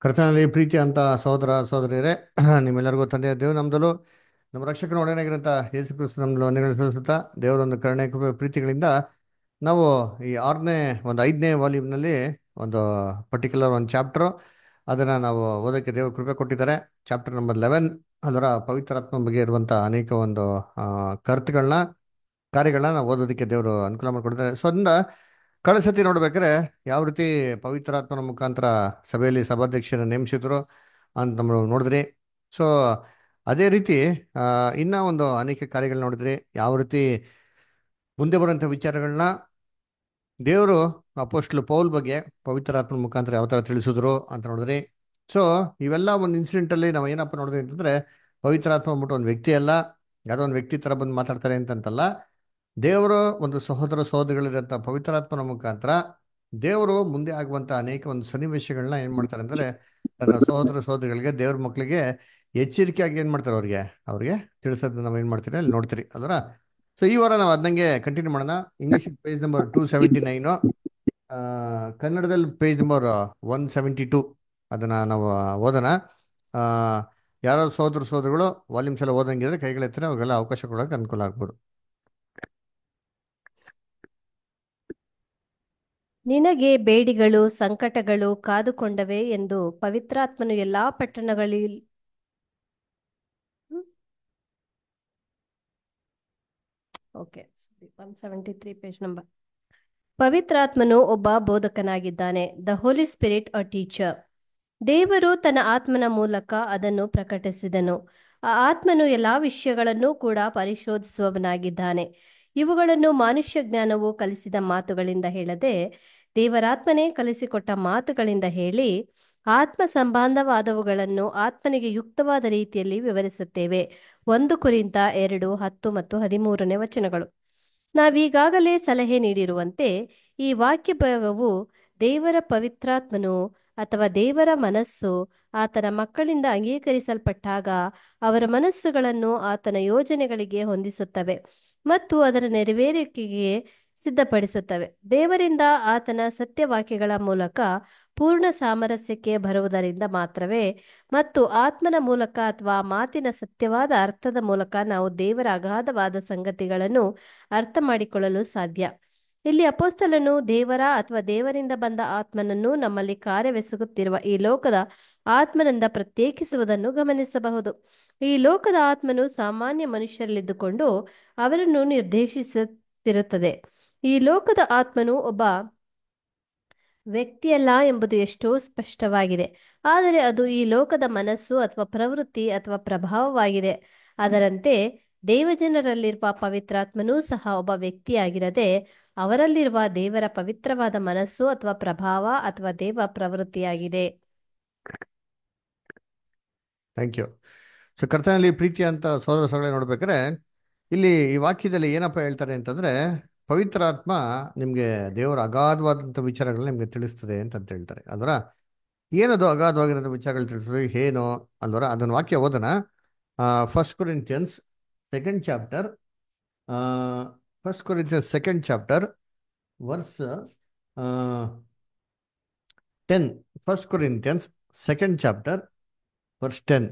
ಕರ್ತನಲ್ಲಿ ಪ್ರೀತಿ ಅಂತ ಸಹೋದರ ಸಹೋದರಿಯರೇ ನಿಮ್ಮೆಲ್ಲರಿಗೂ ತಂದೆಯ ದೇವ್ ನಮ್ದಲು ನಮ್ಮ ರಕ್ಷಕನ ಒಡೆಯನಾಗಿರಂತ ಯೇಸು ಕ್ರಿಸ್ತು ನಮ್ದು ವಂದನೆಗಳು ಸಲ್ಲಿಸುತ್ತಾ ದೇವರೊಂದು ಕರುಣೆ ಕೃಪೆ ಪ್ರೀತಿಗಳಿಂದ ನಾವು ಈ ಆರನೇ ಒಂದು ಐದನೇ ವಾಲ್ಯೂಮ್ನಲ್ಲಿ ಒಂದು ಪರ್ಟಿಕ್ಯುಲರ್ ಒಂದು ಚಾಪ್ಟರು ಅದನ್ನು ನಾವು ಓದೋಕ್ಕೆ ದೇವರು ಕೃಪೆ ಕೊಟ್ಟಿದ್ದಾರೆ ಚಾಪ್ಟರ್ ನಂಬರ್ ಲೆವೆನ್ ಅದರ ಪವಿತ್ರಾತ್ಮ ಬಗ್ಗೆ ಇರುವಂಥ ಅನೇಕ ಒಂದು ಆ, ಕರ್ತುಗಳನ್ನ ಕಾರ್ಯಗಳನ್ನ ನಾವು ಓದೋದಕ್ಕೆ ದೇವರು ಅನುಕೂಲ ಮಾಡಿಕೊಟ್ಟಿದ್ದಾರೆ ಸೊ ಅದರಿಂದ ಕಳೆದ ಸತಿ ನೋಡ್ಬೇಕಾದ್ರೆ ಯಾವ ರೀತಿ ಪವಿತ್ರಾತ್ಮನ ಮುಖಾಂತರ ಸಭೆಯಲ್ಲಿ ಸಭಾಧ್ಯಕ್ಷರ ನೇಮಿಸಿದ್ರು ಅಂತ നമ്മൾ ನೋಡಿದ್ರಿ ಸೊ ಅದೇ ರೀತಿ ಆ, ಇನ್ನ ಒಂದು ಅನೇಕ ಕಾರ್ಯಗಳು ನೋಡಿದ್ರಿ ಯಾವ ರೀತಿ ಮುಂದೆ ಬರುವಂಥ ವಿಚಾರಗಳನ್ನ ದೇವರು ಅಪೋಸ್ಟ್ಲು ಪೌಲ್ ಬಗ್ಗೆ ಪವಿತ್ರಾತ್ಮನ ಮುಖಾಂತರ ಯಾವ ಥರ ತಿಳಿಸಿದ್ರು ಅಂತ ನೋಡಿದ್ರಿ ಸೊ ಇವೆಲ್ಲ ಒಂದು ಇನ್ಸಿಡೆಂಟ್ ಅಲ್ಲಿ ನಾವು ಏನಪ್ಪ ನೋಡಿದ್ವಿ ಅಂತಂದ್ರೆ ಪವಿತ್ರಾತ್ಮ ಅಂದ್ಬಿಟ್ಟು ಒಂದು ವ್ಯಕ್ತಿ ಅಲ್ಲ ಯಾವುದೋ ಒಂದು ವ್ಯಕ್ತಿ ತರ ಬಂದು ಮಾತಾಡ್ತಾರೆ ಅಂತಂತಲ್ಲ ದೇವರು ಒಂದು ಸಹೋದರ ಸಹೋದರಿಗಳಿರಂತ ಪವಿತ್ರಾತ್ಮನ ಮುಖಾಂತರ ದೇವರು ಮುಂದೆ ಆಗುವಂತ ಅನೇಕ ಒಂದು ಸನ್ನಿವೇಶಗಳನ್ನ ಏನ್ ಮಾಡ್ತಾರೆ ಅಂದ್ರೆ ತನ್ನ ಸಹೋದರ ಸಹೋದರಿಗಳಿಗೆ ದೇವ್ರ ಮಕ್ಕಳಿಗೆ ಎಚ್ಚರಿಕೆಯಾಗಿ ಏನ್ ಮಾಡ್ತಾರೆ ಅವ್ರಿಗೆ ಅವ್ರಿಗೆ ತಿಳಿಸೋದನ್ನ ನಾವು ಏನ್ ಮಾಡ್ತೀರಿ ಅಲ್ಲಿ ನೋಡ್ತೀರಿ ಅದರ ಸೊ ಈ ವಾರ ನಾವು ಅದನ್ನಂಗೆ ಕಂಟಿನ್ಯೂ ಮಾಡೋಣ English page number two seventy nine ಕನ್ನಡದಲ್ಲಿ page number one seventy two ಅದನ್ನ ನಾವು ಓದೋಣ ಆ, ಯಾರೋ ಸಹೋದರ ಸಹೋದರಿಗಳು ವಾಲ್ಯೂಮ್ಸ್ ಎಲ್ಲ ಓದಂಗಿದ್ರೆ ಕೈಗಳೆತ್ತಿರ ಅವಾಗೆಲ್ಲ ಅವಕಾಶ ಕೊಡೋಕೆ ಅನುಕೂಲ ಆಗ್ಬೋದು ನಿನಗೆ ಬೇಡಿಗಳು ಸಂಕಟಗಳು ಕಾದುಕೊಂಡವೆ ಎಂದು ಪವಿತ್ರಾತ್ಮನು ಎಲ್ಲಾ ಪಟ್ಟಣಗಳಲ್ಲಿ okay one seventy three page number ಪವಿತ್ರಾತ್ಮನು ಒಬ್ಬ ಬೋಧಕನಾಗಿದ್ದಾನೆ the holy spirit a teacher ದೇವರು ತನ್ನ ಆತ್ಮನ ಮೂಲಕ ಅದನ್ನು ಪ್ರಕಟಿಸಿದನು ಆ ಆತ್ಮನು ಎಲ್ಲಾ ವಿಷಯಗಳನ್ನು ಕೂಡ ಪರಿಶೋಧಿಸುವವನಾಗಿದ್ದಾನೆ ಇವುಗಳನ್ನು ಮಾನುಷ್ಯ ಜ್ಞಾನವು ಕಲಿಸಿದ ಮಾತುಗಳಿಂದ ಹೇಳದೆ ದೇವರಾತ್ಮನೇ ಕಲಿಸಿಕೊಟ್ಟ ಮಾತುಗಳಿಂದ ಹೇಳಿ ಆತ್ಮ ಸಂಬಂಧವಾದವುಗಳನ್ನು ಆತ್ಮನಿಗೆ ಯುಕ್ತವಾದ ರೀತಿಯಲ್ಲಿ ವಿವರಿಸುತ್ತೇವೆ ಒಂದು ಕುರಿತ ಎರಡು ಹತ್ತು ಮತ್ತು ಹದಿಮೂರನೇ ವಚನಗಳು ನಾವೀಗಾಗಲೇ ಸಲಹೆ ನೀಡಿರುವಂತೆ ಈ ವಾಕ್ಯ ಭಾಗವು ದೇವರ ಪವಿತ್ರಾತ್ಮನು ಅಥವಾ ದೇವರ ಮನಸ್ಸು ಆತನ ಮಕ್ಕಳಿಂದ ಅಂಗೀಕರಿಸಲ್ಪಟ್ಟಾಗ ಅವರ ಮನಸ್ಸುಗಳನ್ನು ಆತನ ಯೋಜನೆಗಳಿಗೆ ಹೊಂದಿಸುತ್ತವೆ ಮತ್ತು ಅದರ ನೆರವೇರಿಕೆಗೆ ಸಿದ್ಧಪಡಿಸುತ್ತವೆ ದೇವರಿಂದ ಆತನ ಸತ್ಯವಾಕ್ಯಗಳ ಮೂಲಕ ಪೂರ್ಣ ಸಾಮರಸ್ಯಕ್ಕೆ ಬರುವುದರಿಂದ ಮಾತ್ರವೇ ಮತ್ತು ಆತ್ಮನ ಮೂಲಕ ಅಥವಾ ಮಾತಿನ ಸತ್ಯವಾದ ಅರ್ಥದ ಮೂಲಕ ನಾವು ದೇವರ ಅಗಾಧವಾದ ಸಂಗತಿಗಳನ್ನು ಅರ್ಥ ಮಾಡಿಕೊಳ್ಳಲು ಸಾಧ್ಯ ಇಲ್ಲಿ ಅಪೋಸ್ತಲನು ದೇವರ ಅಥವಾ ದೇವರಿಂದ ಬಂದ ಆತ್ಮನನ್ನು ನಮ್ಮಲ್ಲಿ ಕಾರ್ಯವೆಸಗುತ್ತಿರುವ ಈ ಲೋಕದ ಆತ್ಮನಿಂದ ಪ್ರತ್ಯೇಕಿಸುವುದನ್ನು ಗಮನಿಸಬಹುದು ಈ ಲೋಕದ ಆತ್ಮನು ಸಾಮಾನ್ಯ ಮನುಷ್ಯರಲ್ಲಿದ್ದುಕೊಂಡು ಅವರನ್ನು ನಿರ್ದೇಶಿಸುತ್ತಿರುತ್ತದೆ ಈ ಲೋಕದ ಆತ್ಮನು ಒಬ್ಬ ವ್ಯಕ್ತಿಯಲ್ಲ ಎಂಬುದು ಎಷ್ಟೋ ಸ್ಪಷ್ಟವಾಗಿದೆ ಆದರೆ ಅದು ಈ ಲೋಕದ ಮನಸ್ಸು ಅಥವಾ ಪ್ರವೃತ್ತಿ ಅಥವಾ ಪ್ರಭಾವವಾಗಿದೆ ಅದರಂತೆ ದೇವಜನರಲ್ಲಿರುವ ಪವಿತ್ರಾತ್ಮನೂ ಸಹ ಒಬ್ಬ ವ್ಯಕ್ತಿಯಾಗಿರದೆ ಅವರಲ್ಲಿರುವ ದೇವರ ಪವಿತ್ರವಾದ ಮನಸ್ಸು ಅಥವಾ ಪ್ರಭಾವ ಅಥವಾ ದೇವ ಪ್ರವೃತ್ತಿಯಾಗಿದೆ ಥ್ಯಾಂಕ್ ಯು ಸೊ ಕರ್ತನಲ್ಲಿ ಪ್ರೀತಿ ಅಂತ ಸೋದರ ಸೊಗಳೆ ನೋಡ್ಬೇಕಾದ್ರೆ ಇಲ್ಲಿ ಈ ವಾಕ್ಯದಲ್ಲಿ ಏನಪ್ಪ ಹೇಳ್ತಾರೆ ಅಂತಂದ್ರೆ ಪವಿತ್ರಾತ್ಮ ನಿಮಗೆ ದೇವರ ಅಗಾಧವಾದಂಥ ವಿಚಾರಗಳನ್ನ ನಿಮಗೆ ತಿಳಿಸ್ತದೆ ಅಂತ ಅಂತ ಹೇಳ್ತಾರೆ ಅದರ ಏನದು ಅಗಾಧವಾಗಿರೋಂಥ ವಿಚಾರಗಳು ತಿಳಿಸ್ತದೆ ಏನು ಅಲ್ವರ ಅದನ್ನ ವಾಕ್ಯ ಓದೋಣ first Corinthians second chapter first Corinthians second chapter verse ten first Corinthians second chapter verse ten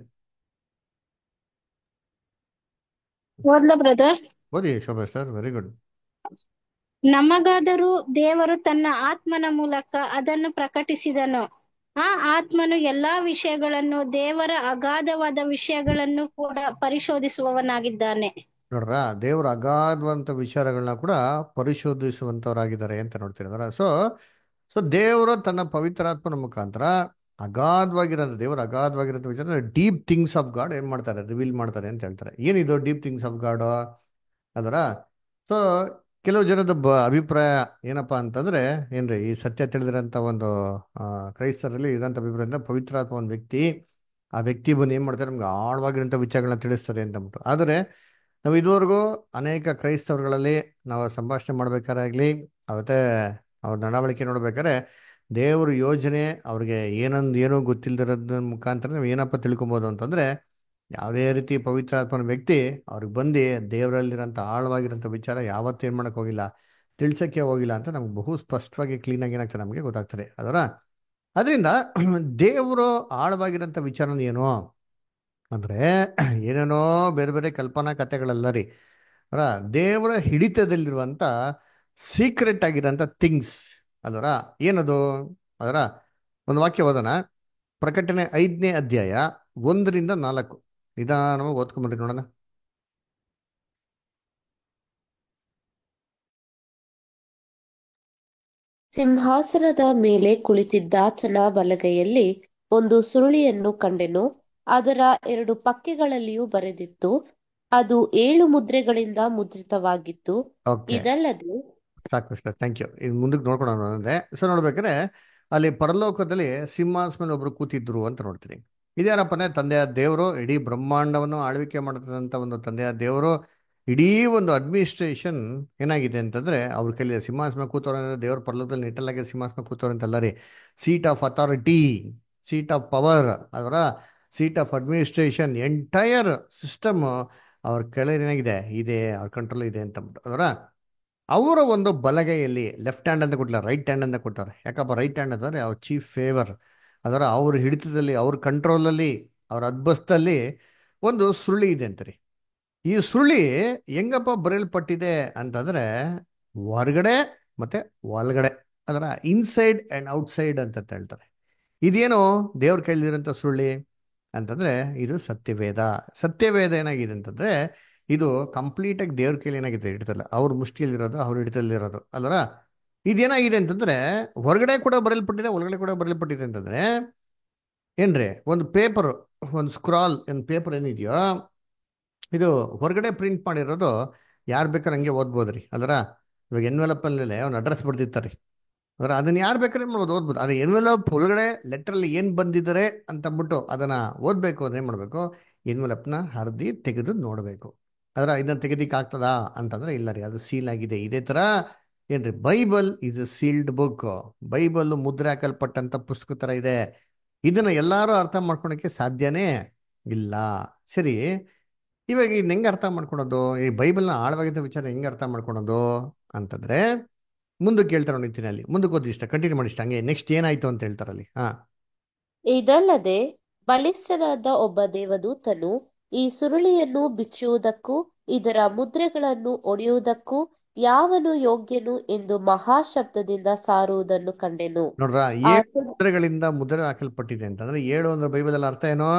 ಓದ್ಲಾ ಬ್ರದರ್ ಓದಿ ಶೋಭಾ ಸರ್ ವೆರಿ ಗುಡ್ ನಮಗಾದರೂ ದೇವರು ತನ್ನ ಆತ್ಮನ ಮೂಲಕ ಅದನ್ನು ಪ್ರಕಟಿಸಿದನು ಆ ಆತ್ಮನು ಎಲ್ಲಾ ವಿಷಯಗಳನ್ನು ದೇವರ ಅಗಾಧವಾದ ವಿಷಯಗಳನ್ನು ಕೂಡ ಪರಿಶೋಧಿಸುವವನಾಗಿದ್ದಾನೆ ನೋಡ್ರ ದೇವರ ಅಗಾಧವಂತ ವಿಚಾರಗಳನ್ನ ಕೂಡ ಪರಿಶೋಧಿಸುವಂತವರಾಗಿದ್ದಾರೆ ಅಂತ ನೋಡ್ತಿರೋದ್ರ ಸೊ ಸೊ ದೇವರು ತನ್ನ ಪವಿತ್ರಾತ್ಮನ ಮುಖಾಂತರ ಅಗಾಧವಾಗಿರೋದು ದೇವರ ಅಗಾಧವಾಗಿರೋ ವಿಚಾರ ಡೀಪ್ ಥಿಂಗ್ಸ್ ಆಫ್ ಗಾಡ್ ಏನ್ ಮಾಡ್ತಾರೆ ರಿವೀಲ್ ಮಾಡ್ತಾರೆ ಅಂತ ಹೇಳ್ತಾರೆ ಏನಿದು ಡೀಪ್ ಥಿಂಗ್ಸ್ ಆಫ್ ಗಾಡ್ ಅದರ ಸೊ ಕೆಲವು ಜನದ ಬ ಅಭಿಪ್ರಾಯ ಏನಪ್ಪಾ ಅಂತಂದ್ರೆ ಏನ್ರಿ ಈ ಸತ್ಯ ತಿಳಿದಿರೋಂಥ ಒಂದು ಆ, ಕ್ರೈಸ್ತರಲ್ಲಿ ಇರೋಂಥ ಅಭಿಪ್ರಾಯ ಅಂದ್ರೆ ಪವಿತ್ರಾತ್ಮ ಒಂದು ವ್ಯಕ್ತಿ ಆ ವ್ಯಕ್ತಿ ಬಂದು ಏನ್ ಮಾಡ್ತಾರೆ ನಮ್ಗೆ ಆಳವಾಗಿರೋಂಥ ವಿಚಾರಗಳನ್ನ ತಿಳಿಸ್ತಾರೆ ಅಂತ ಅಂದ್ಬಿಟ್ಟು ಆದರೆ ನಾವು ಇದುವರೆಗೂ ಅನೇಕ ಕ್ರೈಸ್ತವರುಗಳಲ್ಲಿ ನಾವು ಸಂಭಾಷಣೆ ಮಾಡ್ಬೇಕಾರಾಗ್ಲಿ ಅವತ್ತೆ ಅವ್ರ ನಡವಳಿಕೆ ನೋಡ್ಬೇಕಾದ್ರೆ ದೇವ್ರ ಯೋಜನೆ ಅವ್ರಿಗೆ ಏನೊಂದು ಏನೋ ಗೊತ್ತಿಲ್ಲದಿರೋದ್ರ ಮುಖಾಂತರ ನಾವು ಏನಪ್ಪ ತಿಳ್ಕೊಬೋದು ಅಂತಂದ್ರೆ ಯಾವುದೇ ರೀತಿ ಪವಿತ್ರಾತ್ಮನ ವ್ಯಕ್ತಿ ಅವ್ರಿಗೆ ಬಂದು ದೇವರಲ್ಲಿರೋಂಥ ಆಳವಾಗಿರೋಂಥ ವಿಚಾರ ಯಾವತ್ತೂ ಏನು ಮಾಡಕ್ ಹೋಗಿಲ್ಲ ತಿಳ್ಸಕ್ಕೆ ಹೋಗಿಲ್ಲ ಅಂತ ನಮ್ಗೆ ಬಹು ಸ್ಪಷ್ಟವಾಗಿ ಕ್ಲೀನಾಗಿ ಏನಾಗ್ತದೆ ನಮಗೆ ಗೊತ್ತಾಗ್ತದೆ ಅದರ ಅದರಿಂದ ದೇವರು ಆಳವಾಗಿರೋಂಥ ವಿಚಾರನ ಏನು ಅಂದರೆ ಏನೇನೋ ಬೇರೆ ಬೇರೆ ಕಲ್ಪನಾ ಕಥೆಗಳಲ್ಲ ರೀ ಅವರ ದೇವರ ಹಿಡಿತದಲ್ಲಿರುವಂಥ ಸೀಕ್ರೆಟ್ ಆಗಿರೋಂಥ ಥಿಂಗ್ಸ್ ಅದರ ಏನದು ಅದರ ಒಂದು ವಾಕ್ಯ ಓದೋಣ ಪ್ರಕಟಣೆ ಐದನೇ ಅಧ್ಯಾಯ ಒಂದರಿಂದ ನಾಲ್ಕು ನಿಧಾನವಾಗಿ ಓದ್ಕೊಂಬರ್ರಿ ನೋಡೋಣ ಸಿಂಹಾಸನದ ಮೇಲೆ ಕುಳಿತಿದ್ದಾತನ ಬಲಗೈಯಲ್ಲಿ ಒಂದು ಸುರುಳಿಯನ್ನು ಕಂಡೆನು ಅದರ ಎರಡು ಪಕ್ಕೆಗಳಲ್ಲಿಯೂ ಬರೆದಿತ್ತು ಅದು ಏಳು ಮುದ್ರೆಗಳಿಂದ ಮುದ್ರಿತವಾಗಿತ್ತು ಓಕೆ ಇದಲ್ಲದೆ ಸಾಕು ಅಷ್ಟೇ ಥ್ಯಾಂಕ್ ಯು ಇನ್ನು ಮುಂದಕ್ಕೆ ನೋಡ್ಕೊಳೋಣ ಅಂದ್ರೆ ಸೊ ನೋಡ್ಬೇಕಾದ್ರೆ ಅಲ್ಲಿ ಪರಲೋಕದಲ್ಲಿ ಸಿಂಹಾಸ ಮೇಲೆ ಒಬ್ರು ಕೂತಿದ್ರು ಅಂತ ನೋಡ್ತೀನಿ ಇದ್ಯಾರಪ್ಪನೇ ತಂದೆಯ ದೇವರು ಇಡೀ ಬ್ರಹ್ಮಾಂಡವನ್ನು ಆಳ್ವಿಕೆ ಮಾಡತಕ್ಕಂಥ ಒಂದು ತಂದೆಯ ದೇವರು ಇಡೀ ಒಂದು ಅಡ್ಮಿನಿಸ್ಟ್ರೇಷನ್ ಏನಾಗಿದೆ ಅಂತಂದ್ರೆ ಅವ್ರ ಕೈಲಿ ಸಿಂಹಾಸನ ಕೂತವ್ರೆ ಅಂದ್ರೆ ದೇವ್ರ ಪರಲೋಕದಲ್ಲಿ ನಿಟ್ಟಲಾಗಿ ಸಿಂಹಾಸನ ಕೂತವ್ರೆ ಅಂತಲ್ಲ ರೀ seat of authority seat of power ಅದರ seat of administration entire system ಅವ್ರ ಕೆಳಗೆ ಏನಾಗಿದೆ ಇದೆ ಅವ್ರ ಕಂಟ್ರೋಲ್ ಇದೆ ಅಂತ ಅದರ ಅವರ ಒಂದು ಬಲಗೈಯಲ್ಲಿ ಲೆಫ್ಟ್ ಹ್ಯಾಂಡ್ ಅಂತ ಕೊಟ್ಟಿಲ್ಲ ರೈಟ್ ಹ್ಯಾಂಡ್ ಅಂತ ಕೊಟ್ಟಾರೆ ಯಾಕಪ್ಪ ರೈಟ್ ಹ್ಯಾಂಡ್ ಅಂತಂದ್ರೆ ಅವ್ರ ಚೀಫ್ ಫೇವರ್ ಅದರ ಅವ್ರ ಹಿಡಿತದಲ್ಲಿ ಅವ್ರ ಕಂಟ್ರೋಲಲ್ಲಿ ಅವ್ರ ಅದ್ಬಸ್ತಲ್ಲಿ ಒಂದು ಸುರುಳಿ ಇದೆ ಅಂತಾರೆ ಈ ಸುರುಳಿ ಹೆಂಗಪ್ಪ ಬರೆಯಲ್ಪಟ್ಟಿದೆ ಅಂತಂದ್ರೆ ಹೊರಗಡೆ ಮತ್ತೆ ಒಳಗಡೆ ಅದರ ಇನ್ಸೈಡ್ ಅಂಡ್ ಔಟ್ಸೈಡ್ ಅಂತ ಹೇಳ್ತಾರೆ ಇದೇನು ದೇವ್ರ ಕೈಲಿರೋಂಥ ಸುರುಳಿ ಅಂತಂದ್ರೆ ಇದು ಸತ್ಯವೇದ ಸತ್ಯವೇದ ಏನಾಗಿದೆ ಅಂತಂದ್ರೆ ಇದು ಕಂಪ್ಲೀಟ್ ಆಗಿ ದೇವ್ರ ಕೈಲಿ ಏನಾಗಿದೆ ಹಿಡಿತಲ್ಲ ಅವ್ರ ಮುಷ್ಟಿಯಲ್ಲಿರೋದು ಅವ್ರ ಹಿಡಿತಲ್ಲಿರೋದು ಅಲ್ವರ ಇದೇನಾಗಿದೆ ಅಂತಂದ್ರೆ ಹೊರಗಡೆ ಕೂಡ ಬರೆಯಲ್ಪಟ್ಟಿದೆ ಒಳಗಡೆ ಕೂಡ ಬರೆಯಲ್ಪಟ್ಟಿದೆ ಅಂತಂದ್ರೆ ಏನ್ರಿ ಒಂದು ಪೇಪರ್ ಒಂದು ಸ್ಕ್ರಾಲ್ ಒಂದು ಪೇಪರ್ ಏನಿದೆಯೋ ಇದು ಹೊರಗಡೆ ಪ್ರಿಂಟ್ ಮಾಡಿರೋದು ಯಾರು ಬೇಕಾದ್ರೆ ಹಂಗೆ ಓದ್ಬೋದ್ರಿ ಅಲ್ವರ ಇವಾಗ ಎನ್ವೆಲಪ್ ಮೇಲೆ ಅವ್ನ ಅಡ್ರೆಸ್ ಬರ್ದಿರ್ತಾರೆ ಅಂದ್ರೆ ಅದನ್ನ ಯಾರು ಬೇಕಾದ್ರೆ ಮಾಡ್ಬೋದು ಓದ್ಬೋದು ಅದು ಎನ್ವೆಲಪ್ ಒಳಗಡೆ ಲೆಟ್ರಲ್ಲಿ ಏನು ಬಂದಿದ್ದಾರೆ ಅಂತ ಅಂದ್ಬಿಟ್ಟು ಅದನ್ನ ಓದಬೇಕು ಅಂದ್ರೆ ಏನು ಮಾಡಬೇಕು ಎನ್ವೆಲಪ್ನ ಹರಿದಿ ತೆಗೆದು ನೋಡಬೇಕು ಅದರ ಇದನ್ನ ತೆಗೆದಿಕ್ಕೆ ಆಗ್ತದಾ ಅಂತಂದ್ರೆ ಇಲ್ಲ ರೀ ಅದು ಸೀಲ್ ಆಗಿದೆ ಇದೇ ತರ ಏನ್ರಿ Bible is a sealed book Bible ಮುದ್ರೆ ಹಾಕಲ್ಪಟ್ಟಂತ ಪುಸ್ತಕ ತರ ಇದೆ ಇದನ್ನ ಎಲ್ಲಾರು ಅರ್ಥ ಮಾಡ್ಕೊಳಕ್ಕೆ ಸಾಧ್ಯನೇ ಇಲ್ಲ ಸರಿ ಇವಾಗ ಇದನ್ನ ಹೆಂಗೆ ಅರ್ಥ ಮಾಡ್ಕೊಳೋದು ಈ ಬೈಬಲ್ನ ಆಳವಾಗಿದ್ದ ವಿಚಾರ ಹೆಂಗೆ ಅರ್ಥ ಮಾಡ್ಕೊಳೋದು ಅಂತಂದ್ರೆ ಮುಂದಕ್ಕೆ ಹೇಳ್ತಾರೆ ನಿಂತೀನಿ ಅಲ್ಲಿ ಮುಂದಕ್ಕೆ ಓದಿ ಇಷ್ಟ ಕಂಟಿನ್ಯೂ ಮಾಡಿ ಇಷ್ಟ ಹಂಗೆ ನೆಕ್ಸ್ಟ್ ಏನಾಯ್ತು ಅಂತ ಹೇಳ್ತಾರಲ್ಲಿ ಹಾ ಇದಲ್ಲದೆ ಬಲಿಷ್ಠನಾದ ಒಬ್ಬ ದೇವದೂತನು ಈ ಸುರುಳಿಯನ್ನು ಬಿಚ್ಚುವುದಕ್ಕೂ ಇದರ ಮುದ್ರೆಗಳನ್ನು ಒಡೆಯುವುದಕ್ಕೂ ಯಾವನು ಯೋಗ್ಯನು ಎಂದು ಮಹಾಶಬ್ದದಿಂದ ಸಾರುವುದನ್ನು ಕಂಡೆನು ನೋಡ್ರ ಏಳು ಆತನು ಮುದ್ರೆಗಳಿಂದ ಮುದ್ರೆ ಹಾಕಲ್ಪಟ್ಟಿದೆ ಅಂತಂದ್ರೆ ಏಳು ಅಂದ್ರೆ ಬೈಬಲ್ ಅಲ್ಲಿ ಅರ್ಥ ಏನು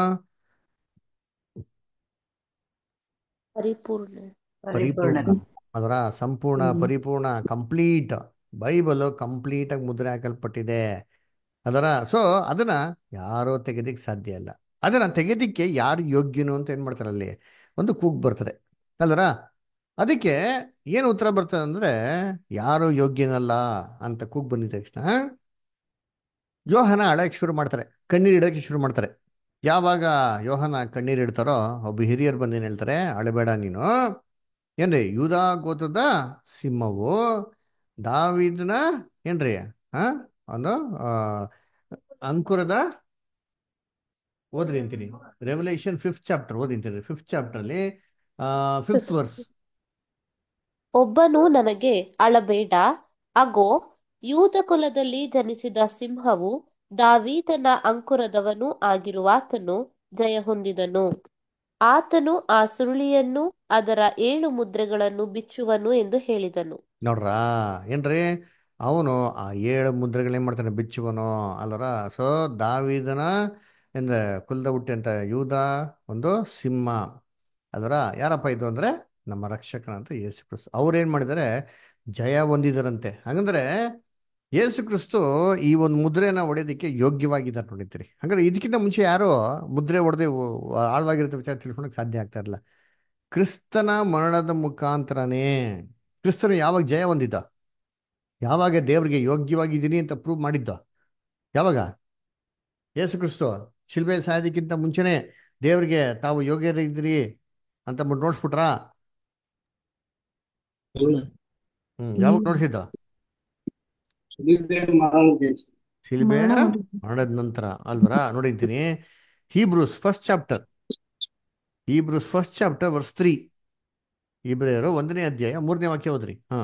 ಪರಿಪೂರ್ಣ ಪರಿಪೂರ್ಣ ಅದರ ಸಂಪೂರ್ಣ ಹ್ಮ್. ಪರಿಪೂರ್ಣ ಕಂಪ್ಲೀಟ್ ಬೈಬಲ್ ಕಂಪ್ಲೀಟ್ ಆಗಿ ಮುದ್ರೆ ಹಾಕಲ್ಪಟ್ಟಿದೆ ಅದರ ಸೊ ಅದನ್ನ ಯಾರೋ ತೆಗೆದಿಕ್ ಸಾಧ್ಯ ಇಲ್ಲ ಅದನ್ನ ತೆಗೆದಿಕ್ಕೆ ಯಾರು ಯೋಗ್ಯನು ಅಂತ ಏನ್ ಮಾಡ್ತಾರೆ ಅಲ್ಲಿ ಒಂದು ಕೂಗ್ ಬರ್ತದೆ ಅಲ್ವರ ಅದಕ್ಕೆ ಏನು ಉತ್ತರ ಬರ್ತದೆ ಅಂದ್ರೆ ಯಾರು ಯೋಗ್ಯನಲ್ಲ ಅಂತ ಕೂಗ್ ಬಂದಿದ ತಕ್ಷಣ ಯೋಹನ ಅಳಕ್ಕೆ ಶುರು ಮಾಡ್ತಾರೆ ಕಣ್ಣೀರು ಇಡಕ್ಕೆ ಶುರು ಮಾಡ್ತಾರೆ ಯಾವಾಗ ಯೋಹನ ಕಣ್ಣೀರು ಇಡ್ತಾರೋ ಒಬ್ಬ ಹಿರಿಯರು ಬಂದೇನು ಹೇಳ್ತಾರೆ ಅಳಬೇಡ ನೀನು ಏನ್ರಿ ಯೂದಾ ಗೋತ್ರದ ಸಿಂಹವು ದಾವಿದನ ಏನ್ರಿ ಆ ಒಂದು ಆ, ಅಂಕುರದ ಓದ್ರಿ ಅಂತೀನಿ ರೆವಲ್ಯೂಷನ್ ಫಿಫ್ತ್ ಚಾಪ್ಟರ್ ಓದಿಂತೀನಿ ಫಿಫ್ತ್ ಚಾಪ್ಟರ್ ಅಲ್ಲಿ ಫಿಫ್ತ್ ವರ್ಸ್ ಒಬ್ಬನು ನನಗೆ ಅಳಬೇಡ ಅಗೋ ಯೂದ ಕುಲದಲ್ಲಿ ಜನಿಸಿದ ಸಿಂಹವು ದಾವೀದನ ಅಂಕುರದವನೂ ಆಗಿರುವಾತನು ಜಯ ಹೊಂದಿದನು ಆತನು ಆ ಸುರುಳಿಯನ್ನು ಅದರ ಏಳು ಮುದ್ರೆಗಳನ್ನು ಬಿಚ್ಚುವನು ಎಂದು ಹೇಳಿದನು ನೋಡ್ರಾ ಏನ್ರಿ ಅವನು ಆ ಏಳು ಮುದ್ರೆಗಳೇನ್ ಮಾಡ್ತಾನೆ ಬಿಚ್ಚುವನು ಅಲ್ಲರ ಸೊ ದಾವಿದನ ಎಂದ ಕುಲದ ಹುಟ್ಟಿ ಅಂತ ಯೂದ ಒಂದು ಸಿಂಹ ಅದರ ಯಾರಪ್ಪ ಇದು ಅಂದ್ರೆ ನಮ್ಮ ರಕ್ಷಕನಂತ ಯೇಸು ಕ್ರಿಸ್ತು ಅವ್ರೇನ್ ಮಾಡಿದ್ದಾರೆ ಜಯ ಹೊಂದಿದರಂತೆ ಹಂಗಂದ್ರೆ ಯೇಸು ಕ್ರಿಸ್ತು ಈ ಒಂದು ಮುದ್ರೆನ ಹೊಡೆಯೋದಕ್ಕೆ ಯೋಗ್ಯವಾಗಿದ್ದಾರೆ ನೋಡಿದ್ದೀರಿ ಹಂಗಾರೆ ಇದಕ್ಕಿಂತ ಮುಂಚೆ ಯಾರು ಮುದ್ರೆ ಹೊಡೆದೇ ಆಳವಾಗಿರೋ ವಿಚಾರ ತಿಳ್ಕೊಳಕ್ ಸಾಧ್ಯ ಆಗ್ತಾ ಇರಲಿಲ್ಲ ಕ್ರಿಸ್ತನ ಮರಣದ ಮುಖಾಂತರನೇ ಕ್ರಿಸ್ತನು ಯಾವಾಗ ಜಯ ಹೊಂದಿದ್ದ ಯಾವಾಗ ದೇವರಿಗೆ ಯೋಗ್ಯವಾಗಿದ್ದೀನಿ ಅಂತ ಪ್ರೂವ್ ಮಾಡಿದ್ದ ಯಾವಾಗ ಯೇಸು ಕ್ರಿಸ್ತು ಶಿಲ್ಬೆ ಸಾಯೋದಕ್ಕಿಂತ ಮುಂಚೆನೆ ದೇವರಿಗೆ ತಾವು ಯೋಗ್ಯರಿದ್ದೀರಿ ಅಂತ ಅಂದ್ಬಿಟ್ಟು ನೋಡ್ಸ್ಬಿಟ್ರಾ ಹ್ಮ್ ಯಾವಾಗ ನೋಡ್ಸಿದ್ದ ಶಿಲ್ಬೆ ಮರಣದ ನಂತರ ಅಲ್ವರ ನೋಡಿದ್ದೀನಿ Hebrews first chapter Hebrews first chapter verse three ಇಬ್ರಿಯರು ಒಂದನೇ ಅಧ್ಯಾಯ ಮೂರನೇ ವಾಕ್ಯ ಓದ್ರಿ ಹಾ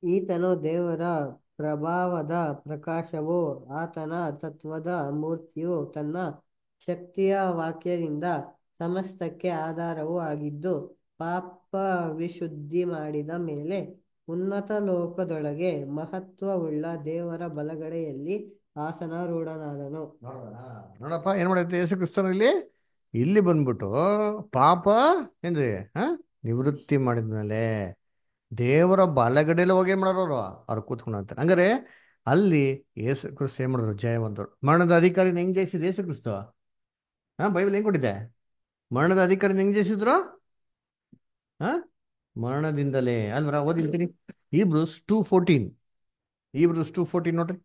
ಈತನು ದೇವರ ಪ್ರಭಾವದ ಪ್ರಕಾಶವು ಆತನ ತತ್ವದ ಮೂರ್ತಿಯು ತನ್ನ ಶಕ್ತಿಯ ವಾಕ್ಯದಿಂದ ಸಮಸ್ತಕ್ಕೆ ಆಧಾರವೂ ಆಗಿದ್ದು ಪಾಪ ವಿಶುದ್ಧಿ ಮಾಡಿದ ಮೇಲೆ ಉನ್ನತ ಲೋಕದೊಳಗೆ ಮಹತ್ವವುಳ್ಳ ದೇವರ ಬಲಗಡೆಯಲ್ಲಿ ಆಸನಾರೂಢನಾದನು ನೋಡಪ್ಪ ಏನ್ ಮಾಡೈತೆ ಯೇಸು ಕ್ರಿಸ್ತನಲ್ಲಿ ಇಲ್ಲಿ ಬಂದ್ಬಿಟ್ಟು ಪಾಪ ಏನ್ರಿ ಹ ನಿವೃತ್ತಿ ಮಾಡಿದ್ಮೇಲೆ ದೇವರ ಬಲಗಡೆಯಲ್ಲಿ ಹೋಗಿ ಏನ್ ಮಾಡೋರು ಅವರು ಅವ್ರು ಕೂತ್ಕೊಂಡು ಹಂಗಾರೆ ಅಲ್ಲಿ ಯೇಸು ಕ್ರಿಸ್ತ ಏನ್ ಮಾಡಿದ್ರು ಜಯ ಬಂದರು ಮರಣದ ಅಧಿಕಾರಿನ ಹೆಂಗ್ ಜಯಿಸಿದ ಯೇಸು ಕ್ರಿಸ್ತ ಹಾ ಬೈಬಲ್ ಹೆಂಗ್ ಕೊಟ್ಟಿದೆ ಮರಣದ ಅಧಿಕಾರಿನ ಹೆಂಗ್ ಜಯಿಸಿದ್ರು ಹಾ ಮರಣದಿಂದಲೇ ಅಲ್ವರ ಓದಿರ್ತೀನಿ Hebrews two fourteen Hebrews two fourteen ನೋಡ್ರಿ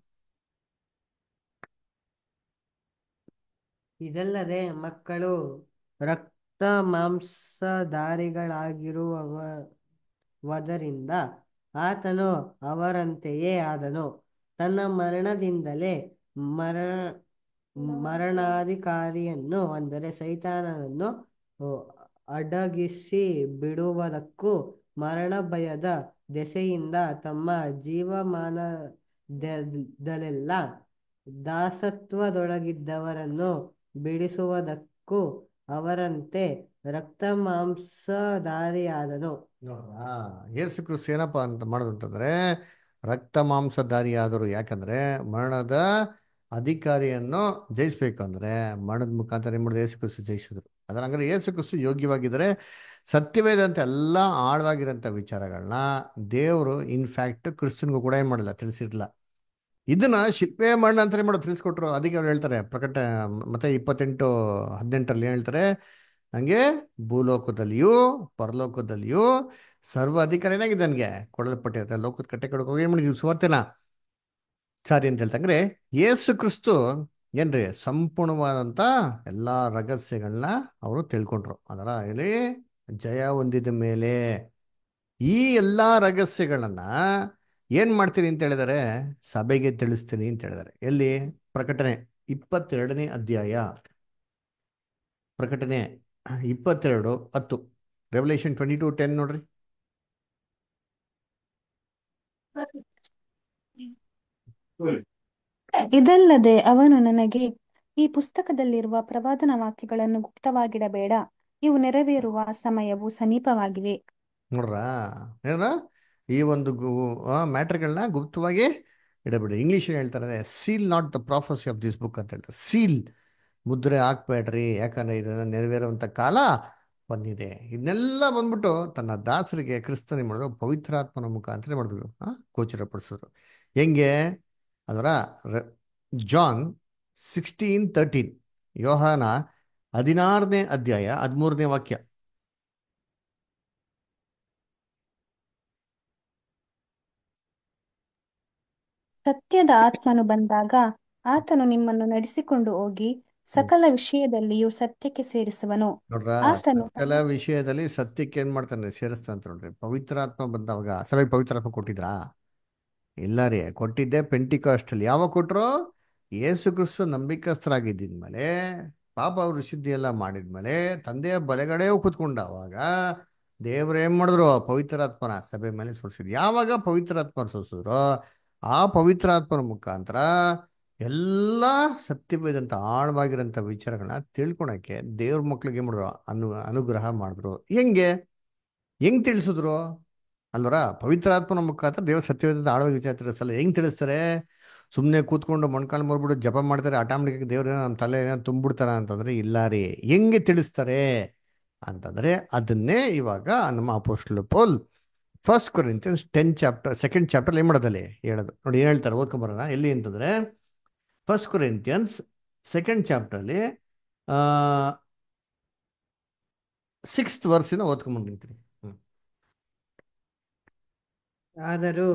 ಇದಲ್ಲದೆ ಮಕ್ಕಳು ರಕ್ತ ಮಾಂಸಧಾರಿಗಳಾಗಿರುವವದರಿಂದ ಆತನು ಅವರಂತೆಯೇ ಆದನು ತನ್ನ ಮರಣದಿಂದಲೇ ಮರ ಮರಣಾಧಿಕಾರಿಯನ್ನು ಅಂದರೆ ಸೈತಾನನನ್ನು ಅಡಗಿಸಿ ಬಿಡುವುದಕ್ಕೂ ಮರಣ ಭಯದ ದೆಸೆಯಿಂದ ತಮ್ಮ ಜೀವಮಾನದಲ್ಲೆಲ್ಲ ದಾಸತ್ವದೊಳಗಿದ್ದವರನ್ನು ಬಿಡಿಸುವುದಕ್ಕೂ ಅವರಂತೆ ರಕ್ತ ಮಾಂಸಧಾರಿಯಾದನು ನೋಡ್ರಾ ಯೇಸು ಕ್ರಿಸ್ತ ಏನಪ್ಪ ಅಂತ ಮಾಡೋದು ಅಂತಂದ್ರೆ ರಕ್ತ ಮಾಂಸಧಾರಿಯಾದರು ಯಾಕಂದ್ರೆ ಮರಣದ ಅಧಿಕಾರಿಯನ್ನು ಜಯಿಸ್ಬೇಕಂದ್ರೆ ಮರಣದ ಮುಖಾಂತರ ಏನ್ ಮಾಡಿದ್ರು ಯೇಸು ಕ್ರಿಸ್ತು ಜಯಿಸಿದ್ರು ಅದರ ಹಂಗಾರೆ ಯೇಸು ಕ್ರಿಸ್ತು ಯೋಗ್ಯವಾಗಿದ್ದರೆ ಸತ್ಯವೇದಂತ ಎಲ್ಲ ಆಳವಾಗಿರೋಂಥ ವಿಚಾರಗಳನ್ನ ದೇವರು ಇನ್ಫ್ಯಾಕ್ಟ್ ಕ್ರಿಸ್ತನ್ಗೂ ಕೂಡ ಏನ್ ಮಾಡಿಲ್ಲ ತಿಳಿಸಿರ್ಲಿಲ್ಲ ಇದನ್ನ ಶಿಲ್ಪೆ ಮರಣ ಅಂತ ಏನ್ ಮಾಡೋದು ತಿಳಿಸ್ಕೊಟ್ರು ಅದಕ್ಕೆ ಅವ್ರು ಹೇಳ್ತಾರೆ ಪ್ರಕಟ ಮತ್ತೆ ಇಪ್ಪತ್ತೆಂಟು ಹದಿನೆಂಟರಲ್ಲಿ ಏನ್ ಹೇಳ್ತಾರೆ ನಂಗೆ ಭೂಲೋಕದಲ್ಲಿಯೂ ಪರಲೋಕದಲ್ಲಿಯೂ ಸರ್ವ ಅಧಿಕಾರ ಏನಾಗಿದೆ ನನಗೆ ಕೊಡಲ್ಪಟ್ಟಿರುತ್ತೆ ಲೋಕದ ಕಟ್ಟೆ ಕಡೆಗೆ ಹೋಗಿ ಏನ್ ಮಾಡಿದ್ವಿ ಸುವಾರ್ತೆನ ಸಾರಿ ಅಂತ ಹೇಳ್ತಂದ್ರೆ ಯೇಸು ಕ್ರಿಸ್ತು ಏನ್ರಿ ಸಂಪೂರ್ಣವಾದಂತ ಎಲ್ಲಾ ರಹಸ್ಯಗಳನ್ನ ಅವರು ತಿಳ್ಕೊಂಡ್ರು ಅದರ ಹೇಳಿ ಜಯ ಹೊಂದಿದ ಮೇಲೆ ಈ ಎಲ್ಲಾ ರಹಸ್ಯಗಳನ್ನ ಏನ್ ಮಾಡ್ತೀನಿ ಅಂತ ಹೇಳಿದಾರೆ ಸಭೆಗೆ ತಿಳಿಸ್ತೀನಿ ಅಂತ ಹೇಳಿದಾರೆ ಎಲ್ಲಿ ಪ್ರಕಟಣೆ ಇಪ್ಪತ್ತೆರಡನೇ ಅಧ್ಯಾಯ ಪ್ರಕಟಣೆ ಇಪ್ಪತ್ತೆರಡು ಹತ್ತು ರೆವಲ್ಯೂಷನ್ ಟ್ವೆಂಟಿ ಟು ಟೆನ್ ನೋಡ್ರಿ ಇದಲ್ಲದೆ ಅವನು ನನಗೆ ಈ ಪುಸ್ತಕದಲ್ಲಿರುವ ಪ್ರವಾದನ ವಾಕ್ಯಗಳನ್ನು ಗುಪ್ತವಾಗಿಡಬೇಡ ಇವು ನೆರವೇರುವ ಸಮಯವು ಸಮೀಪವಾಗಿವೆ ನೋಡ್ರಾ ಏನ ಈ ಒಂದು ಮ್ಯಾಟ್ರ್ಗಳನ್ನ ಗುಪ್ತವಾಗಿ ಇಡಬೇಡಿ ಇಂಗ್ಲಿಷ್ ಹೇಳ್ತಾರೆ seal not the prophecy of this book ಅಂತ ಹೇಳ್ತಾರೆ ಸೀಲ್ ಮುದ್ರೆ ಹಾಕ್ಬೇಡ್ರಿ ಯಾಕಂದ್ರೆ ಇದನ್ನ ನೆರವೇರುವಂತ ಕಾಲ ಬಂದಿದೆ ಇದನ್ನೆಲ್ಲ ಬಂದ್ಬಿಟ್ಟು ತನ್ನ ದಾಸರಿಗೆ ಕ್ರಿಸ್ತನ ಮಾಡಿದ್ರು ಪವಿತ್ರಾತ್ಮನ ಮುಖಾಂತರ ಮಾಡಿದ್ರು ಆ ಗೋಚರಪಡಿಸಿದ್ರು ಹೆಂಗೆ ಅದರ ಜಾನ್ ಸಿಕ್ಸ್ಟೀನ್ ತರ್ಟೀನ್ ಯೋಹಾನ ಹದಿನಾರನೇ ಅಧ್ಯಾಯ ಹದಿಮೂರನೇ ವಾಕ್ಯ ಸತ್ಯದ ಆತ್ಮನು ಬಂದಾಗ ಆತನು ನಿಮ್ಮನ್ನು ನಡೆಸಿಕೊಂಡು ಹೋಗಿ ಸಕಲ ವಿಷಯದಲ್ಲಿಯೂ ಸತ್ಯಕ್ಕೆ ಸೇರಿಸುವನು ನೋಡ್ರ ಆತನು ಸಕಲ ವಿಷಯದಲ್ಲಿ ಸತ್ಯಕ್ಕೆ ಏನ್ ಮಾಡ್ತಾನೆ ಸೇರಿಸ್ತಾನೆ ನೋಡ್ರಿ ಪವಿತ್ರಾತ್ಮ ಬಂದವಾಗ ಸಭೆಗೆ ಪವಿತ್ರಾತ್ಮ ಕೊಟ್ಟಿದ್ರಾ ಇಲ್ಲ ರೀ ಕೊಟ್ಟಿದ್ದೆ ಪೆಂಟಿಕಾಸ್ಟಲ್ಲಿ ಯಾವಾಗ ಕೊಟ್ರು ಯೇಸು ಕ್ರಿಸ್ತು ನಂಬಿಕಸ್ಥರಾಗಿದ್ದಿದ್ಮೇಲೆ ಪಾಪ ಅವ್ರ ಶುದ್ಧಿ ಎಲ್ಲ ಮಾಡಿದ್ಮೇಲೆ ತಂದೆಯ ಬಲಗಡೆ ಕೂತ್ಕೊಂಡಾವಾಗ ದೇವ್ರು ಏನ್ ಮಾಡಿದ್ರು ಪವಿತ್ರಾತ್ಮನ ಸಭೆ ಮೇಲೆ ಸುರಿಸಿದ್ರು ಯಾವಾಗ ಪವಿತ್ರಾತ್ಮ ಸುರಿಸಿದ್ರು ಆ ಪವಿತ್ರಾತ್ಮನ ಮುಖಾಂತರ ಎಲ್ಲ ಸತ್ಯವೇದಂತ ಆಳವಾಗಿರೋಂಥ ವಿಚಾರಗಳನ್ನ ತಿಳ್ಕೊಳಕ್ಕೆ ದೇವ್ರ ಮಕ್ಳಿಗೆ ಏನ್ ಮಾಡಿದ್ರು ಅನು ಅನುಗ್ರಹ ಮಾಡಿದ್ರು ಹೆಂಗೆ ಹೆಂಗ್ ತಿಳಿಸಿದ್ರು ಅಲ್ವರ ಪವಿತ್ರಾತ್ಮನ ಮುಖಾಂತರ ದೇವ್ರ ಸತ್ಯವೇದಂತ ಆಳವಾಗಿ ವಿಚಾರ ತಿಳಿಸಲ್ಲ ಹೆಂಗ್ ತಿಳಿಸ್ತಾರೆ ಸುಮ್ಮನೆ ಕೂತ್ಕೊಂಡು ಮೊಣ್ಕಾಲು ಮರ್ಬಿಟ್ಟು ಜಪ ಮಾಡ್ತಾರೆ ಆಟೋಮೆಟಿಕ್ ದೇವ್ರ ನಮ್ಮ ತಲೆ ಏನೋ ತುಂಬಿಡ್ತಾರ ಅಂತಂದ್ರೆ ಇಲ್ಲ ರೀ ಹೆಂಗೆ ತಿಳಿಸ್ತಾರೆ ಅಂತಂದ್ರೆ ಅದನ್ನೇ ಇವಾಗ ನಮ್ಮ apostle Paul first Corinthians ten chapter second chapter ಏನ್ ಮಾಡೋದಲ್ಲಿ ಹೇಳೋದು ನೋಡಿ ಏನ್ ಹೇಳ್ತಾರೆ ಓದ್ಕೊಂಬರೋಣ ಎಲ್ಲಿ ಅಂತಂದ್ರೆ ಫಸ್ಟ್ ಕೊರಿಂತಿಯನ್ಸ್ ಸೆಕೆಂಡ್ ಚಾಪ್ಟರ್ಲಿ ಸಿಕ್ಸ್ತ್ ವರ್ಸಿನ ಓದ್ಕೊಂಡ್ಬಂದಿರ್ತೀನಿ ಹ್ಮ್ ಆದರೂ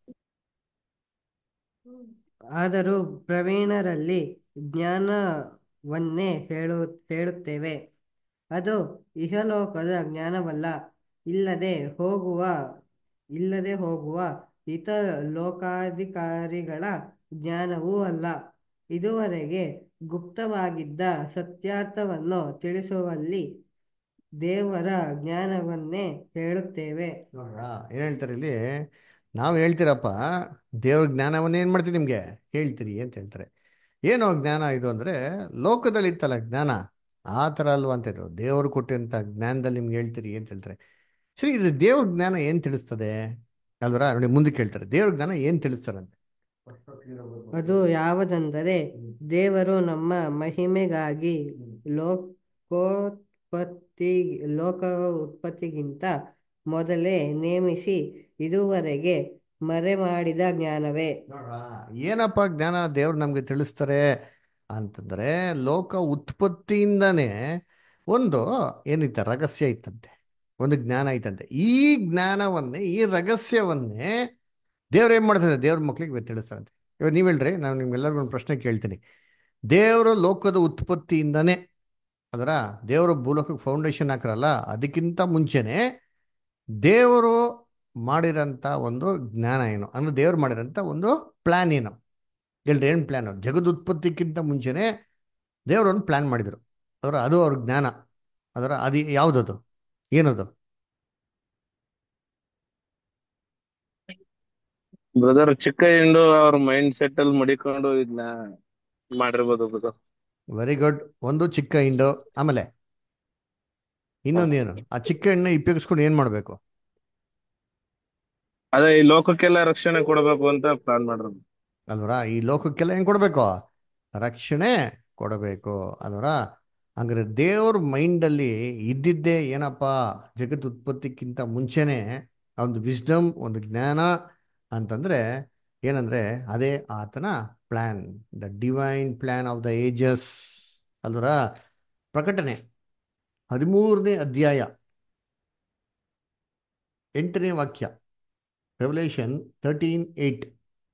ಆದರೂ ಪ್ರವೀಣರಲ್ಲಿ ಜ್ಞಾನವನ್ನೇ ಹೇಳು ಹೇಳುತ್ತೇವೆ ಅದು ಇಹಲೋಕದ ಜ್ಞಾನವಲ್ಲ ಇಲ್ಲದೆ ಹೋಗುವ ಇಲ್ಲದೆ ಹೋಗುವ ಇತ ಲೋಕಾಧಿಕಾರಿಗಳ ಜ್ಞಾನವೂ ಅಲ್ಲ ಇದುವರೆಗೆ ಗುಪ್ತವಾಗಿದ್ದ ಸತ್ಯಾರ್ಥವನ್ನು ತಿಳಿಸುವಲ್ಲಿ ದೇವರ ಜ್ಞಾನವನ್ನೇ ಹೇಳುತ್ತೇವೆ ನೋಡ್ರಾ ಏನ್ ಹೇಳ್ತಾರೆ ಇಲ್ಲಿ ನಾವು ಹೇಳ್ತೀರಪ್ಪ ದೇವ್ರ ಜ್ಞಾನವನ್ನ ಏನು ಮಾಡ್ತೀವಿ ನಿಮಗೆ ಹೇಳ್ತೀರಿ ಅಂತ ಹೇಳ್ತಾರೆ ಏನೋ ಜ್ಞಾನ ಇದು ಅಂದರೆ ಲೋಕದಲ್ಲಿ ಇತ್ತಲ್ಲ ಜ್ಞಾನ ಆ ಥರ ಅಲ್ವಾ ಅಂತ ಇದು ದೇವರು ಕೊಟ್ಟಂಥ ಜ್ಞಾನದಲ್ಲಿ ನಿಮ್ಗೆ ಹೇಳ್ತೀರಿ ಅಂತ ಹೇಳ್ತಾರೆ ಸರಿ ಇದು ದೇವ್ರ ಜ್ಞಾನ ಏನು ತಿಳಿಸ್ತದೆ ಅಲ್ವರ ನೋಡಿ ಮುಂದಕ್ಕೆ ಹೇಳ್ತಾರೆ ದೇವ್ರ ಜ್ಞಾನ ಏನು ತಿಳಿಸ್ತಾರಂತೆ ಅದು ಯಾವುದೆಂದರೆ ದೇವರು ನಮ್ಮ ಮಹಿಮೆಗಾಗಿ ಲೋಕೋತ್ಪತ್ತಿ ಲೋಕ ಉತ್ಪತ್ತಿಗಿಂತ ಮೊದಲೇ ನೇಮಿಸಿ ಇದುವರೆಗೆ ಮರೆಮಾಡಿದ ಜ್ಞಾನವೇ ನೋಡ್ರಾ ಏನಪ್ಪ ಜ್ಞಾನ ದೇವ್ರು ನಮ್ಗೆ ತಿಳಿಸ್ತಾರೆ ಅಂತಂದ್ರೆ ಲೋಕ ಉತ್ಪತ್ತಿಯಿಂದನೇ ಒಂದು ಏನಿತ್ತ ರಹಸ್ಯ ಇತ್ತಂತೆ ಒಂದು ಜ್ಞಾನ ಐತಂತೆ ಈ ಜ್ಞಾನವನ್ನೇ ಈ ರಹಸ್ಯವನ್ನೇ ದೇವ್ರು ಏನ್ ಮಾಡ್ತಾರೆ ದೇವ್ರ ಮಕ್ಳಿಗೆ ತಿಳಿಸ್ತಾರಂತೆ ಇವಾಗ ನೀವ್ ಹೇಳ್ರಿ ನಾನು ನಿಮ್ಗೆಲ್ಲರಿಗೂ ಒಂದು ಪ್ರಶ್ನೆ ಕೇಳ್ತೀನಿ ದೇವರು ಲೋಕದ ಉತ್ಪತ್ತಿಯಿಂದನೇ ಅದರ ದೇವರು ಭೂಲೋಕಕ್ಕೆ ಫೌಂಡೇಶನ್ ಹಾಕ್ರಲ್ಲ ಅದಕ್ಕಿಂತ ಮುಂಚೆನೆ ದೇವರು ಮಾಡಿರೋಂಥ ಒಂದು ಜ್ಞಾನ ಏನು ಅಂದ್ರೆ ದೇವ್ರು ಮಾಡಿರೋಂಥ ಒಂದು ಪ್ಲಾನ್ ಏನು ಹೇಳ್ರಿ ಏನು ಪ್ಲಾನ್ ಜಗದ ಉತ್ಪತ್ತಿಕ್ಕಿಂತ ಮುಂಚೆನೆ ದೇವರು ಒಂದು ಪ್ಲಾನ್ ಮಾಡಿದರು ಅದರ ಅದು ಅವ್ರ ಜ್ಞಾನ ಅದರ ಅದು ಯಾವುದದು ಏನದು ಬ್ರದರ್ ಚಿಕ್ಕ ಹಿಂಡು ಅವ್ರ ಮೈಂಡ್ ಸೆಟ್ ಅಲ್ಲಿ ಮಡಿಕೊಂಡು ಇದನ್ನ ಮಾಡಿರ್ಬೋದು ಬ್ರದರ್ ವೆರಿ ಗುಡ್ ಒಂದು ಚಿಕ್ಕ ಹಿಂಡು ಆಮೇಲೆ ಇನ್ನೊಂದೇನು ಆ ಚಿಕ್ಕ ಹಣ್ಣು ಉಪಯೋಗಿಸ್ಕೊಂಡು ಏನು ಮಾಡಬೇಕು ಅದೇ ಈ ಲೋಕಕ್ಕೆಲ್ಲ ರಕ್ಷಣೆ ಕೊಡಬೇಕು ಅಂತ ಪ್ಲಾನ್ ಮಾಡಿರೋದು ಅಲ್ವರ ಈ ಲೋಕಕ್ಕೆಲ್ಲ ಏನು ಕೊಡಬೇಕು ರಕ್ಷಣೆ ಕೊಡಬೇಕು ಅಲ್ವರ ಹಂಗಾರೆ ದೇವ್ರ ಮೈಂಡಲ್ಲಿ ಇದ್ದಿದ್ದೇ ಏನಪ್ಪ ಜಗತ್ ಉತ್ಪತ್ತಿಕ್ಕಿಂತ ಮುಂಚೆನೆ ಆ ಒಂದು ವಿಸ್ಡಮ್ ಒಂದು ಜ್ಞಾನ ಅಂತಂದ್ರೆ ಏನಂದ್ರೆ ಅದೇ ಆತನ plan the divine plan of the ages ಅಲ್ವರ ಪ್ರಕಟಣೆ ಹದಿಮೂರನೇ ಅಧ್ಯಾಯ ಎಂಟನೇ ವಾಕ್ಯ ರೆವಲ್ಯೂಷನ್ ತರ್ಟೀನ್ ಏಟ್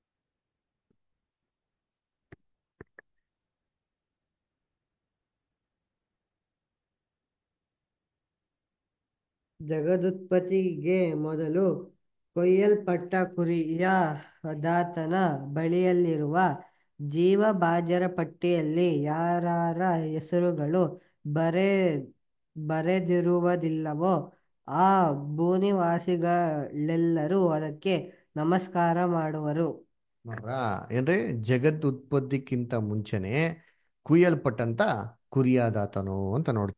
ಜಗದುತ್ಪತ್ತಿಗೆ ಮೊದಲು ಕೊಯ್ಯಲ್ಪಟ್ಟ ಕುರಿಯ ದಾತನ ಬಳಿಯಲ್ಲಿರುವ ಜೀವಬಾಧ್ಯರ ಪಟ್ಟಿಯಲ್ಲಿ ಯಾರಾರ ಹೆಸರುಗಳು ಬರೆ ಬರೆದಿರುವುದಿಲ್ಲವೋ ಆ ಭೂನಿವಾಸಿಗಳೆಲ್ಲರೂ ಅದಕ್ಕೆ ನಮಸ್ಕಾರ ಮಾಡುವರು ನೋಡ್ರಾ ಏನ್ರಿ ಜಗತ್ ಉತ್ಪತ್ತಿಕ್ಕಿಂತ ಮುಂಚೆನೆ ಕುಯ್ಯಲ್ಪಟ್ಟಂತ ಕುರಿಯಾದಾತನು ಅಂತ ನೋಡಿ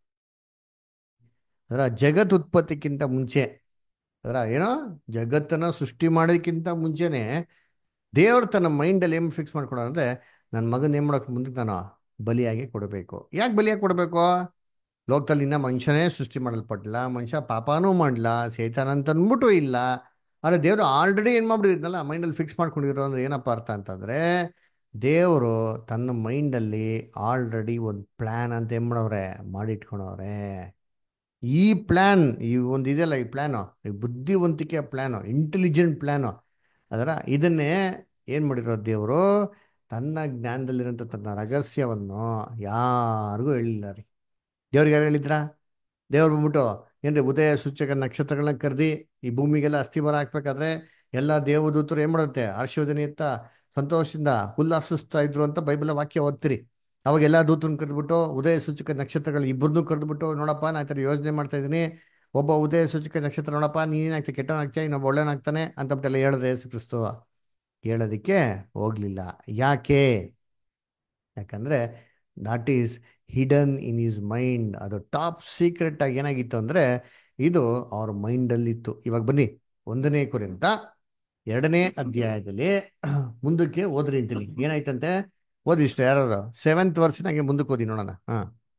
ಅದರ ಜಗತ್ ಉತ್ಪತ್ತಿಕ್ಕಿಂತ ಮುಂಚೆ ಅದರ ಏನೋ ಜಗತ್ತನ್ನ ಸೃಷ್ಟಿ ಮಾಡೋದಕ್ಕಿಂತ ಮುಂಚೆನೆ ದೇವ್ರು ತನ್ನ ಮೈಂಡಲ್ಲಿ ಏನು ಫಿಕ್ಸ್ ಮಾಡ್ಕೊಡೋ ಅಂದ್ರೆ ನನ್ನ ಮಗನ ಏನು ಮಾಡೋಕೆ ಮುಂದಕ್ಕೆ ನಾನು ಬಲಿಯಾಗಿ ಕೊಡಬೇಕು ಯಾಕೆ ಬಲಿಯಾಗಿ ಕೊಡಬೇಕು ಲೋಕದಲ್ಲಿ ಇನ್ನ ಮನುಷ್ಯನೇ ಸೃಷ್ಟಿ ಮಾಡಲ್ಪಟ್ಟಿಲ್ಲ ಮನುಷ್ಯ ಪಾಪನೂ ಮಾಡಲ್ಲ ಸೇತಾನ ಅಂತ ಅಂದ್ಬಿಟ್ಟು ಇಲ್ಲ ಆದರೆ ದೇವರು ಆಲ್ರೆಡಿ ಏನು ಮಾಡ್ಬಿಟ್ಟಿದ್ನಲ್ಲ ಮೈಂಡಲ್ಲಿ ಫಿಕ್ಸ್ ಮಾಡ್ಕೊಂಡಿರೋ ಅಂದ್ರೆ ಏನಪ್ಪ ಅರ್ಥ ಅಂತಂದ್ರೆ ದೇವರು ತನ್ನ ಮೈಂಡಲ್ಲಿ ಆಲ್ರೆಡಿ ಒಂದು ಪ್ಲ್ಯಾನ್ ಅಂತ ಏನು ಮಾಡವ್ರೆ ಮಾಡಿಟ್ಕೊಂಡವ್ರೆ ಈ ಪ್ಲ್ಯಾನ್ ಈ ಒಂದು ಇದೆಯಲ್ಲ ಈ ಪ್ಲ್ಯಾನು ಈ ಬುದ್ಧಿವಂತಿಕೆಯ ಪ್ಲ್ಯಾನು ಇಂಟೆಲಿಜೆಂಟ್ ಪ್ಲ್ಯಾನು ಅದರ ಇದನ್ನೇ ಏನು ಮಾಡಿರೋ ದೇವರು ತನ್ನ ಜ್ಞಾನದಲ್ಲಿರೋಂಥ ತನ್ನ ರಹಸ್ಯವನ್ನು ಯಾರಿಗೂ ಹೇಳಿಲ್ಲ ರೀ ದೇವ್ರಿಗೆ ಯಾರು ಹೇಳಿದ್ರಾ ದೇವ್ರು ಬಂದ್ಬಿಟ್ಟು ಏನ್ರಿ ಉದಯ ಸೂಚಕ ನಕ್ಷತ್ರಗಳನ್ನ ಕರೆದಿ ಈ ಭೂಮಿಗೆಲ್ಲ ಅಸ್ಥಿವಾರ ಹಾಕ್ಬೇಕಾದ್ರೆ ಎಲ್ಲ ದೇವದೂತರು ಏನ್ ಮಾಡುತ್ತೆ ಹರ್ಷೋದನೆಯತ್ತ ಸಂತೋಷದಿಂದ ಉಲ್ಲಾಸಿಸ್ತಾ ಇದ್ರು ಅಂತ ಬೈಬಲ್ ವಾಕ್ಯ ಓದ್ತೀರಿ ಅವಾಗ ಎಲ್ಲ ದೂತರನ್ನ ಕರೆದ್ಬಿಟ್ಟು ಉದಯ ಸೂಚಕ ನಕ್ಷತ್ರಗಳು ಇಬ್ಬರನ್ನೂ ಕರೆದ್ಬಿಟ್ಟು ನೋಡಪ್ಪ ನಾ ಈ ಥರ ಯೋಚನೆ ಮಾಡ್ತಾ ಇದ್ದೀನಿ ಒಬ್ಬ ಉದಯ ಸೂಚಕ ನಕ್ಷತ್ರ ನೋಡಪ್ಪ ನೀನೇನಾಗ್ತೀಯ ಕೆಟ್ಟವನಾಗ್ತೀಯ ಇನ್ನೊಬ್ಬ ಒಳ್ಳೆಯನಾಗ್ತಾನೆ ಅಂತಬಿಟ್ಟೆಲ್ಲ ಹೇಳಿದ್ರೆ ಯೇಸು ಕ್ರಿಸ್ತು ಹೇಳೋದಕ್ಕೆ ಹೋಗ್ಲಿಲ್ಲ ಯಾಕೆ ಯಾಕಂದ್ರೆ that is hidden in is mind ಅದು ಟಾಪ್ ಸೀಕ್ರೆಟ್ ಆಗಿ ಏನಾಗಿತ್ತು ಅಂದ್ರೆ ಇದು ಅವ್ರ ಮೈಂಡಲ್ಲಿತ್ತು ಇವಾಗ ಬನ್ನಿ ಒಂದನೇ ಕುರಿತ ಎರಡನೇ ಅಧ್ಯಾಯದಲ್ಲಿ ಮುಂದಕ್ಕೆ ಓದ್ರಿ ಅಂತೀನಿ ಏನಾಯ್ತಂತೆ ಓದಿ ಇಷ್ಟ ಯಾರು ಸೆವೆಂತ್ ವರ್ಷನಾಗೆ ಮುಂದಕ್ಕೆ ಓದಿ ನೋಡೋಣ ಹಾ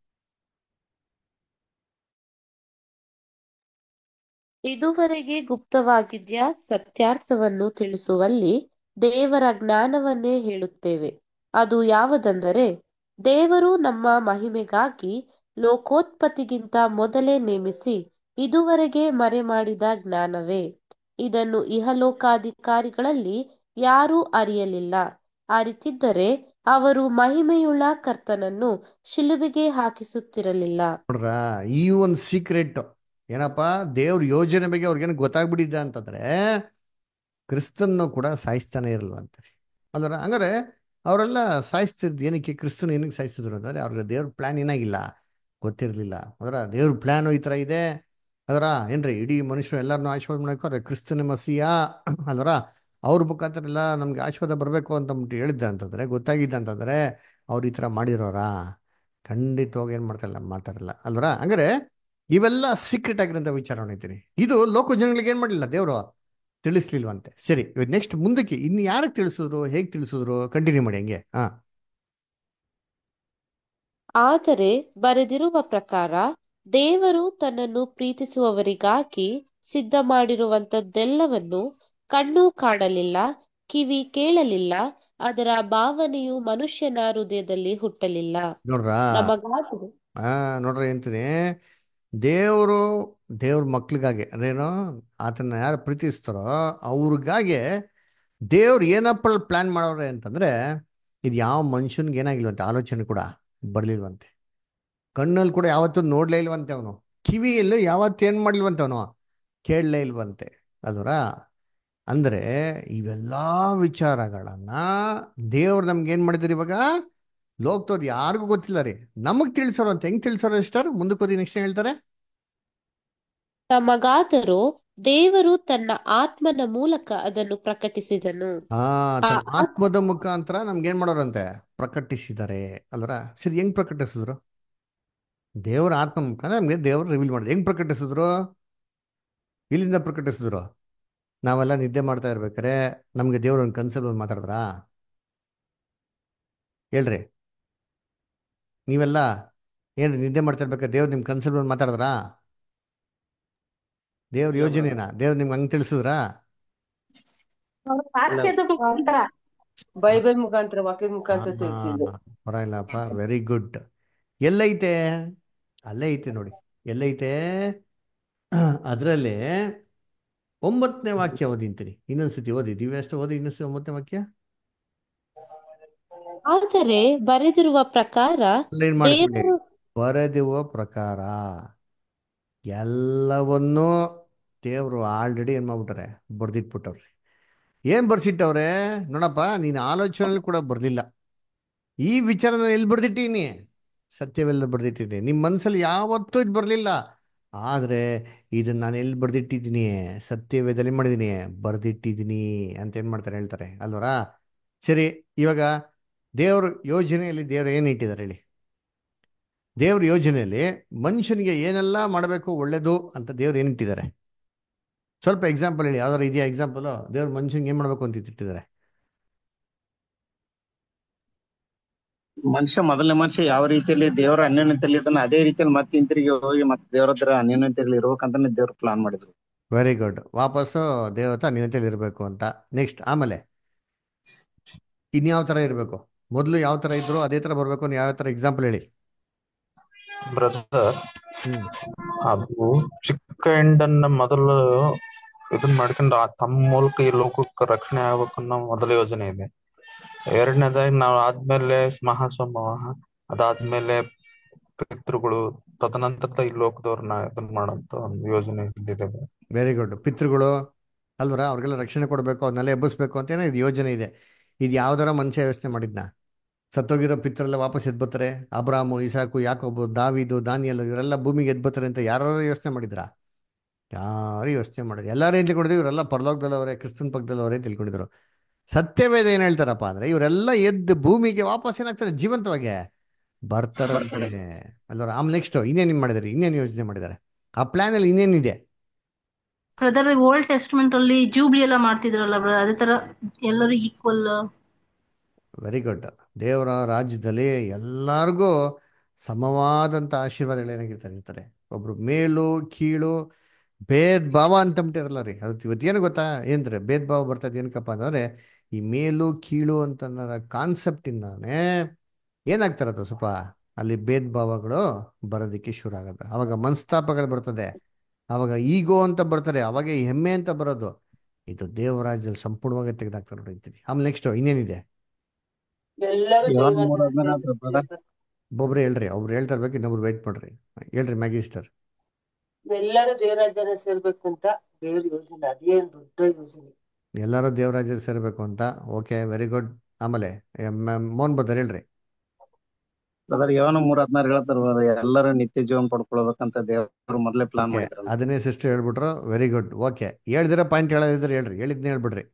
ಇದುವರೆಗೆ ಗುಪ್ತವಾಗಿದ್ಯ ಸತ್ಯಾರ್ಥವನ್ನು ತಿಳಿಸುವಲ್ಲಿ ದೇವರ ಜ್ಞಾನವನ್ನೇ ಹೇಳುತ್ತೇವೆ ಅದು ಯಾವುದೆಂದರೆ ದೇವರು ನಮ್ಮ ಮಹಿಮೆಗಾಗಿ ಲೋಕೋತ್ಪತ್ತಿಗಿಂತ ಮೊದಲೇ ನೇಮಿಸಿ ಇದುವರೆಗೆ ಮರೆಮಾಡಿದ ಜ್ಞಾನವೇ ಇದನ್ನು ಇಹಲೋಕಾಧಿಕಾರಿಗಳಲ್ಲಿ ಯಾರೂ ಅರಿಯಲಿಲ್ಲ ಅರಿತಿದ್ದರೆ ಅವರು ಮಹಿಮೆಯುಳ್ಳ ಕರ್ತನನ್ನು ಶಿಲುಬೆಗೆ ಹಾಕಿಸುತ್ತಿರಲಿಲ್ಲ ನೋಡ್ರ ಈ ಒಂದು ಸೀಕ್ರೆಟ್ ಏನಪ್ಪ ದೇವ್ರ ಯೋಜನೆ ಬಗ್ಗೆ ಅವ್ರಿಗೇನು ಗೊತ್ತಾಗ್ಬಿಟ್ಟಿದ್ದ ಅಂತಂದ್ರೆ ಕ್ರಿಸ್ತನ್ನು ಕೂಡ ಸಾಯಿಸ್ತಾನೆ ಇರಲ್ವಂತೆ ಅಲ್ವರ ಹಂಗಾರೆ ಅವರೆಲ್ಲ ಸಾಯಿಸ್ತಿದ್ದು ಏನಕ್ಕೆ ಕ್ರಿಸ್ತನ್ ಏನಕ್ಕೆ ಸಾಯಿಸಿದ್ರು ಅಂದ್ರೆ ಅವ್ರಿಗೆ ದೇವ್ರ ಪ್ಲಾನ್ ಏನಾಗಿಲ್ಲ ಗೊತ್ತಿರಲಿಲ್ಲ ಅದರ ದೇವ್ರ ಪ್ಲಾನು ಈ ಥರ ಇದೆ ಅದರ ಏನ್ರಿ ಇಡೀ ಮನುಷ್ಯರು ಎಲ್ಲರನ್ನೂ ಆಶೀರ್ವಾದ ಮಾಡಬೇಕು ಅದ್ರ ಕ್ರಿಸ್ತನ ಮಸಿಯ ಅಲ್ವರ ಅವ್ರ ಮುಖಾಂತರ ಎಲ್ಲ ನಮ್ಗೆ ಆಶೀರ್ವಾದ ಬರಬೇಕು ಅಂತ ಅಂದ್ಬಿಟ್ಟು ಹೇಳಿದ್ದ ಅಂತಂದ್ರೆ ಗೊತ್ತಾಗಿದ್ದ ಅಂತಂದ್ರೆ ಅವ್ರು ಈ ಥರ ಮಾಡಿರೋರಾ ಖಂಡಿತವಾಗಿ ಏನು ಮಾಡ್ತಾರಲ್ಲ ಮಾಡ್ತಾರಲ್ಲ ಅಲ್ವರ ಹಂಗಾರೆ ಇವೆಲ್ಲ ಸೀಕ್ರೆಟ್ ಆಗಿರೋಂಥ ವಿಚಾರ ಹೊಣಿತೀನಿ ಇದು ಲೋಕ ಜನಗಳಿಗೆ ಏನು ಮಾಡಲಿಲ್ಲ ದೇವರು ತಿಳಿಸ್ಲಿಲ್ವಂತೆ ಸರಿ ಇವಾಗ ನೆಕ್ಸ್ಟ್ ಮುಂದಕ್ಕೆ ಇನ್ನು ಯಾರಿಗೆ ತಿಳಿಸಿದ್ರು ಹೇಗೆ ತಿಳಿಸಿದ್ರು ಕಂಟಿನ್ಯೂ ಮಾಡಿ ಹಂಗೆ ಹಾ ಆದರೆ ಬರೆದಿರುವ ಪ್ರಕಾರ ದೇವರು ತನ್ನನ್ನು ಪ್ರೀತಿಸುವವರಿಗಾಗಿ ಸಿದ್ಧ ಮಾಡಿರುವಂತದ್ದೆಲ್ಲವನ್ನು ಕಣ್ಣು ಕಾಣಲಿಲ್ಲ ಕಿವಿ ಕೇಳಲಿಲ್ಲ ಅದರ ಭಾವನೆಯು ಮನುಷ್ಯನ ಹೃದಯದಲ್ಲಿ ಹುಟ್ಟಲಿಲ್ಲ ನೋಡ್ರಾ ನಮಗಾದರೂ ಆ ನೋಡ್ರಿ ಅಂತೀನಿ ದೇವರು ದೇವ್ರ ಮಕ್ಳಿಗಾಗಿ ಅಂದ್ರೇನು ಆತನ ಯಾರು ಪ್ರೀತಿಸ್ತಾರೋ ಅವ್ರಿಗಾಗೆ ದೇವ್ರು ಏನಪ್ಪ ಪ್ಲಾನ್ ಮಾಡೋರೆ ಅಂತಂದ್ರೆ ಇದು ಯಾವ ಮನುಷ್ಯನ್ಗೆ ಏನಾಗಿಲ್ವಂತೆ ಆಲೋಚನೆ ಕೂಡ ಬರ್ಲಿಲ್ವಂತೆ ಕಣ್ಣಲ್ಲಿ ಕೂಡ ಯಾವತ್ತೂ ನೋಡ್ಲೇ ಇಲ್ವಂತೆ ಅವನು ಕಿವಿಯಲ್ಲೂ ಯಾವತ್ತೂ ಏನ್ ಮಾಡ್ಲಿಲ್ವಂತೆ ಅವನು ಕೇಳಲೇ ಇಲ್ವಂತೆ ಅಲ್ವರ ಅಂದ್ರೆ ಇವೆಲ್ಲ ವಿಚಾರಗಳನ್ನ ದೇವ್ರು ನಮ್ಗೆ ಏನ್ ಮಾಡಿದ್ರು ಇವಾಗ ಲೋಕದವ್ರು ಯಾರಿಗೂ ಗೊತ್ತಿಲ್ಲ ರೀ ನಮಗ್ ತಿಳಿಸೋರು ಅಂತ ಹೆಂಗ್ ತಿಳಿಸೋರು ಇಷ್ಟಾರ ಮುಂದಕ್ಕೆ ಓದಿ ನೆಕ್ಸ್ಟ್ ಹೇಳ್ತಾರೆ ನಮಗಾದರೂ ದೇವರು ತನ್ನ ಆತ್ಮನ ಮೂಲಕ ಅದನ್ನು ಪ್ರಕಟಿಸಿದನು ಆ ಆ ತನ್ನ ಆತ್ಮ ಆತ್ಮದ ಮುಖಾಂತರ ನಮ್ಗೆ ಏನ್ ಮಾಡೋರಂತೆ ಪ್ರಕಟಿಸಿದ್ದಾರೆ ಅಲ್ವರ ಸರಿ ಹೆಂಗ್ ಪ್ರಕಟಿಸಿದ್ರು ದೇವರ ಆತ್ಮ ಮುಖಾಂತರ ನಮ್ಗೆ ದೇವರು ರಿವೀಲ್ ಮಾಡಿದ್ರು ಹೆಂಗ್ ಪ್ರಕಟಿಸಿದ್ರು ಇಲ್ಲಿಂದ ಪ್ರಕಟಿಸಿದ್ರು ನಾವೆಲ್ಲ ನಿದ್ದೆ ಮಾಡ್ತಾ ಇರ್ಬೇಕಾರೆ ನಮ್ಗೆ ದೇವ್ರ ಒಂದು ಕನ್ಸಲ್ಲಿ ಬಂದು ಮಾತಾಡಿದ್ರಾ ಹೇಳ್ರಿ ನೀವೆಲ್ಲ ಏನ್ರಿ ನಿದ್ದೆ ಮಾಡ್ತಾ ಇರ್ಬೇಕಾರೆ ದೇವ್ರು ನಿಮ್ ಕನ್ಸಲ್ಲಿ ಬಂದು ಮಾತಾಡಿದ್ರಾ ದೇವ್ರ ಯೋಜನೆನಾ ದೇವ್ರು ನಿಮ್ಗೆ ಹಂಗ್ ತಿಳಿಸಿದ್ರಾ ವಾಕ್ಯದ ಮುಖಾಂತರ ಬೈಬಲ್ ಮುಖಾಂತರ ವಾಕ್ಯದ ಮುಖಾಂತರ ಆ, ತಿಳಿಸಿದ್ರು ಪರವಾಗಿಲ್ಲಪ್ಪ ವೆರಿ ಗುಡ್ ಎಲ್ಲೈತೆ ಅಲ್ಲೇ ಐತೆ ನೋಡಿ ಎಲ್ಲೈತೆ ಅದರಲ್ಲಿ ಒಂಬತ್ತನೇ ವಾಕ್ಯ ಓದಿಂತೀನಿ ಇನ್ನೊಂದ್ಸತಿ ಓದಿ ದಿವ್ಯ ಎಷ್ಟು ಓದಿ ಇನ್ನೊಂದ್ಸತಿ ಒಂಬತ್ತನೇ ವಾಕ್ಯ ಆದರೆ ಬರೆದಿರುವ ಪ್ರಕಾರ ಏನ್ ಮಾಡ್ಕೊಳ್ಳಿ ದೇವರು ಬರೆದಿರುವ ಪ್ರಕಾರ ಎಲ್ಲವನ್ನೂ ದೇವರು ಆಲ್ರೆಡಿ ಏನ್ ಮಾಡ್ಬಿಟ್ಟಾರೆ ಬರ್ದಿಟ್ಬಿಟ್ಟವ್ರಿ ಏನ್ ಬರ್ಸಿಟ್ಟವ್ರೆ ನೋಡಪ್ಪ ನೀನ್ ಆಲೋಚನೆ ಕೂಡ ಬರ್ಲಿಲ್ಲ ಈ ವಿಚಾರನ ಎಲ್ಲಿ ಬರ್ದಿಟ್ಟೀನಿ ಸತ್ಯವೆಲ್ಲ ಬರ್ದಿಟ್ಟಿದ್ದೀನಿ ನಿಮ್ಮ ಮನಸ್ಸಲ್ಲಿ ಯಾವತ್ತೂ ಇದು ಬರಲಿಲ್ಲ ಆದರೆ ಇದನ್ನ ನಾನು ಎಲ್ಲಿ ಬರ್ದಿಟ್ಟಿದ್ದೀನಿ ಸತ್ಯವೇದಲ್ಲಿ ಮಾಡಿದ್ದೀನಿ ಬರ್ದಿಟ್ಟಿದ್ದೀನಿ ಅಂತ ಏನು ಮಾಡ್ತಾರೆ ಹೇಳ್ತಾರೆ ಅಲ್ವರಾ ಸರಿ ಇವಾಗ ದೇವ್ರ ಯೋಜನೆಯಲ್ಲಿ ದೇವ್ರು ಏನು ಇಟ್ಟಿದ್ದಾರೆ ಹೇಳಿ ದೇವ್ರ ಯೋಜನೆಯಲ್ಲಿ ಮನುಷ್ಯನಿಗೆ ಏನೆಲ್ಲ ಮಾಡಬೇಕು ಒಳ್ಳೇದು ಅಂತ ದೇವ್ರು ಏನು ಇಟ್ಟಿದ್ದಾರೆ ಸ್ವಲ್ಪ ಎಕ್ಸಾಂಪಲ್ ಹೇಳಿ ಯಾವ್ದಾರು ಇದೆಯಾ ಎಕ್ಸಾಂಪಲ್ ದೇವ್ರ ಮನುಷ್ಯನಿಗೆ ಏನು ಮಾಡಬೇಕು ಅಂತ ಇಟ್ಟಿದ್ದಾರೆ ಮನುಷ್ಯ ಮೊದಲನೇ ಮನುಷ್ಯ ಯಾವ ರೀತಿಯಲ್ಲಿ ದೇವರ ಅನ್ಯೋನ್ಯತೆಯಲ್ಲಿ ಇದ್ದಾನೆ ಅದೇ ರೀತಿಯಲ್ಲಿ ಮತ್ತೆ ಹಿಂತಿರುಗಿ ಹೋಗಿ ಮತ್ತೆ ದೇವರ ಹತ್ರ ಅನ್ಯೋನ್ಯತೆಯಲ್ಲಿ ಇರ್ಬೇಕಂತಾನೆ ದೇವ್ರು ಪ್ಲಾನ್ ಮಾಡಿದ್ರು ವೆರಿ ಗುಡ್ ವಾಪಸ್ಸು ದೇವತ ನಿನತೆಯಲ್ಲಿ ಇರಬೇಕು ಅಂತ ನೆಕ್ಸ್ಟ್ ಆಮೇಲೆ ಇನ್ಯಾವ ಥರ ಇರಬೇಕು ಮೊದಲು ಯಾವ ಥರ ಇದ್ರು ಅದೇ ಥರ ಬರಬೇಕು ಯಾವ ಥರ ಎಕ್ಸಾಂಪಲ್ ಹೇಳಿ ಬ್ರದರ್ ಹ್ಮ್ ಅದು ಚಿಕ್ಕ ಹಿಂಡನ್ನ ಮೊದಲು ಇದನ್ ಮಾಡ್ಕೊಂಡು ಆ ತಮ್ಮ ಮೂಲಕ ಈ ಲೋಕಕ್ಕೆ ರಕ್ಷಣೆ ಆಗ್ಬೇಕು ಅನ್ನೋ ಮೊದಲ ಯೋಜನೆ ಇದೆ ಎರಡನೇದಾಗಿ ನಾವು ಆದ್ಮೇಲೆ ಮಹಾಸಮೂಹ ಅದಾದ್ಮೇಲೆ ಪಿತೃಗಳು ತದನಂತರ ಈ ಲೋಕದವ್ರನ್ನ ಇದನ್ ಮಾಡೋಂತ ಒಂದು ಯೋಜನೆ ಇದ್ದಿದೆ ವೆರಿ ಗುಡ್ ಪಿತೃಗಳು ಅಲ್ವರ ಅವ್ರಿಗೆಲ್ಲ ರಕ್ಷಣೆ ಕೊಡಬೇಕು ಅದನ್ನೆಲ್ಲ ಎಬ್ಬಿಸ್ಬೇಕು ಅಂತ ಏನೋ ಇದು ಯೋಜನೆ ಇದೆ ಇದು ಯಾವ್ದಾರ ಮನುಷ್ಯ ಯೋಚನೆ ಮಾಡಿದ್ನ ಸತ್ತೋಗಿರೋ ಪಿತರೆಲ್ಲ ವಾಪಸ್ ಎದ್ದು ಬರ್ತಾರೆ ಅಬ್ರಾಮು ಇಸಾಕು ಯಾಕೊಬ್ಬು ದಾವಿದು ದಾನಿಯಲ್ ಇವರೆಲ್ಲ ಭೂಮಿಗೆ ಎದ್ದು ಬರ್ತಾರೆ ಅಂತ ಯಾರು ಯೋಚನೆ ಮಾಡಿದ್ರಾ ಯಾರು ಯೋಚನೆ ಮಾಡಿದ್ರು ಎಲ್ಲರೂ ಏನ್ ತಿಳ್ಕೊಂಡಿದ್ರು ಇವರೆಲ್ಲ ಪರಲೋಕದಲ್ಲವರೇ ಕ್ರಿಸ್ತನ್ ಪಕ್ಕದಲ್ಲವರೇ ಅಂತ ತಿಳ್ಕೊಂಡಿದ್ರು ಸತ್ಯವೇದ ಏನ್ ಹೇಳ್ತಾರಪ್ಪ ಅಂದ್ರೆ ಇವರೆಲ್ಲ ಎದ್ದು ಭೂಮಿಗೆ ವಾಪಸ್ ಏನಾಗ್ತಾರೆ ಜೀವಂತವಾಗಿ ಬರ್ತಾರಂತಾನೆ ಅಲ್ವರ ಆಮೇಲೆ ನೆಕ್ಸ್ಟ್ ಇನ್ನೇನು ಮಾಡಿದಾರೆ ಇನ್ನೇನು ಯೋಚನೆ ಮಾಡಿದ್ದಾರೆ ಆ ಪ್ಲಾನ್ ಅಲ್ಲಿ ಇನ್ನೇನಿದೆ ಬ್ರದರ್ ಓಲ್ಡ್ ಟೆಸ್ಟ್ಮೆಂಟ್ ಅಲ್ಲಿ ಜೂಬ್ಲಿ ಎಲ್ಲ ಮಾಡ್ತಿದ್ರಲ್ಲ ಬ್ರದರ್ ಅದೇ ತರ ಎಲ್ಲರೂ ಈಕ್ವಲ್ ವೆರಿ ಗುಡ್ ದೇವರ ರಾಜ್ಯದಲ್ಲಿ ಎಲ್ಲರಿಗೂ ಸಮವಾದಂಥ ಆಶೀರ್ವಾದಗಳು ಏನಾಗಿರ್ತಾರೆ ಇರ್ತಾರೆ ಒಬ್ರು ಮೇಲು ಕೀಳು ಭೇದ ಭಾವ ಅಂತ ಅಂದ್ಬಿಟ್ಟಿರಲ್ಲ ರೀ ಅದು ಇವತ್ತು ಏನು ಗೊತ್ತಾ ಏನ್ರೆ ಭೇದ ಭಾವ ಬರ್ತದೆ ಏನಕ್ಕಪ್ಪ ಅಂತಂದ್ರೆ ಈ ಮೇಲು ಕೀಳು ಅಂತ ಕಾನ್ಸೆಪ್ಟ್ ಇಂದಾನೆ ಏನಾಗ್ತಾರದು ಸ್ವಲ್ಪ ಅಲ್ಲಿ ಭೇದ ಭಾವಗಳು ಬರೋದಕ್ಕೆ ಶುರು ಆಗುತ್ತೆ ಅವಾಗ ಮನಸ್ತಾಪಗಳು ಬರ್ತದೆ ಅವಾಗ ಈಗೋ ಅಂತ ಬರ್ತಾರೆ ಅವಾಗ ಹೆಮ್ಮೆ ಅಂತ ಬರೋದು ಇದು ದೇವರಾಜ್ಯದಲ್ಲಿ ಸಂಪೂರ್ಣವಾಗಿ ತೆಗೆದಾಕ್ತಾರೆ ನೋಡಿರ್ತೀನಿ ಆಮೇಲೆ ನೆಕ್ಸ್ಟ್ ಇನ್ನೇನಿದೆ ಎಲ್ಲರೂ ಯಾವಾಗ ದೇವರ ಮೂರಾದ್ಮೇಲೆ ಆದ್ರೆ brother? ಒಬ್ಬೊಬ್ರು ಹೇಳ್ರಿ ಒಬ್ರು ಹೇಳ್ತಾ ಇರ್ಬೇಕು ಇನ್ನೊಬ್ರು ವೇಟ್ ಮಾಡ್ರಿ ಹೇಳ್ರಿ ಮ್ಯಾಗಿಸ್ಟರ್ ಎಲ್ಲರೂ ದೇವರಾಜ್ಯನ ಸೇರ್ಬೇಕು ಅಂತ ದೇವ್ರ ಯೋಜನೆ ಅದೇ ದೊಡ್ಡ ಯೋಜನೆ ಎಲ್ಲರೂ ದೇವರಾಜ್ಯ ಸೇರ್ಬೇಕು ಅಂತ ಓಕೆ ವೆರಿ ಗುಡ್ ಆಮೇಲೆ ಎಂ- ಎಂ- ಮೋಹನ್ ಬದರ್ ಹೇಳ್ರಿ ಬ್ರದರ್ ಯಾವನ ಮೂರ್ ಹದಿನಾರು ಹೇಳ್ತಾರ brother, ಎಲ್ಲರೂ ನಿತ್ಯ ಜೀವನ ಪಡ್ಕೊಳ್ಬೇಕಂತ ದೇವರು ಮೊದಲೇ ಪ್ಲಾನ್ ಓಕೆ ಮಾಡಿದ್ರಲ್ಲ ಅದನ್ನೇ ಸಿಸ್ಟರ್ ಹೇಳ್ಬಿಟ್ರು ವೆರಿ ಗುಡ್ ಓಕೆ ಹೇಳ್ದಿರೋ ಪಾಯಿಂಟ್ ಹೇಳೋದಿದ್ರೆ ಹೇಳ್ರಿ ಹೇಳಿದ್ನ ಹೇಳ್ಬಿಡ್ರಿ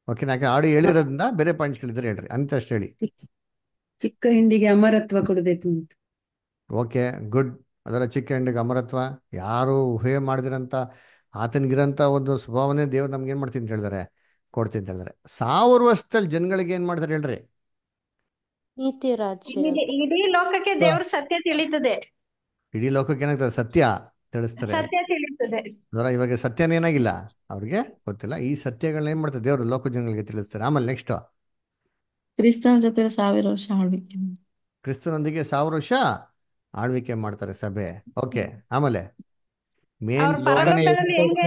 ಓಕೆ ಯಾಕೆ ಆಡು ಹೇಳಿರೋದ್ರಿಂದ ಬೇರೆ ಪಾಯಿಂಟ್ಸ್ಗಳಿದ್ರೆ ಹೇಳ್ರಿ ಅಂತ ಅಷ್ಟು ಹೇಳಿ ಚಿಕ್ಕ ಹಿಂಡಿಗೆ ಅಮರತ್ವ ಕೊಡಬೇಕು ಅಂತ ಓಕೆ ಗುಡ್ ಅದರ ಚಿಕ್ಕ ಹೆಂಡಿಗೆ ಅಮರತ್ವ ಯಾರು ಊಹೆ ಮಾಡಿದಿರಂತ ಆತನಿಗಿರಂತ ಒಂದು ಸ್ವಭಾವನೆ ದೇವ್ರು ನಮ್ಗೆ ಏನು ಮಾಡ್ತೀನಿ ಅಂತ ಹೇಳಿದಾರೆ ಕೊಡ್ತೀನಿ ಅಂತ ಹೇಳಿದಾರೆ ಸಾವಿರ ವರ್ಷದಲ್ಲಿ ಜನಗಳಿಗೆ ಏನು ಮಾಡ್ತಾರೆ ಹೇಳ್ರಿ ನೀತಿ ರಾಜ್ಯ ಇಡೀ ಇಡೀ ಲೋಕಕ್ಕೆ ದೇವ್ರ ಸತ್ಯ ತಿಳಿತದೆ ಇಡೀ ಲೋಕಕ್ಕೆ ಏನಾಗ್ತದೆ ಸತ್ಯ ತಿಳಿಸ್ತಾರೆ ಸತ್ಯ ತಿಳಿತದೆ ಅದರ ಇವಾಗ ಸತ್ಯನ ಏನಾಗಿಲ್ಲ ಅವ್ರಿಗೆ ಗೊತ್ತಿಲ್ಲ ಈ ಸತ್ಯಗಳನ್ನ ಏನ್ ಮಾಡ್ತಾರೆ ದೇವರು ಲೋಕ ಜನಗಳಿಗೆ ತಿಳಿಸ್ತಾರೆ ಆಮೇಲೆ ನೆಕ್ಸ್ಟ್ ಕ್ರಿಸ್ತನ ಜೊತೆ ಸಾವಿರ ವರ್ಷ ಆಳ್ವಿಕೆ ಮಾಡಿ. ಕ್ರಿಸ್ತನೊಂದಿಗೆ ಸಾವಿರ ವರ್ಷ ಆಳ್ವಿಕೆ ಮಾಡ್ತಾರೆ ಸಭೆ ಓಕೆ ಆಮೇಲೆ ಮೇನ್ ಅವ್ರ ಪರಲೋಕದಲ್ಲಿ ಹೆಂಗೆ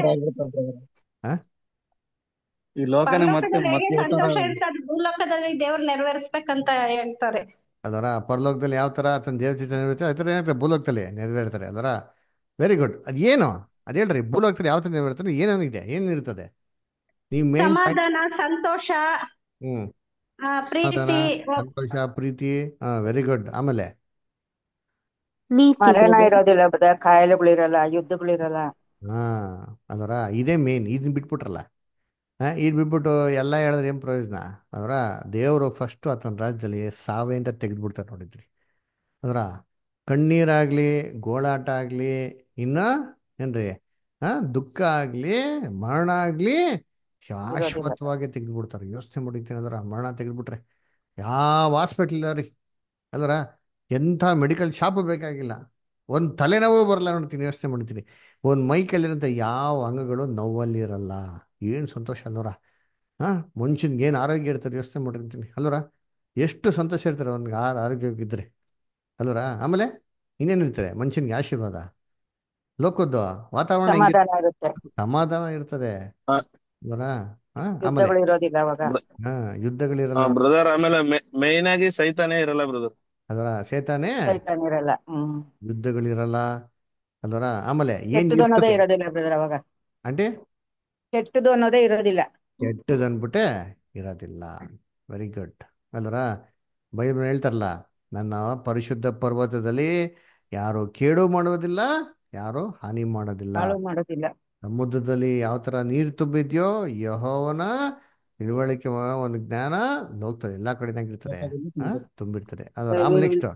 ಈ ಲೋಕನೇ ಮತ್ತೆ ಪರಲೋಕದಲ್ಲಿ ಮತ್ತೆ ಹೇಗೆ ಇರ್ತಾರ ಸಂತೋಷ ಇರುತ್ತೆ ಅದು ಭೂಲೋಕದಲ್ಲಿ ದೇವ್ರು ನೆರವೇರಿಸ್ಬೇಕಂತ ಹೇಳ್ತಾರೆ ಅದರ ಪರಲೋಕದಲ್ಲಿ ಯಾವ ತರ ತನ್ನ ದೇವ ಚಿತ್ತ ನೆರವೇರುತ್ತೆ ಅದೇ ಥರ ಏನಾಗ್ತದೆ ಭೂಲೋಕದಲ್ಲಿ ನೆರವೇರ್ತಾರೆ ಅದರ ವೆರಿ ಗುಡ್ ಅದೇನು ಅದ್ ಹೇಳ್ರಿ ಭೂಲೋಕದಲ್ಲಿ ಯಾವ ತರ ನೆರವೇರ್ತಾರೆ ಏನೇನಿದೆ ಏನಿರ್ತದೆ ನೀವು ಮೇನ್ ಸಮಾಧಾನ ಸಂತೋಷ ಹ್ಮ್ ಆ, ಪ್ರೀತಿ ಸಮಾಧಾನ ಸಂತೋಷ ಪ್ರೀತಿ ಹಾ ವೆರಿ ಗುಡ್ ಆಮೇಲೆ ನೀತಿ ಮರಣ brother. ಇರೋದಿಲ್ಲ ಬದ ಕಾಯಿಲೆಗಳಿರಲ್ಲ ಯುದ್ಧಗಳಿರಲ್ಲ ಹಾ ಅದರ ಇದೇ ಮೇನ್ ಇದನ್ನ ಬಿಟ್ಬಿಟ್ರಲ್ಲ ಹಾ ಇದು ಬಿಟ್ಬಿಟ್ಟು ಎಲ್ಲ ಹೇಳಿದ್ರೆ ಏನು ಪ್ರಯೋಜನ ಅದರ ದೇವರು ಫಸ್ಟ್ ಆತನ ರಾಜ್ಯದಲ್ಲಿ ಸಾವೆ ಅಂತ ತೆಗೆದ್ಬಿಡ್ತಾರೆ ನೋಡಿದ್ರಿ ಅದರ ಕಣ್ಣೀರಾಗ್ಲಿ ಗೋಳಾಟ ಆಗ್ಲಿ ಇನ್ನ ಏನ್ರಿ ಹಾ ದುಃಖ ಆಗ್ಲಿ ಮರಣ ಆಗ್ಲಿ ಶಾಶ್ವತವಾಗಿ ತೆಗೆದ್ಬಿಡ್ತಾರೆ ಯೋಚನೆ ಮಾಡಿದ್ದೀನಿ ಅದರ ಮರಣ ತೆಗೆದ್ಬಿಟ್ರೆ ಯಾವ ಹಾಸ್ಪಿಟ್ಲ್ ಇಲ್ಲ ರೀ ಅಲ್ಲರ ಎಂಥ ಮೆಡಿಕಲ್ ಶಾಪ್ ಬೇಕಾಗಿಲ್ಲ ಒಂದು ತಲೆನೋವು ಬರಲ್ಲ ನೋಡ್ತೀನಿ ಯೋಚನೆ ಮಾಡ್ತೀನಿ ಒಂದು ಮೈಕಲ್ಲಿರೋಂಥ ಯಾವ ಅಂಗಗಳು ನೋವಲ್ಲಿರಲ್ಲ ಏನು ಸಂತೋಷ ಅಲ್ವರ ಹಾಂ ಮನುಷ್ಯನ್ಗೆ ಏನು ಆರೋಗ್ಯ ಇರ್ತಾರೆ ಯೋಚನೆ ಮಾಡಿರ್ತೀನಿ ಅಲ್ವರ ಎಷ್ಟು ಸಂತೋಷ ಇರ್ತಾರೆ ಅವ್ನಿಗೆ ಆ ಆರೋಗ್ಯವಾಗಿದ್ದರೆ ಅಲ್ವರ ಆಮೇಲೆ ಇನ್ನೇನಿರ್ತಾರೆ ಮನುಷ್ಯನಿಗೆ ಆಶೀರ್ವಾದ ಲೋಕದ್ದು ವಾತಾವರಣ ಹೆಂಗಿರುತ್ತೆ ಸಮಾಧಾನ ಇರುತ್ತೆ ಸಮಾಧಾನ ಇರ್ತದೆ ಅಲ್ವರ ಹಾಂ ಆಮೇಲೆ ಯುದ್ಧಗಳು ಇರೋದಿಲ್ಲ ಅವಾಗ ಹಾಂ ಯುದ್ಧಗಳಿರಲ್ಲ ಬ್ರದರ್ ಆಮೇಲೆ ಮೇಯ್ನ್ ಆಗಿ ಸೈತಾನೇ ಇರಲ್ಲ ಬ್ರದರ್ ಅದರ ಸೇತಾನೇ ಸೈತಾನ್ ಇರಲ್ಲ ಹ್ಮ್ ಯುದ್ಧಗಳಿರಲ್ಲ ಅಲ್ವರ ಆಮೇಲೆ ಏನ್ ಕೆಟ್ಟದು ಅನ್ನೋದೇ ಇರ್ತದೆ ಇರೋದಿಲ್ಲ ಬ್ರದರ್ ಅವಾಗ ಆಂಟಿ ಕೆಟ್ಟದು ಅನ್ನೋದೇ ಇರೋದಿಲ್ಲ ಕೆಟ್ಟದ್ದು ಅಂದ್ಬಿಟ್ಟೆ ಇರೋದಿಲ್ಲ ವೆರಿ ಗುಡ್ ಅಲ್ವರ ಬೈಬಲ್ ಹೇಳ್ತಾರಲ್ಲ ನನ್ನ ಪರಿಶುದ್ಧ ಪರ್ವತದಲ್ಲಿ ಯಾರು ಕೇಡು ಮಾಡುವುದಿಲ್ಲ ಯಾರು ಹಾನಿ ಮಾಡೋದಿಲ್ಲ ಹಾಳು ಮಾಡೋದಿಲ್ಲ ಸಮುದ್ರದಲ್ಲಿ ಯಾವ ತರ ನೀರು ತುಂಬಿದ್ಯೋ ಯಹೋವನ ತಿಳುವಳಿಕೆ ಒಂದು ಜ್ಞಾನ ಹೋಗ್ತದೆ ಎಲ್ಲಾ ಕಡೆನಾಗಿರ್ತದೆ ಆ ತುಂಬಿರ್ತದೆ ಅದ್ರ ಆಮೇಲೆ ನೆಕ್ಸ್ಟ್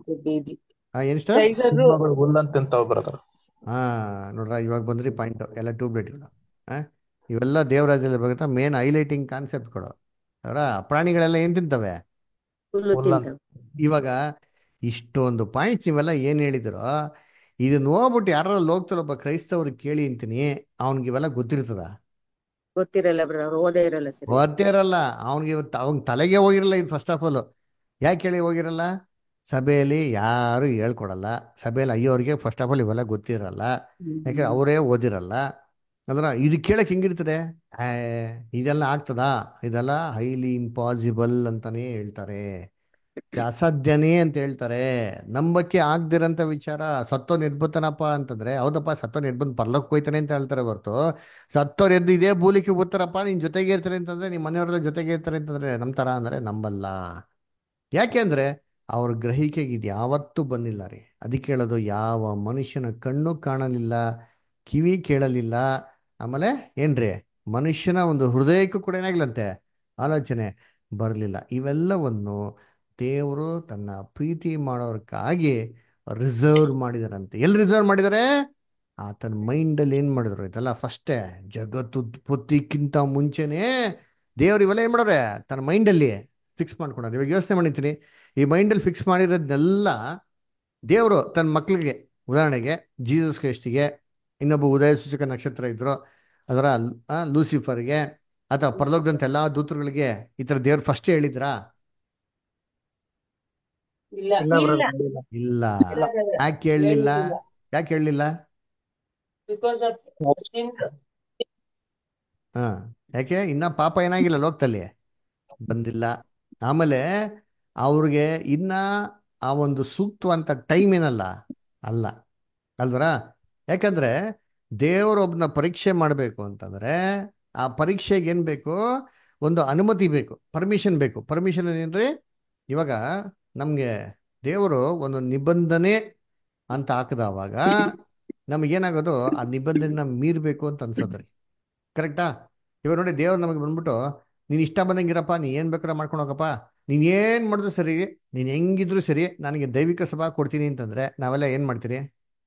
ಏನಿಷ್ಟ ಸಿಂಹಗಳು ಹುಲ್ಲಂತ ತಿಂತಾವ ಬ್ರದರ್ ಹಾ ನೋಡ್ರ ಇವಾಗ ಬಂದ್ರಿ ಪಾಯಿಂಟ್ ಎಲ್ಲ ಟ್ಯೂಬ್ಲೈಟ್ಗಳು ಆ ಇವೆಲ್ಲ ದೇವರಾಜ್ಯದಲ್ಲಿ ಬರುತ್ತೆ ಮೇನ್ ಹೈಲೈಟಿಂಗ್ ಕಾನ್ಸೆಪ್ಟ್ಗಳು ಅವರ ಪ್ರಾಣಿಗಳೆಲ್ಲ ಏನ್ ತಿಂತವೆ ಹುಲ್ಲು ಹುಲ್ಲಂತ ತಿಂತಾವ ಇವಾಗ ಇಷ್ಟೊಂದು ಪಾಯಿಂಟ್ಸ್ ನೀವೆಲ್ಲ ಏನ್ ಹೇಳಿದಿರೋ ಇದನ್ನ ನೋಡ್ಬಿಟ್ಟು ಯಾರ ಲೋಕದಲ್ಲಿ ಒಬ್ಬ ಕ್ರೈಸ್ತವ್ರಿಗೆ ಕೇಳಿ ಅಂತೀನಿ ಅವ್ನಿಗೆ ಇವೆಲ್ಲ ಗೊತ್ತಿರ್ತದ ಗೊತ್ತಿರಲ್ಲ ಬ್ರದರ್ ಓದೇ ಇರಲ್ಲ ಸರಿ ಗೊತ್ತೇ ಇರಲ್ಲ ಅವ್ನಿಗೆ ಇವತ್ತು ಅವ್ನ ತಲೆಗೆ ಹೋಗಿರಲ್ಲ ಇದು ಫಸ್ಟ್ ಆಫ್ ಆಲ್ ಯಾಕೆ ಹೇಳಿ ಹೋಗಿರಲ್ಲ ಸಭೆಯಲ್ಲಿ ಯಾರು ಹೇಳ್ಕೊಡಲ್ಲ ಸಭೆಯಲ್ಲಿ ಅಯ್ಯೋರಿಗೆ ಫಸ್ಟ್ ಆಫ್ ಆಲ್ ಇವೆಲ್ಲ ಗೊತ್ತಿರಲ್ಲ ಯಾಕೆ ಅವರೇ ಓದಿರಲ್ಲ ಅಂದ್ರೆ ಇದು ಕೇಳಕ್ ಹೆಂಗಿರ್ತದೆ ಆ, ಇದೆಲ್ಲ ಆಗ್ತದಾ ಇದೆಲ್ಲ ಹೈಲಿ ಇಂಪಾಸಿಬಲ್ ಅಂತಾನೆ ಹೇಳ್ತಾರೆ ಇದು ಅಸಾಧ್ಯನೇ ಅಂತ ಹೇಳ್ತಾರೆ ನಂಬಕ್ಕೆ ಆಗ್ದಿರಂತ ವಿಚಾರ ಸತ್ತೋನ್ ಎದ್ಬತ್ತಾನಪ್ಪ ಅಂತಂದ್ರೆ ಹೌದಪ್ಪ ಸತ್ತೋನ್ ಎದ್ ಬಂದು ಪರ್ಲಕ್ಕೆ ಹೋಯ್ತಾನೆ ಅಂತ ಹೇಳ್ತಾರೆ ಹೊರತು ಸತ್ತೋರ್ ಎದ್ದು ಇದೇ ಭೂಲಿಕ್ಕೆ ಓದ್ತಾರಪ್ಪ ನಿನ್ ಜೊತೆಗೆ ಇರ್ತಾರೆ ಅಂತಂದ್ರೆ ನಿಮ್ಮ ಮನೆಯವ್ರೆಲ್ಲ ಜೊತೆಗೆ ಇರ್ತಾರೆ ಅಂತಂದ್ರೆ ನಂಬ್ತಾರ ಅಂದ್ರೆ ನಂಬಲ್ಲ ಯಾಕೆ ಅಂದ್ರೆ ಅವ್ರ ಗ್ರಹಿಕೆಗೆ ಇದು ಯಾವತ್ತೂ ಬಂದಿಲ್ಲ ರೀ ಅದಕ್ಕೆ ಹೇಳೋದು ಯಾವ ಮನುಷ್ಯನ ಕಣ್ಣು ಕಾಣಲಿಲ್ಲ ಕಿವಿ ಕೇಳಲಿಲ್ಲ ಆಮೇಲೆ ಏನ್ರಿ ಮನುಷ್ಯನ ಒಂದು ಹೃದಯಕ್ಕೂ ಕೂಡ ಏನಾಗ್ಲಂತೆ ಆಲೋಚನೆ ಬರಲಿಲ್ಲ ಇವೆಲ್ಲವನ್ನು ದೇವರು ತನ್ನ ಪ್ರೀತಿ ಮಾಡೋರ್ಗಾಗಿ ರಿಸರ್ವ್ ಮಾಡಿದಾರಂತೆ ಎಲ್ಲಿ ರಿಸರ್ವ್ ಮಾಡಿದ್ದಾರೆ ಆತನ ಮೈಂಡಲ್ಲಿ ಏನು ಮಾಡಿದ್ರು ಇದೆಲ್ಲ ಫಸ್ಟೇ ಜಗತ್ತು ಉತ್ಪತ್ತಿಕ್ಕಿಂತ ಮುಂಚೆನೇ ದೇವ್ರು ಇವೆಲ್ಲ ಏನು ಮಾಡೋರೆ ತನ್ನ ಮೈಂಡಲ್ಲಿ ಫಿಕ್ಸ್ ಮಾಡ್ಕೊಂಡ್ರೆ ಇವಾಗ ಯೋಚನೆ ಮಾಡಿರ್ತೀನಿ ಈ ಮೈಂಡಲ್ಲಿ ಫಿಕ್ಸ್ ಮಾಡಿರೋದನ್ನೆಲ್ಲ ದೇವರು ತನ್ನ ಮಕ್ಕಳಿಗೆ ಉದಾಹರಣೆಗೆ ಜೀಸಸ್ ಕ್ರೈಸ್ಟಿಗೆ ಇನ್ನೊಬ್ಬ ಉದಯ ಸೂಚಕ ನಕ್ಷತ್ರ ಇದ್ರು ಅದರ ಆ, ಲೂಸಿಫರ್ಗೆ ಅಥವಾ ಪರಲೋಕದಂತ ಎಲ್ಲಾ ದೂತರುಗಳಿಗೆ ಈ ತರ ದೇವ್ರು ಫಸ್ಟ್ ಹೇಳಿದ್ರಾ ಇಲ್ಲ ಇಲ್ಲ ಇಲ್ಲ ಬ್ರದರ್ ಇಲ್ಲ ಇಲ್ಲ ಇಲ್ಲ brother. ಯಾಕೆ ಹೇಳಲಿಲ್ಲ ಹೇಳಿಲ್ಲ ಯಾಕೆ ಹೇಳಲಿಲ್ಲ ಬಿಕಾಸ್ ಆಫ್ ಸಿನ್ ಹಾ ಯಾಕೆ ಇನ್ನ ಪಾಪ ಏನಾಗಿಲ್ಲ ಲೋಕದಲ್ಲಿ ಬಂದಿಲ್ಲ ಆಮೇಲೆ ಅವ್ರಿಗೆ ಇನ್ನ ಆ ಒಂದು ಸೂಕ್ತವಂತ ಟೈಮ್ ಏನಲ್ಲ ಅಲ್ಲ ಅಲ್ವರ ಯಾಕಂದ್ರೆ ದೇವರೊಬ್ಬನ ಪರೀಕ್ಷೆ ಮಾಡಬೇಕು ಅಂತಂದ್ರೆ ಆ ಪರೀಕ್ಷೆಗೆ ಏನ್ ಬೇಕು ಒಂದು ಅನುಮತಿ ಬೇಕು ಪರ್ಮಿಷನ್ ಬೇಕು ಪರ್ಮಿಷನ್ ಏನ್ರಿ ಇವಾಗ ನಮ್ಗೆ ದೇವರು ಒಂದು ನಿಬಂಧನೆ ಅಂತ ಹಾಕಿದವಾಗ ನಮಗೇನಾಗೋದು ಆ ನಿಬಂಧನೆನ ಮೀರ್ಬೇಕು ಅಂತ ಅನ್ಸೋದ್ರಿ ಕರೆಕ್ಟಾ ಇವಾಗ ನೋಡಿ ದೇವ್ರು ನಮಗೆ ಬಂದ್ಬಿಟ್ಟು ನೀನು ಇಷ್ಟ ಬಂದಂಗಿರಪ್ಪ ನೀ ಏನು ಬೇಕಾದ್ರೆ ಮಾಡ್ಕೊಂಡು ಹೋಗಪ್ಪ ನೀನು ಏನು ಮಾಡಿದ್ರು ಸರಿ ನೀನು ಹೆಂಗಿದ್ರು ಸರಿ ನನಗೆ ದೈವಿಕ ಸಭಾ ಕೊಡ್ತೀನಿ ಅಂತಂದ್ರೆ ನಾವೆಲ್ಲ ಏನು ಮಾಡ್ತೀರಿ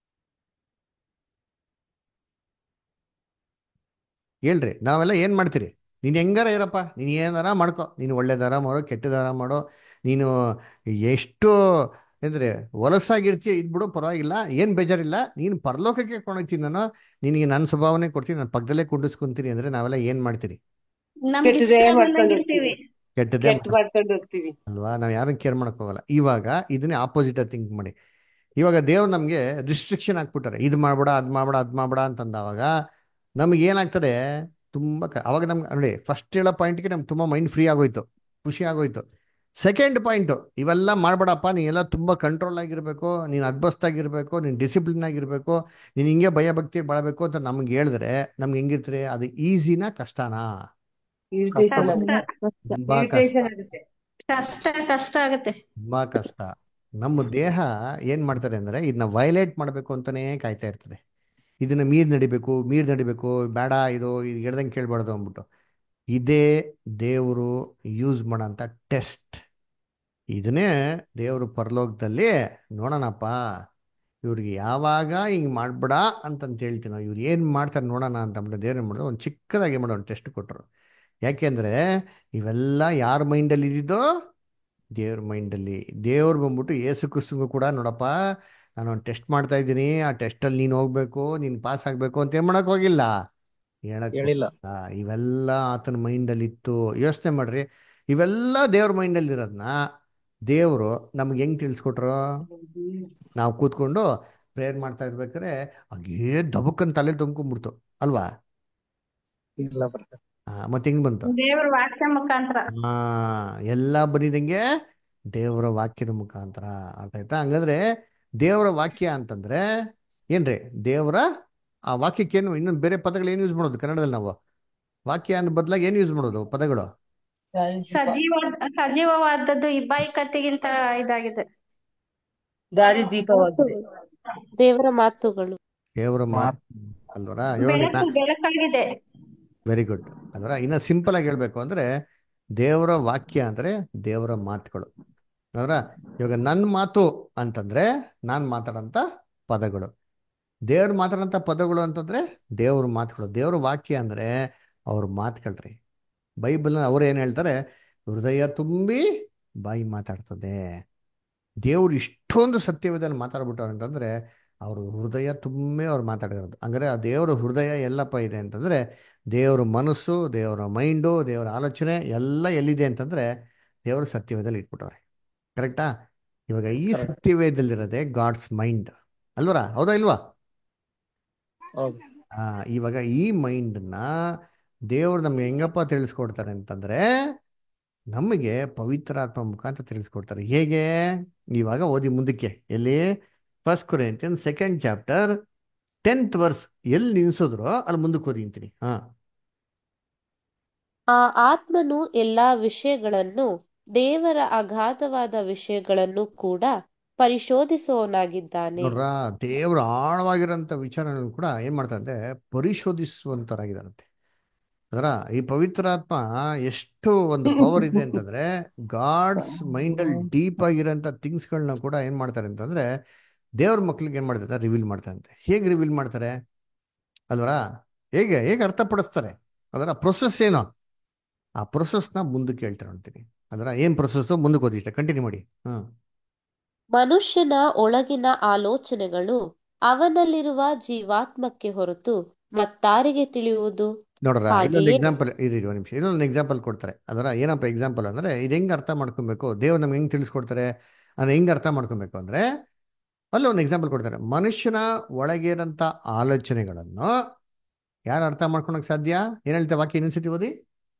ಹೇಳ್ರಿ ನಾವೆಲ್ಲ ಏನು ಮಾಡ್ತೀರಿ ನೀನು ಹೆಂಗಾರ ಇರಪ್ಪ ನೀನು ಏನಾರ ಮಾಡ್ಕೊ ನೀನು ಒಳ್ಳೆ ದಾರ ಮಾಡೋ ಕೆಟ್ಟ ದಾರ ಮಾಡೋ ನೀನು ಎಷ್ಟು ಅಂದರೆ ಹೊಲಸಾಗಿರ್ತೀಯ ಇದ್ಬಿಡು ಪರವಾಗಿಲ್ಲ ಏನು ಬೇಜಾರಿಲ್ಲ ನೀನು ಪರಲೋಕಕ್ಕೆ ಕೊಂಡೋಗ್ತೀನಿ ನಾನು ನಿನಗೆ ನನ್ನ ಸ್ವಭಾವನೆ ಕೊಡ್ತೀನಿ ನನ್ನ ಪಕ್ಕದಲ್ಲೇ ಕುಂಡಿಸ್ಕೊಂತೀನಿ ಅಂದರೆ ನಾವೆಲ್ಲ ಏನು ಮಾಡ್ತೀರಿ ನಮ್ಗೆ ಇಷ್ಟ ಕೆಟ್ಟದೇ ಮಾಡ್ಕೊಂಡು ಬಂದಂಗಿರ್ತೀವಿ ಹೋಗ್ತೀವಿ ಕೆಟ್ಟದ್ದೇ ಕೆಟ್ಟ ಮಾಡ್ಕೊಂಡು ಹೋಗ್ತೀವಿ ಅಲ್ವಾ ನಾವು ಯಾರನ್ನು ಕೇರ್ ಮಾಡಕ್ ಹೋಗಲ್ಲ ಇವಾಗ ಇದನ್ನೇ ಆಪೋಸಿಟ್ ಥಿಂಕ್ ಮಾಡಿ ಇವಾಗ ದೇವ್ರು ನಮಗೆ ರಿಸ್ಟ್ರಿಕ್ಷನ್ ಹಾಕ್ಬಿಟ್ಟಾರೆ ಇದು ಮಾಡ್ಬೇಡ ಅದು ಮಾಡ್ಬೇಡ ಅದು ಮಾಡ್ಬೇಡ ಅಂತಂದವಾಗ ನಮ್ಗೆ ಏನಾಗ್ತದೆ ತುಂಬ ಕ ಅವಾಗ ನಮ್ಗೆ ನೋಡಿ ಫಸ್ಟ್ ಹೇಳೋ ಪಾಯಿಂಟ್ಗೆ ನಮ್ಗೆ ತುಂಬ ಮೈಂಡ್ ಫ್ರೀ ಆಗೋಯ್ತು ಖುಷಿ ಆಗೋಯ್ತು ಸೆಕೆಂಡ್ ಪಾಯಿಂಟು ಇವೆಲ್ಲ ಮಾಡ್ಬೇಡಪ್ಪ ನೀನೆಲ್ಲ ತುಂಬ ಕಂಟ್ರೋಲ್ ಆಗಿರಬೇಕು ನೀನು ಅದ್ಬಸ್ತಾಗಿರಬೇಕು ನೀನು ಡಿಸಿಪ್ಲಿನ್ ಆಗಿರಬೇಕು ನೀನು ಹಿಂಗೆ ಭಯ ಭಕ್ತಿ ಬಾಳಬೇಕು ಅಂತ ನಮ್ಗೆ ಹೇಳಿದ್ರೆ ನಮ್ಗೆ ಹೆಂಗಿರ್ತಾರೆ ಅದು ಈಸಿನಾ ಕಷ್ಟನಾ ಇರಿಟೇಷನ್ ಕಷ್ಟ ತುಂಬಾ ಕಷ್ಟ ಇರಿಟೇಷನ್ ಆಗುತ್ತೆ ಕಷ್ಟ ಕಷ್ಟ ಆಗುತ್ತೆ ತುಂಬಾ ಕಷ್ಟ ನಮ್ಮ ದೇಹ ಏನ್ ಮಾಡ್ತಾರೆ ಅಂದ್ರೆ ಇದನ್ನ ವೈಲೇಟ್ ಮಾಡಬೇಕು ಅಂತಾನೆ ಕಾಯ್ತಾ ಇರ್ತದೆ ಇದನ್ನ ಮೀರ್ ನಡಿಬೇಕು ಮೀರ್ ನಡಿಬೇಕು ಬೇಡ ಇದು ಇದು ಹೇಳ್ದಂಗೆ ಕೇಳ್ಬಾರ್ದು ಅಂದ್ಬಿಟ್ಟು ಇದೇ ದೇವರು ಯೂಸ್ ಮಾಡೋಂಥ ಟೆಸ್ಟ್ ಇದನ್ನೇ ದೇವರು ಪರಲೋಕದಲ್ಲಿ ನೋಡೋಣಪ್ಪ ಇವ್ರಿಗೆ ಯಾವಾಗ ಹಿಂಗೆ ಮಾಡ್ಬೇಡ ಅಂತಂತ ಹೇಳ್ತೀನೋ ಇವ್ರು ಏನು ಮಾಡ್ತಾರೆ ನೋಡೋಣ ಅಂತ ಅಂದ್ಬಿಟ್ಟು ದೇವ್ರು ಮಾಡೋದು ಒಂದು ಚಿಕ್ಕದಾಗಿ ಮಾಡೋ ಒಂದು ಟೆಸ್ಟ್ ಕೊಟ್ಟರು ಯಾಕೆಂದ್ರೆ ಇವೆಲ್ಲ ಯಾರ ಮೈಂಡಲ್ಲಿ ಇದ್ದಿದ್ದೋ ದೇವ್ರ ಮೈಂಡಲ್ಲಿ ದೇವ್ರು ಬಂದ್ಬಿಟ್ಟು ಏಸು ಕ್ರಿಸ್ತಂಗೂ ಕೂಡ ನೋಡಪ್ಪ ನಾನು ಒಂದು ಟೆಸ್ಟ್ ಮಾಡ್ತಾ ಇದ್ದೀನಿ ಆ ಟೆಸ್ಟಲ್ಲಿ ನೀನು ಹೋಗ್ಬೇಕು ನೀನು ಪಾಸ್ ಆಗಬೇಕು ಅಂತ ಏನು ಮಾಡಕ್ ಹೋಗಿಲ್ಲ ಹೇಳಕ್ ಹೇಳಿಲ್ಲ ಹೋಗಿಲ್ಲ. ಇವೆಲ್ಲ ಆತನ ಮೈಂಡಲ್ಲಿ ಇತ್ತು ಯೋಚನೆ ಮಾಡ್ರಿ ಇವೆಲ್ಲ ದೇವ್ರ ಮೈಂಡಲ್ಲಿ ಇರೋದನ್ನ ದೇವರು ನಮ್ಗೆ ಹೆಂಗ್ ತಿಳಿಸ್ಕೊಟ್ರು ನಾವು ಕೂತ್ಕೊಂಡು ಪ್ರೇಯರ್ ಮಾಡ್ತಾ ಇರ್ಬೇಕಾದ್ರೆ ಹಾಗೇ ದಬಕ್ಕನ್ ತಲೆ ತುಂಬ್ಕೊಂಡ್ಬಿಡ್ತು ಅಲ್ವಾ ಇಲ್ಲ ಬರ್ತಾರೆ ಆ, ಮತ್ತೆ ಹೆಂಗ್ ಬಂತು ದೇವ್ರ ವಾಕ್ಯ ಮುಖಾಂತರ ಆ ಎಲ್ಲ ಬಂದಿದಂಗೆ ದೇವರ ವಾಕ್ಯದ ಮುಖಾಂತರ ಅರ್ಥ ಆಯ್ತಾ ಹಂಗಂದ್ರೆ ದೇವರ ವಾಕ್ಯ ಅಂತಂದ್ರೆ ಏನ್ರಿ ದೇವರ ಆ ವಾಕ್ಯಕ್ಕೇನು ಇನ್ನೊಂದು ಬೇರೆ ಪದಗಳು ಏನು ಯೂಸ್ ಮಾಡೋದು ಕನ್ನಡದಲ್ಲಿ ನಾವು ವಾಕ್ಯ ಅನ್ನೋ ಬದಲಾಗಿ ಏನು ಯೂಸ್ ಮಾಡೋದು ಪದಗಳು ಸಜೀವ ಸಜೀವವಾದದ್ದು ಇಬ್ಬಾಯಿಕತೆಗಿಂತ ಇದಾಗಿದೆ ದಾರಿ ದೀಪವಾಗಿದೆ ದೇವರ ಮಾತುಗಳು ದೇವರ ಮಾತು ಅಲ್ವರ ಇವಾಗ ಬೆಳಕು ಬೆಳಕಾಗಿದೆ ವೆರಿ ಗುಡ್ ಅಲ್ವರ ಇನ್ನ ಸಿಂಪಲ್ ಆಗಿ ಹೇಳ್ಬೇಕು ಅಂದ್ರೆ ದೇವರ ವಾಕ್ಯ ಅಂದ್ರೆ ದೇವರ ಮಾತುಗಳು ಅವರ ಇವಾಗ ನನ್ನ ಮಾತು ಅಂತಂದ್ರೆ ನಾನು ಮಾತಾಡೋಂಥ ಪದಗಳು ದೇವ್ರು ಮಾತಾಡೋಂಥ ಪದಗಳು ಅಂತಂದ್ರೆ ದೇವ್ರ ಮಾತುಗಳು ದೇವ್ರ ವಾಕ್ಯ ಅಂದ್ರೆ ಅವ್ರ ಮಾತುಗಳ್ರಿ ಬೈಬಲ್ ಅವ್ರು ಏನು ಹೇಳ್ತಾರೆ ಹೃದಯ ತುಂಬಿ ಬಾಯಿ ಮಾತಾಡ್ತದೆ ದೇವ್ರು ಇಷ್ಟೊಂದು ಸತ್ಯವಿಧಾನ ಮಾತಾಡ್ಬಿಟ್ಟವ್ರು ಅಂತಂದ್ರೆ ಅವ್ರ ಹೃದಯ ತುಂಬಿ ಅವ್ರು ಮಾತಾಡಿರೋದು ಹಂಗಾರೆ ಆ ದೇವರ ಹೃದಯ ಎಲ್ಲಪ್ಪ ಇದೆ ಅಂತಂದ್ರೆ ದೇವರ ಮನಸ್ಸು ದೇವರ ಮೈಂಡು ದೇವರ ಆಲೋಚನೆ ಎಲ್ಲ ಎಲ್ಲಿದೆ ಅಂತಂದ್ರೆ ದೇವರ ಸತ್ಯವೇದಲ್ಲಿ ಇಟ್ಬಿಟ್ಟವ್ರೆ ಕರೆಕ್ಟಾ ಇವಾಗ ಈ ಸತ್ಯವೇದಲ್ಲಿರೋದೇ ಗಾಡ್ಸ್ ಮೈಂಡ್ ಅಲ್ವರ ಹೌದಾ ಇಲ್ವಾ ಹೌದು ಆ ಇವಾಗ ಈ ಮೈಂಡ್ನ ದೇವ್ರು ನಮ್ಗೆ ಹೆಂಗಪ್ಪ ತಿಳಿಸ್ಕೊಡ್ತಾರೆ ಅಂತಂದ್ರೆ ನಮಗೆ ಪವಿತ್ರಾತ್ಮ ಮುಖಾಂತರ ತಿಳಿಸ್ಕೊಡ್ತಾರೆ ಹೇಗೆ ಇವಾಗ ಓದಿ ಮುಂದಕ್ಕೆ ಎಲ್ಲಿ first Corinthian second chapter tenth verse ಎಲ್ಲಿ ನಿಲ್ಸಿದ್ರೋ ಅಲ್ಲಿ ಮುಂದಕ್ಕೆ ಓದಿ ಅಂತೀನಿ ಹಾ ಆ ಆತ್ಮನು ಎಲ್ಲಾ ವಿಷಯಗಳನ್ನು ದೇವರ ಅಗಾಧವಾದ ವಿಷಯಗಳನ್ನು ಕೂಡ ಪರಿಶೋಧಿಸುವವನಾಗಿದ್ದಾನೆ ನೋಡ್ರ ದೇವ್ರ ಆಳವಾಗಿರೋಂಥ ವಿಚಾರಗಳನ್ನು ಕೂಡ ಏನ್ ಮಾಡ್ತಾರಂತೆ ಪರಿಶೋಧಿಸುವಂತರಾಗಿದ್ದಾರಂತೆ ಅದರ ಈ ಪವಿತ್ರಾತ್ಮ ಎಷ್ಟು ಒಂದು ಪವರ್ ಇದೆ ಅಂತಂದ್ರೆ ಗಾಡ್ಸ್ ಮೈಂಡ್ ಅಲ್ಲಿ ಡೀಪ್ ಆಗಿರೋಂಥ ಥಿಂಗ್ಸ್ಗಳನ್ನ ಕೂಡ ಏನ್ ಮಾಡ್ತಾರೆ ಅಂತಂದ್ರೆ ದೇವ್ರ ಮಕ್ಳಿಗೆ ಏನ್ ಮಾಡ್ತಾರೆ ರಿವೀಲ್ ಮಾಡ್ತಾರಂತೆ ಹೇಗೆ ರಿವೀಲ್ ಮಾಡ್ತಾರೆ ಅಲ್ವರ ಹೇಗೆ ಹೇಗೆ ಅರ್ಥಪಡಿಸ್ತಾರೆ ಅದರ ಪ್ರೊಸೆಸ್ ಏನು ಆ ಪ್ರೊಸೆಸ್ನ ಮುಂದಕ್ಕೆ ಹೇಳ್ತಾರೆ ಅಂತೀನಿ ಅದರ ಏನ್ ಪ್ರೊಸೆಸ್ ಮುಂದಕ್ಕೆ ಓದಿ ಇಷ್ಟ ಕಂಟಿನ್ಯೂ ಮಾಡಿ ಹ್ಮ್ ಮನುಷ್ಯನ ಒಳಗಿನ ಆಲೋಚನೆಗಳು ಅವನಲ್ಲಿರುವ ಜೀವಾತ್ಮಕ್ಕೆ ಹೊರತು ಮತ್ತಾರಿಗೆ ತಿಳಿಯುವುದು ನೋಡ್ರ ಇನ್ನೊಂದು ಹಾಗೆಯೇ ಎಕ್ಸಾಂಪಲ್ ಇರಿ ಒಂದು ನಿಮಿಷ ಇನ್ನೊಂದು ಎಕ್ಸಾಂಪಲ್ ಕೊಡ್ತಾರೆ ಅದರ ಏನಪ್ಪ ಎಕ್ಸಾಂಪಲ್ ಅಂದ್ರೆ ಇದು ಹೆಂಗ್ ಅರ್ಥ ಮಾಡ್ಕೊಬೇಕು ದೇವ್ರು ನಮ್ಗೆ ಹೆಂಗ್ ತಿಳಿಸ್ಕೊಡ್ತಾರೆ ಅಂದ್ರೆ ಹೆಂಗ್ ಅರ್ಥ ಮಾಡ್ಕೊಬೇಕು ಅಂದ್ರೆ ಅಲ್ಲಿ ಒಂದು ಎಕ್ಸಾಂಪಲ್ ಕೊಡ್ತಾರೆ ಮನುಷ್ಯನ ಒಳಗಿರಂತ ಆಲೋಚನೆಗಳನ್ನು ಯಾರು ಅರ್ಥ ಮಾಡ್ಕೊಳಕ್ ಸಾಧ್ಯ ಏನ್ ಹೇಳ್ತಾರೆ ವಾಕ್ಯ ಇನ್ನೊಂದ್ಸತಿ ಓದಿ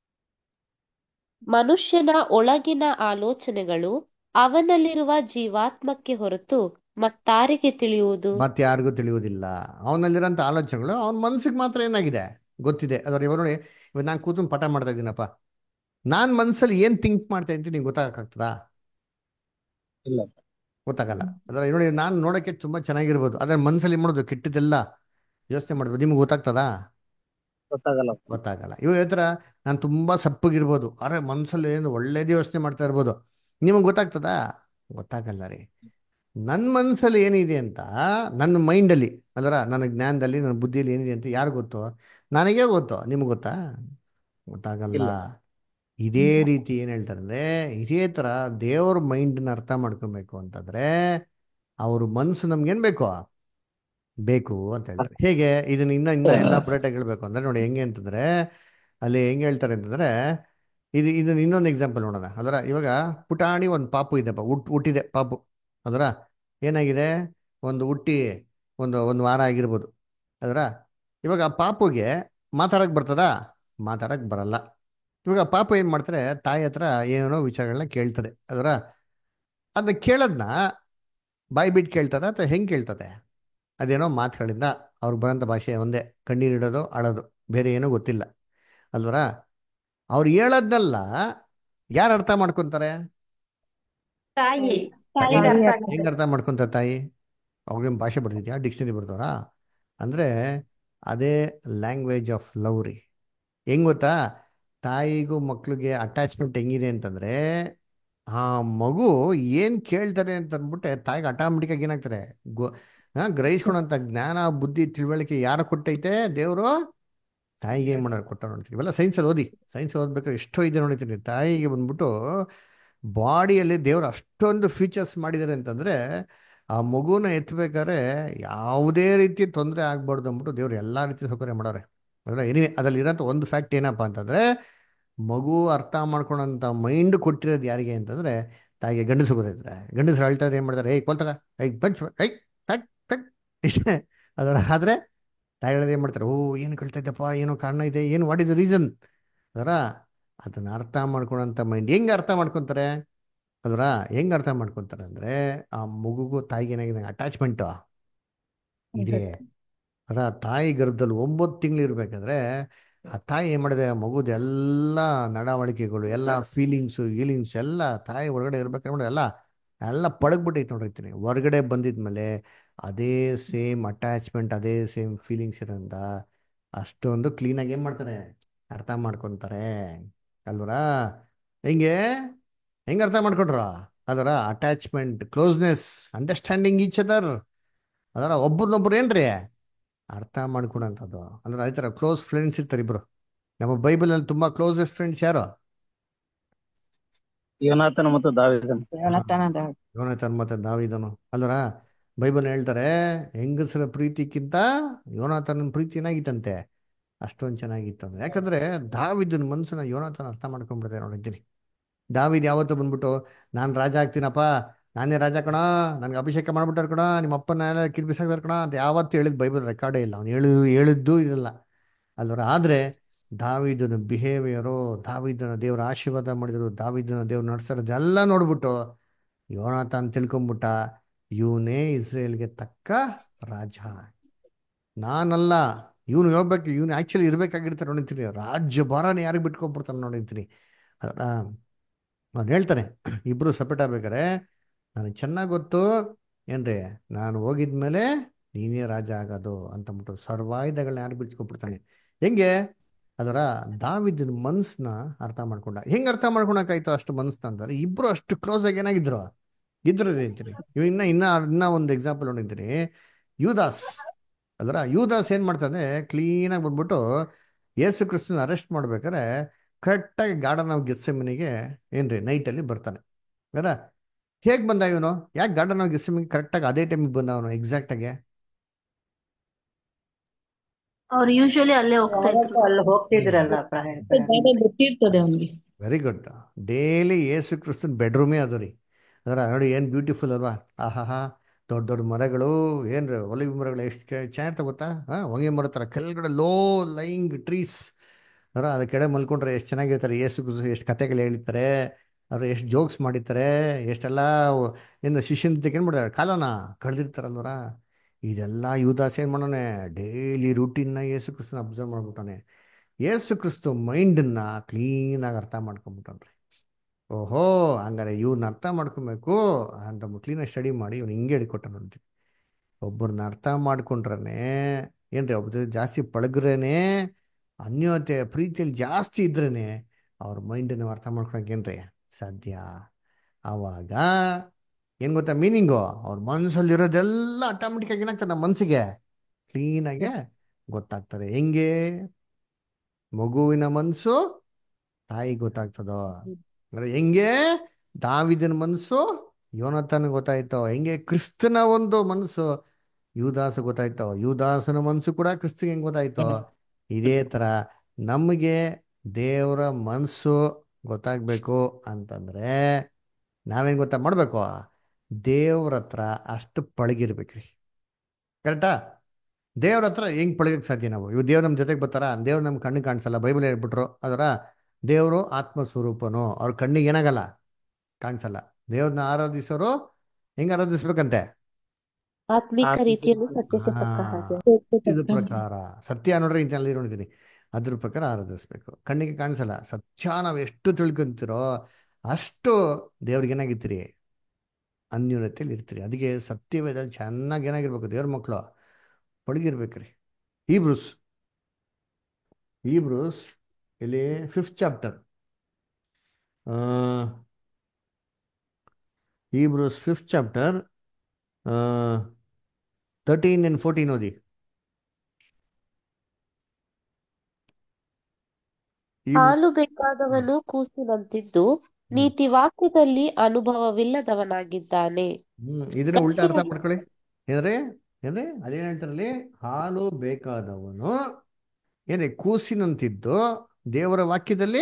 ಮನುಷ್ಯನ ಒಳಗಿನ ಆಲೋಚನೆಗಳು ಅವನಲ್ಲಿರುವ ಜೀವಾತ್ಮಕ್ಕೆ ಹೊರತು ಮತ್ತಾರಿಗೆ ತಿಳಿಯುವುದು ಮತ್ತೆ ಯಾರಿಗೂ ತಿಳಿಯುವುದಿಲ್ಲ ಅವನಲ್ಲಿರೋಂಥ ಆಲೋಚನೆಗಳು ಅವನ ಮನ್ಸಿಗೆ ಮಾತ್ರ ಏನಾಗಿದೆ ಗೊತ್ತಿದೆ ಅದ್ರ ಇವಾಗ ನೋಡಿ ಇವಾಗ ನಾನು ಕೂತ್ಕೊಂಡು ಪಾಠ ಮಾಡ್ತಾ ಇದ್ದೀನಪ್ಪ ನಾನ್ ಮನ್ಸಲ್ಲಿ ಏನ್ ಥಿಂಕ್ ಮಾಡ್ತಾ ಇದ್ದೀನಿ ನಿಂಗೆ ಗೊತ್ತಾಗಕ್ಕಾಗ್ತದಾ ಇಲ್ಲ ಗೊತ್ತಾಗಲ್ಲ ಅದರ ನೋಡಿ ನಾನು ನೋಡೋಕ್ಕೆ ತುಂಬಾ ಚೆನ್ನಾಗಿರ್ಬೋದು ಆದ್ರೆ ಮನ್ಸಲ್ಲಿ ಏನ್ ಮಾಡೋದು ಕೆಟ್ಟದೆಲ್ಲ ಯೋಚನೆ ಮಾಡ್ಬೋದು ನಿಮ್ಗೆ ಗೊತ್ತಾಗ್ತದಾ ಗೊತ್ತಾಗಲ್ಲ ಗೊತ್ತಾಗಲ್ಲ ಇವಾಗ ಹತ್ರ ನಾನು ತುಂಬಾ ಸಪ್ಪಗಿರ್ಬೋದು ಅರೆ ಮನ್ಸಲ್ಲಿ ಏನು ಒಳ್ಳೇದು ಯೋಚನೆ ಮಾಡ್ತಾ ಇರ್ಬೋದು ನಿಮಗೆ ಗೊತ್ತಾಗ್ತದಾ ಗೊತ್ತಾಗಲ್ಲ ರೀ ನನ್ನ ಮನಸ್ಸಲ್ಲಿ ಏನಿದೆ ಅಂತ ನನ್ನ ಮೈಂಡಲ್ಲಿ ಅಲ್ರ ನನ್ನ ಜ್ಞಾನದಲ್ಲಿ ನನ್ನ ಬುದ್ಧಿಯಲ್ಲಿ ಏನಿದೆ ಅಂತ ಯಾರು ಗೊತ್ತು ನನಗೇ ಗೊತ್ತು ನಿಮ್ಗೆ ಗೊತ್ತಾ ಗೊತ್ತಾಗಲ್ಲ ಇಲ್ಲ ಇದೇ ರೀತಿ ಏನು ಹೇಳ್ತಾರೆ ಅಂದ್ರೆ ಇದೇ ಥರ ದೇವ್ರ ಮೈಂಡ್ನ ಅರ್ಥ ಮಾಡ್ಕೊಬೇಕು ಅಂತಂದ್ರೆ ಅವ್ರ ಮನಸ್ಸು ನಮ್ಗೇನು ಬೇಕು ಬೇಕು ಅಂತ ಹೇಳ್ತಾರೆ ಹೇಗೆ ಇದನ್ನ ಇನ್ನ ಇನ್ನ ಎಲ್ಲ ಆಗಿ ಹೇಳ್ಬೇಕು ಅಂದ್ರೆ ನೋಡಿ ಹೆಂಗೆ ಅಂತಂದ್ರೆ ಅಲ್ಲಿ ಹೆಂಗೆ ಹೇಳ್ತಾರೆ ಅಂತಂದ್ರೆ ಇದು ಇದನ್ನ ಇನ್ನೊಂದು ಎಕ್ಸಾಂಪಲ್ ನೋಡೋಣ ಅದರ ಇವಾಗ ಪುಟಾಣಿ ಒಂದು ಪಾಪು ಇದೆಪ್ಪ ಹುಟ್ ಹುಟ್ಟಿದೆ ಪಾಪು ಅದರ ಏನಾಗಿದೆ ಒಂದು ಹುಟ್ಟಿ ಒಂದು ಒಂದು ವಾರ ಆಗಿರ್ಬೋದು ಅದರ ಇವಾಗ ಆ ಪಾಪುಗೆ ಮಾತಾಡಕ್ ಬರ್ತದಾ ಮಾತಾಡಕ್ ಬರಲ್ಲ ಇವಾಗ ಆ ಪಾಪು ಏನು ಮಾಡ್ತಾರೆ ತಾಯಿ ಹತ್ರ ಏನೇನೋ ವಿಚಾರಗಳನ್ನ ಕೇಳ್ತದೆ ಅದರ ಅದನ್ನ ಕೇಳೋದನ್ನ ಬಾಯಿ ಬಿಟ್ಟು ಕೇಳ್ತದ ಅಥವಾ ಹೆಂಗೆ ಕೇಳ್ತದೆ ಅದೇನೋ ಮಾತುಗಳಿಂದ ಅವ್ರಿಗೆ ಬರೋಂಥ ಭಾಷೆ ಒಂದೇ ಕಣ್ಣೀರಿಡೋದು ಅಳೋದು ಬೇರೆ ಏನೂ ಗೊತ್ತಿಲ್ಲ ಅಲ್ವರ ಅವ್ರು ಹೇಳೋದ್ನೆಲ್ಲ ಯಾರು ಅರ್ಥ ಮಾಡ್ಕೊಂತಾರೆ ತಾಯಿ ಹೆಂಗ್ ಅರ್ಥ ಮಾಡ್ಕೊಂತಾರೆ ತಾಯಿ ಅವ್ರಿಗೆ ಭಾಷೆ ಬರ್ತಿದ್ಯಾ ಡಿಕ್ಷನರಿ ಬರ್ತಾರಾ ಅಂದ್ರೆ ಅದೇ ಲ್ಯಾಂಗ್ವೇಜ್ ಆಫ್ ಲವ್ ರೀ ಹೆಂಗ್ ಗೊತ್ತಾ ತಾಯಿಗೂ ಮಕ್ಳಿಗೆ ಅಟ್ಯಾಚ್ಮೆಂಟ್ ಹೆಂಗಿದೆ ಅಂತಂದ್ರೆ ಆ ಮಗು ಏನ್ ಕೇಳ್ತಾರೆ ಅಂತ ಅಂದ್ಬಿಟ್ಟೆ ತಾಯಿಗೆ ಆಟೋಮೆಟಿಕ್ ಆಗಿ ಏನಾಗ್ತಾರೆ ಗೊ ಆ, ಗ್ರಹಿಸ್ಕೊಳಂತ ಜ್ಞಾನ ಬುದ್ಧಿ ತಿಳುವಳಿಕೆ ಯಾರು ಕೊಟ್ಟೈತೆ ದೇವರು ತಾಯಿಗೆ ಏನ್ ಮಾಡೋರು ಕೊಟ್ಟ ನೋಡ್ತೀವಿ ಇವೆಲ್ಲ ಸೈನ್ಸಲ್ಲಿ ಓದಿ ಸೈನ್ಸ್ ಓದ್ಬೇಕಾದ್ರೆ ಎಷ್ಟೋ ಇದೆ ನೋಡ್ತೀನಿ ತಾಯಿಗೆ ಬಂದ್ಬಿಟ್ಟು ಬಾಡಿಯಲ್ಲಿ ದೇವರು ಅಷ್ಟೊಂದು ಫೀಚರ್ಸ್ ಮಾಡಿದ್ದಾರೆ ಅಂತಂದ್ರೆ ಆ ಮಗುನ ಎತ್ತಬೇಕಾದ್ರೆ ಯಾವುದೇ ರೀತಿ ತೊಂದರೆ ಆಗ್ಬಾರ್ದು ಅಂದ್ಬಿಟ್ಟು ದೇವ್ರು ಎಲ್ಲಾ ರೀತಿ ಸೌಕರ್ಯ ಮಾಡೋರೆ ಅಂದ್ರೆ ಏನೇ ಅದ್ರಲ್ಲಿ ಇರೋಂಥ ಒಂದು ಫ್ಯಾಕ್ಟ್ ಏನಪ್ಪಾ ಅಂತಂದ್ರೆ ಮಗು ಅರ್ಥ ಮಾಡ್ಕೊಳಂತ ಮೈಂಡ್ ಕೊಟ್ಟಿರೋದು ಯಾರಿಗೆ ಅಂತಂದ್ರೆ ತಾಯಿಗೆ ಗಂಡಸರು ಗೊತ್ತೈತೆ ಗಂಡಸರು ಹೇಳ್ತಾ ಇದ್ರೆ ಏನ್ ಮಾಡ್ತಾರೆ ಏಯ್ ಕೊಲ್ತಗ ಐ ಬಂಚ್ ಐ ಟಕ್ ಟಕ್ ಇಷ್ಟೇ ಅದರ ಆದ್ರೆ ತಾಯಿಗಳದ್ದು ಏನ್ ಮಾಡ್ತಾರೆ ಓ ಏನು ಕೇಳ್ತಾ ಇದ್ದಪ್ಪ ಏನೋ ಕಾರಣ ಇದೆ ಏನು ವಾಟ್ ಇಸ್ ದ ರೀಸನ್ ಅದರ ಅದನ್ನ ಅರ್ಥ ಮಾಡ್ಕೊಳಂತ ಮೈಂಡ್ ಹೆಂಗ್ ಅರ್ಥ ಮಾಡ್ಕೊಂತಾರೆ ಅದರ ಹೆಂಗ್ ಅರ್ಥ ಮಾಡ್ಕೊಂತಾರೆ ಅಂದ್ರೆ ಆ ಮಗುಗೂ ತಾಯಿಗೆ ಏನಾಗಿದೆ ಅಟ್ಯಾಚ್ಮೆಂಟ್ ಇದೆ ಅದರ ತಾಯಿ ಗರ್ಭದಲ್ಲಿ ಒಂಬತ್ತು ತಿಂಗಳು ಇರ್ಬೇಕಾದ್ರೆ ಆ ತಾಯಿ ಏನ್ ಮಾಡಿದೆ ಆ ಮಗುದ ಎಲ್ಲ ನಡವಳಿಕೆಗಳು ಎಲ್ಲ ಫೀಲಿಂಗ್ಸು ಗೀಲಿಂಗ್ಸ್ ಎಲ್ಲ ತಾಯಿ ಹೊರಗಡೆ ಇರ್ಬೇಕಾದ್ರೆ ಎಲ್ಲ ಎಲ್ಲ ಪಳಗ್ಬಿಟ್ಟೈತೆ ನೋಡಿರ್ತೀನಿ ಹೊರಗಡೆ ಬಂದಿದ್ಮೇಲೆ ಅದೇ ಸೇಮ್ ಅಟ್ಯಾಚ್ಮೆಂಟ್ ಅದೇ ಸೇಮ್ ಫೀಲಿಂಗ್ಸ್ ಇರೋದ್ರಿಂದ ಅಷ್ಟೊಂದು ಕ್ಲೀನಾಗಿ ಏನ್ ಮಾಡ್ತಾರೆ ಅರ್ಥ ಮಾಡ್ಕೊಂತಾರೆ ಅಲ್ವರಾ ಹೆಂಗೆ ಹೆಂಗೆ ಅರ್ಥ ಮಾಡ್ಕೊಂಡ್ರ ಅದರ attachment closeness understanding each other ಅದರ ಒಬ್ಬರನ್ನೊಬ್ರು ಏನ್ರಿ ಅರ್ಥ ಮಾಡ್ಕೊಳಂಥದ್ದು ಅಂದ್ರೆ ಅದೇ ಥರ ಕ್ಲೋಸ್ ಫ್ರೆಂಡ್ಸ್ ಇರ್ತಾರೆ ಇಬ್ರು ನಮ್ಮ ಬೈಬಲಲ್ಲಿ ತುಂಬಾ ಕ್ಲೋಸೆಸ್ಟ್ ಫ್ರೆಂಡ್ಸ್ ಯಾರು ಯೋನಾಥನ ಮತ್ತು ದಾವಿದನ ಯೋನಾಥನ್ ಮತ್ತೆ ದಾವಿದನು ಅಲ್ವರ ಬೈಬಲ್ ಹೇಳ್ತಾರೆ ಹೆಂಗಸರ ಪ್ರೀತಿಕ್ಕಿಂತ ಯೋನಾಥನ ಪ್ರೀತಿ ಏನಾಗಿತ್ತಂತೆ ಅಷ್ಟೊಂದು ಚೆನ್ನಾಗಿತ್ತು ಅಂದ್ರೆ ಯಾಕಂದ್ರೆ ದಾವಿದನ ಮನ್ಸನ್ನ ಯೋನಾಥನ ಅರ್ಥ ಮಾಡ್ಕೊಂಡ್ಬಿಡ್ತಾರೆ ನೋಡಿದ್ದೀನಿ ದಾವಿದ್ ಯಾವತ್ತೂ ಬಂದ್ಬಿಟ್ಟು ನಾನು ರಾಜ ಆಗ್ತೀನಪ್ಪ ನಾನೇ ರಾಜ ಕಣ ನನ್ಗೆ ಅಭಿಷೇಕ ಮಾಡ್ಬಿಟ್ಟಾರ ಕಣ ನಿಮ್ಮ ಅಪ್ಪನ ಎಲ್ಲ ಕಿರ್ಬಿಸಾಕ್ತಾರ ಕಣ ಅಂತ ಯಾವತ್ತೂ ಹೇಳಿದ ಬೈಬಲ್ ರೆಕಾರ್ಡೇ ಇಲ್ಲ ಅವ್ನು ಹೇಳು ಹೇಳಿದ್ದು ಇರಲ್ಲ ಅಲ್ವರ ಆದ್ರೆ ದಾವಿದನ ಬಿಹೇವಿಯರು ದಾವಿದನ ದೇವರ ಆಶೀರ್ವಾದ ಮಾಡಿದ್ರು ದಾವಿದನ ದೇವ್ರು ನಡ್ಸಿರೋದು ಎಲ್ಲ ನೋಡ್ಬಿಟ್ಟು ಯೋನಾಥ ಅಂತ ತಿಳ್ಕೊಂಬಿಟ್ಟ ಇವನೇ ಇಸ್ರೇಲ್ಗೆ ತಕ್ಕ ರಾಜ ನಾನಲ್ಲ ಇವನು ಹೋಗ್ಬೇಕು ಇವನು ಆಕ್ಚುಲಿ ಇರ್ಬೇಕಾಗಿರ್ತಾರೆ ನೋಡಿರ್ತೀನಿ ರಾಜ್ಯ ಭಾರನ ಯಾರಿಗೆ ಬಿಟ್ಕೊಬಿಡ್ತಾನೆ ನೋಡಿರ್ತೀನಿ ಅದರ ಅವ್ನು ಹೇಳ್ತಾನೆ ಇಬ್ರು ಸಪರೇಟ್ ಆಗ್ಬೇಕಾರೆ ನನಗೆ ಚೆನ್ನಾಗಿ ಗೊತ್ತು ಏನ್ರಿ ನಾನು ಹೋಗಿದ್ಮೇಲೆ ನೀನೇ ರಾಜ ಆಗೋದು ಅಂತಂದ್ಬಿಟ್ಟು ಸರ್ವಾಯುಧಗಳನ್ನ ಯಾರು ಬಿಡ್ಸ್ಕೊಬಿಡ್ತಾನೆ ಹೆಂಗೆ ಅದರ ದಾವಿದನ ಮನ್ಸನ್ನ ಅರ್ಥ ಮಾಡ್ಕೊಂಡ ಹೆಂಗ್ ಅರ್ಥ ಮಾಡ್ಕೊಳಕಾಯ್ತು ಅಷ್ಟು ಮನ್ಸನ್ನ ಅಂದ್ರೆ ಇಬ್ರು ಅಷ್ಟು ಕ್ಲೋಸ್ ಆಗಿ ಏನಾಗಿದ್ರು ಇದ್ರು ಅಂತೀನಿ ಇವ್ ಇನ್ನ ಇನ್ನ ಇನ್ನ ಒಂದು ಎಕ್ಸಾಂಪಲ್ ನೋಡಿದ್ದೀನಿ ಯೂದಾಸ್ ಅದರ ಯೂದಾಸ್ ಏನ್ ಮಾಡ್ತಾನೆ ಕ್ಲೀನಾಗಿ ಬಂದ್ಬಿಟ್ಟು ಯೇಸು ಕ್ರಿಸ್ತನ ಅರೆಸ್ಟ್ ಮಾಡ್ಬೇಕಾದ್ರೆ ಕರೆಕ್ಟಾಗಿ ಗಾರ್ಡನ್ ಆಫ್ ಗೆಸ್ಸೆಮಿನಿಗೆ ಏನ್ರಿ ನೈಟಲ್ಲಿ ಬರ್ತಾನೆ ಅಲ್ಲ ಹೇಗೆ ಬಂದ ಇವನು ಯಾಕೆ ಗಾರ್ಡನ್ ಆಫ್ ಗೆಸ್ಸೆಮಿಗೆ ಕರೆಕ್ಟಾಗಿ ಅದೇ ಟೈಮಿಗೆ ಬಂದ ಅವನು ಎಕ್ಸಾಕ್ಟಾಗಿ ಅವ್ರು ಯೂಶುವಲಿ ಅಲ್ಲೇ ಹೋಗ್ತಾ ಇದ್ರು ಅಲ್ಲಿ ಹೋಗ್ತಿದ್ರಲ್ಲ ಪ್ರಾಯ ಗೊತ್ತಿರ್ತದೆ ಅವನಿಗೆ ವೆರಿ ಗುಡ್ ಡೈಲಿ ಯೇಸು ಕ್ರಿಸ್ತನ್ ಬೆಡ್ರೂಮೇ ಅದು ರೀ ಅದರ ನೋಡಿ ಏನು ಬ್ಯೂಟಿಫುಲ್ ಅಲ್ವಾ ಆಹಾಹಾ ದೊಡ್ಡ ದೊಡ್ಡ ಮರಗಳು ಏನ್ರಿ ಒಲಿವ್ ಮರಗಳು ಎಷ್ಟು ಚೆನ್ನಾಗಿರ್ತಾವ ಗೊತ್ತಾ ಹಾಂ ಹೊಂಗೆ ಮರ ಥರ ಕೆಳಗಡೆ ಲೋ ಲೈಂಗ್ ಟ್ರೀಸ್ ಅದರ ಅದ್ರ ಕೆಡೆ ಮಲ್ಕೊಂಡ್ರೆ ಎಷ್ಟು ಚೆನ್ನಾಗಿರ್ತಾರೆ ಯೇಸು ಕ್ರಿಸ್ತ ಎಷ್ಟು ಕತೆಗಳು ಹೇಳಿರ್ತಾರೆ ಅವ್ರು ಎಷ್ಟು ಜೋಕ್ಸ್ ಮಾಡಿರ್ತಾರೆ ಎಷ್ಟೆಲ್ಲ ಏನು ಶಿಷ್ಯನ ಜೊತೆಗೆ ಏನು ಮಾಡ್ತಾರೆ ಕಾಲನ ಕಳೆದಿರ್ತಾರಲ್ವರ ಇದೆಲ್ಲ ಯುವದಾಸ್ ಏನು ಮಾಡೋನೆ ಡೈಲಿ ರೂಟೀನ್ನ ಯೇಸು ಕ್ರಿಸ್ತನ ಅಬ್ಸರ್ವ್ ಮಾಡ್ಬಿಟ್ಟಾನೆ ಯೇಸು ಕ್ರಿಸ್ತು ಮೈಂಡನ್ನ ಕ್ಲೀನಾಗಿ ಅರ್ಥ ಮಾಡ್ಕೊಂಬಿಟ್ಟನ್ರಿ ಓಹೋ ಹಂಗಾರೆ ಇವ್ನ ಅರ್ಥ ಮಾಡ್ಕೊಬೇಕು ಅಂತ ಕ್ಲೀನಾಗಿ ಸ್ಟಡಿ ಮಾಡಿ ಇವ್ನು ಹಿಂಗೆ ಹೇಳಿಕೊಟ್ಟ ನೋಡ್ತೀವಿ ಒಬ್ಬರನ್ನ ಅರ್ಥ ಮಾಡ್ಕೊಂಡ್ರನೆ ಏನ್ರಿ ಒಬ್ಬ ಜಾಸ್ತಿ ಪಳಗ್ರೇನೆ ಅನ್ಯೋನ್ಯತೆ ಪ್ರೀತಿಯಲ್ಲಿ ಜಾಸ್ತಿ ಇದ್ರೇನೆ ಅವ್ರ ಮೈಂಡ್ ನಾವು ಅರ್ಥ ಮಾಡ್ಕೊಳಕೇನ್ರಿ ಸಾಧ್ಯ ಆವಾಗ ಏನ್ ಗೊತ್ತಾ ಮೀನಿಂಗು ಅವ್ರ ಮನಸ್ಸಲ್ಲಿರೋದೆಲ್ಲ ಆಟೋಮೆಟಿಕ್ ಆಗಿ ಏನಾಗ್ತದೆ ನಮ್ಮ ಮನಸ್ಸಿಗೆ ಕ್ಲೀನಾಗೆ ಗೊತ್ತಾಗ್ತದೆ ಹೆಂಗೆ ಮಗುವಿನ ಮನಸ್ಸು ತಾಯಿ ಗೊತ್ತಾಗ್ತದೋ ಅಂದ್ರೆ ಹೆಂಗೆ ದಾವಿದನ ಮನಸ್ಸು ಯೋನತನ ಗೊತ್ತಾಯ್ತೋ ಹೆಂಗೆ ಕ್ರಿಸ್ತನ ಒಂದು ಮನಸ್ಸು ಯುವದಾಸ ಗೊತ್ತಾಯ್ತೋ ಯುವದಾಸನ ಮನಸ್ಸು ಕೂಡ ಕ್ರಿಸ್ತಿಗೆ ಹೆಂಗ್ ಗೊತ್ತಾಯ್ತೋ ಇದೇ ತರ ನಮಗೆ ದೇವರ ಮನಸ್ಸು ಗೊತ್ತಾಗ್ಬೇಕು ಅಂತಂದ್ರೆ ನಾವೇನ್ ಗೊತ್ತಾ ಮಾಡ್ಬೇಕು ದೇವ್ರ ಹತ್ರ ಅಷ್ಟು ಪಳಗಿರ್ಬೇಕ್ರಿ ಕರೆಕ್ಟಾ ದೇವ್ರ ಹತ್ರ ಹೆಂಗ್ ಪಳಗಕ್ಕೆ ಸಾಧ್ಯ ನಾವು ಇವ್ ದೇವ್ರ ನಮ್ಮ ಜೊತೆಗೆ ಬರ್ತಾರ ದೇವ್ರು ನಮ್ಮ ಕಣ್ಣಿಗೆ ಕಾಣಿಸಲ್ಲ ಬೈಬಲ್ ಹೇಳ್ಬಿಟ್ರು ಅದರ ದೇವರು ಆತ್ಮ ಸ್ವರೂಪನು ಅವ್ರ ಕಣ್ಣಿಗೆ ಏನಾಗಲ್ಲ ಕಾಣಿಸಲ್ಲ ದೇವ್ರನ್ನ ಆರಾಧಿಸೋರು ಹೆಂಗ್ ಆರಾಧಿಸ್ಬೇಕಂತೆ ಆತ್ಮಿಕ ರೀತಿಯಲ್ಲಿ ಸತ್ಯಕ್ಕೆ ಹಾ ತಕ್ಕ ಹಾಗೆ ಸತ್ಯದ ಪ್ರಕಾರ ಸತ್ಯ ನೋಡ್ರಿ ಇಂತಲ್ಲಿ ನೋಡಿದೀನಿ ಅದ್ರ ಪ್ರಕಾರ ಆರಾಧಿಸ್ಬೇಕು ಕಣ್ಣಿಗೆ ಕಾಣಿಸಲ್ಲ ಸತ್ಯ ನಾವು ಎಷ್ಟು ತಿಳ್ಕೊಂತೀರೋ ಅಷ್ಟು ದೇವ್ರಿಗೆ ಏನಾಗಿರ್ತೀರಿ ಅನ್ಯೂನತೆಯಲ್ಲಿ ಇರ್ತೀರಿ ಅದಕ್ಕೆ ಸತ್ಯವೇದ ಚೆನ್ನಾಗಿ ಏನಾಗಿರ್ಬೇಕು ದೇವ್ರ ಮಕ್ಕಳು ಪಳಗಿರ್ಬೇಕ್ರಿ ಈ ಬ್ರೂಸ್ ಈ ಬ್ರೂಸ್ ಇಲ್ಲಿ fifth chapter Hebrews fifth chapter thirteen and fourteen ಓದಿ ಈ ಹಾಲು ಬೇಕಾದವನು ಕೂಸಿನಂತಿದ್ದು ನೀತಿ ವಾಕ್ಯದಲ್ಲಿ ಅನುಭವವಿಲ್ಲದವನಾಗಿದ್ದಾನೆ ಹ್ಮ್ ಇದನ್ನ ಉಲ್ಟಾ ಅರ್ಥ ಮಾಡ್ಕೊಳ್ಳಿ ಏನ್ರಿ ಏನ್ರಿ ಅದೇನ್ ಹೇಳ್ತಾರಲ್ಲಿ ಹಾಲು ಬೇಕಾದವನು ಏನ್ರಿ ಕೂಸಿನಂತಿದ್ದು ದೇವರ ವಾಕ್ಯದಲ್ಲಿ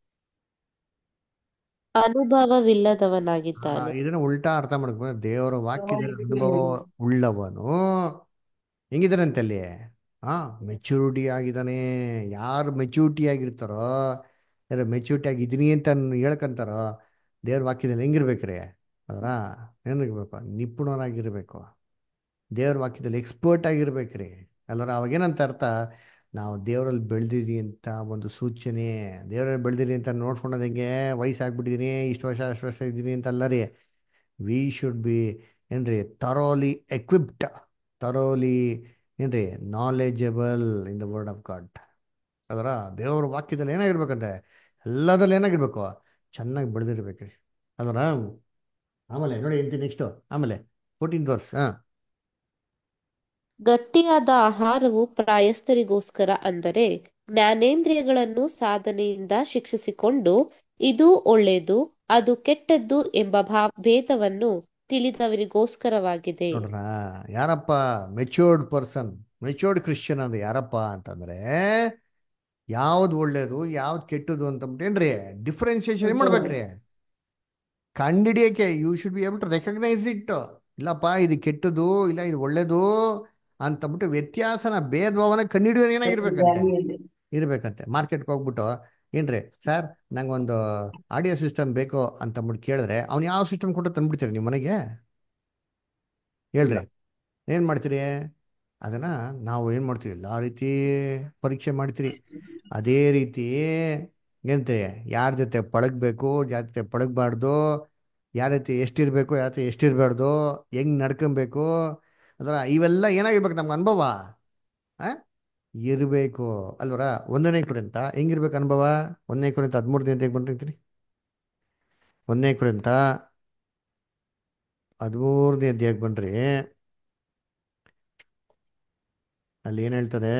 ಆ, ಅನುಭವವಿಲ್ಲದವನಾಗಿದ್ದಾನೆ ಇದನ್ನ ಉಲ್ಟಾ ಅರ್ಥ ಮಾಡ್ಕೊ ದೇವರ ವಾಕ್ಯದಲ್ಲಿ ಅನುಭವ ಉಳ್ಳವನು ಹೆಂಗಿದಾನಂತೆ ಅಲ್ಲಿ ಹಾ ಮೆಚುರಿಟಿ ಆಗಿದ್ದಾನೆ ಯಾರು ಮೆಚುರಿಟಿ ಆಗಿರ್ತಾರೋ ಯಾರು ಮೆಚುರಿಟಿ ಆಗಿದ್ದೀನಿ ಅಂತ ಹೇಳ್ಕಂತಾರೋ ದೇವ್ರ ವಾಕ್ಯದಲ್ಲಿ ಹೆಂಗಿರ್ಬೇಕ್ರಿ ಅದರ ಏನಿರ್ಬೇಕು ನಿಪುಣರಾಗಿರ್ಬೇಕು ದೇವ್ರ ವಾಕ್ಯದಲ್ಲಿ ಎಕ್ಸ್ಪರ್ಟ್ ಆಗಿರ್ಬೇಕ್ರಿ ಅಲ್ಲರ ಅವಾಗ ಏನಂತ ಅರ್ಥ ನಾವು ದೇವರಲ್ಲಿ ಬೆಳೆದಿರಿ ಅಂತ ಒಂದು ಸೂಚನೆ ದೇವರಲ್ಲಿ ಬೆಳೆದಿರಿ ಅಂತ ನೋಡ್ಕೊಂಡೋದು ಹೆಂಗೆ ವಯಸ್ಸಾಗ್ಬಿಟ್ಟಿದ್ದೀನಿ ಇಷ್ಟು ವರ್ಷ ಅಷ್ಟು ವರ್ಷ ಇದ್ದೀನಿ ಅಂತ ಅಲ್ಲ ರೀ ವಿ ಶುಡ್ ಬಿ ಏನ್ರಿ ತರೋಲಿ ಎಕ್ವಿಪ್ಡ್ ತರೋಲಿ ಏನ್ರಿ knowledgeable in the word of God ಅದರ ದೇವರ ವಾಕ್ಯದಲ್ಲಿ ಏನಾಗಿರ್ಬೇಕಂತೆ ಎಲ್ಲದಲ್ಲಿ ಏನಾಗಿರ್ಬೇಕು ಚೆನ್ನಾಗಿ ಬೆಳೆದಿರ್ಬೇಕ್ರಿ ಅದರ ಆಮೇಲೆ ನೋಡಿ ಎಂತಿ ನೆಕ್ಸ್ಟು ಆಮೇಲೆ ಫೋರ್ಟೀನ್ ವರ್ಸ್ ಹಾಂ ಗಟ್ಟಿಯಾದ ಆಹಾರವು ಪ್ರಾಯಸ್ಥರಿಗೋಸ್ಕರ ಅಂದರೆ ಜ್ಞಾನೇಂದ್ರಿಯಗಳನ್ನು ಸಾಧನೆಯಿಂದ ಶಿಕ್ಷಿಸಿಕೊಂಡು ಇದು ಒಳ್ಳೆಯದು ಅದು ಕೆಟ್ಟದ್ದು ಎಂಬ ಭಾವ ಭೇದವನ್ನು ತಿಳಿದವರಿಗೋಸ್ಕರವಾಗಿದೆ ನೋಡ್ರ ಯಾರಪ್ಪ ಮೆಚೂರ್ಡ್ ಪರ್ಸನ್ ಮೆಚೂರ್ಡ್ ಕ್ರಿಶ್ಚಿಯನ್ ಅಂದ್ರೆ ಯಾರಪ್ಪ ಅಂತಂದ್ರೆ ಯಾವ್ದು ಒಳ್ಳೇದು ಯಾವ್ದು ಕೆಟ್ಟದು ಅಂತಂದ್ಬಿಟ್ಟೇನ್ರಿ ಡಿಫ್ರೆನ್ಸಿಯೇಷನ್ ಮಾಡ್ಬೇಕ್ರಿ ಕಂಡಿಡಿಯಕ್ಕೆ you should be able to recognise it ಇಲ್ಲಪ್ಪ ಇದು ಕೆಟ್ಟದು ಇಲ್ಲ ಇದು ಒಳ್ಳೇದು ಅಂತಂದ್ಬಿಟ್ಟು ವ್ಯತ್ಯಾಸನ ಭೇದ ಭಾವನ ಕಂಡಿಡಿಯೋರು ಏನಾಗಿರ್ಬೇಕಂತೆ ಇರ್ಬೇಕಂತೆ ಮಾರ್ಕೆಟ್ಗೆ ಹೋಗ್ಬಿಟ್ಟು ಏನ್ರಿ ಸರ್ ನಂಗೆ ಒಂದು ಆಡಿಯೋ ಸಿಸ್ಟಮ್ ಬೇಕು ಅಂತಂದ್ಬಿಟ್ಟು ಕೇಳಿದ್ರೆ ಅವ್ನು ಯಾವ ಸಿಸ್ಟಮ್ ಕೊಟ್ಟು ತಂದ್ಬಿಡ್ತೀರಿ ನಿಮ್ಮ ಮನೆಗೆ ಹೇಳ್ರಿ ಏನ್ ಮಾಡ್ತೀರಿ ಅದನ್ನ ನಾವು ಏನ್ ಮಾಡ್ತೀವಿ ಎಲ್ಲ ರೀತಿ ಪರೀಕ್ಷೆ ಮಾಡ್ತೀರಿ ಅದೇ ರೀತಿ ಏನಂತೆ ಯಾರ ಜೊತೆ ಪಳಗ್ಬೇಕು ಯಾರ ಜೊತೆ ಪಳಗಬಾರ್ದು ಯಾರ ರೀತಿ ಎಷ್ಟಿರ್ಬೇಕು ಯಾರ ಜೊತೆ ಎಷ್ಟಿರ್ಬಾರ್ದು ಹೆಂಗ್ ನಡ್ಕೊಬೇಕು ಅದರ ಇವೆಲ್ಲ ಏನಾಗಿರ್ಬೇಕು ನಮ್ಗೆ ಅನುಭವ ಆ ಇರಬೇಕು ಅಲ್ವರ ಒಂದನೇ ಕುರಿತ ಹೆಂಗಿರ್ಬೇಕು ಅನುಭವ ಒಂದನೇ ಕುರಿತ ಹದಿಮೂರನೇ ಅಂತ ಬಂದಿರ್ತೀರಿ ಒಂದನೇ ಕುರಿತ ಹದಿಮೂರನೇ ಅಧ್ಯಾಯಕ್ಕೆ ಬನ್ರಿ ಅಲ್ಲಿ ಏನ್ ಹೇಳ್ತದೆ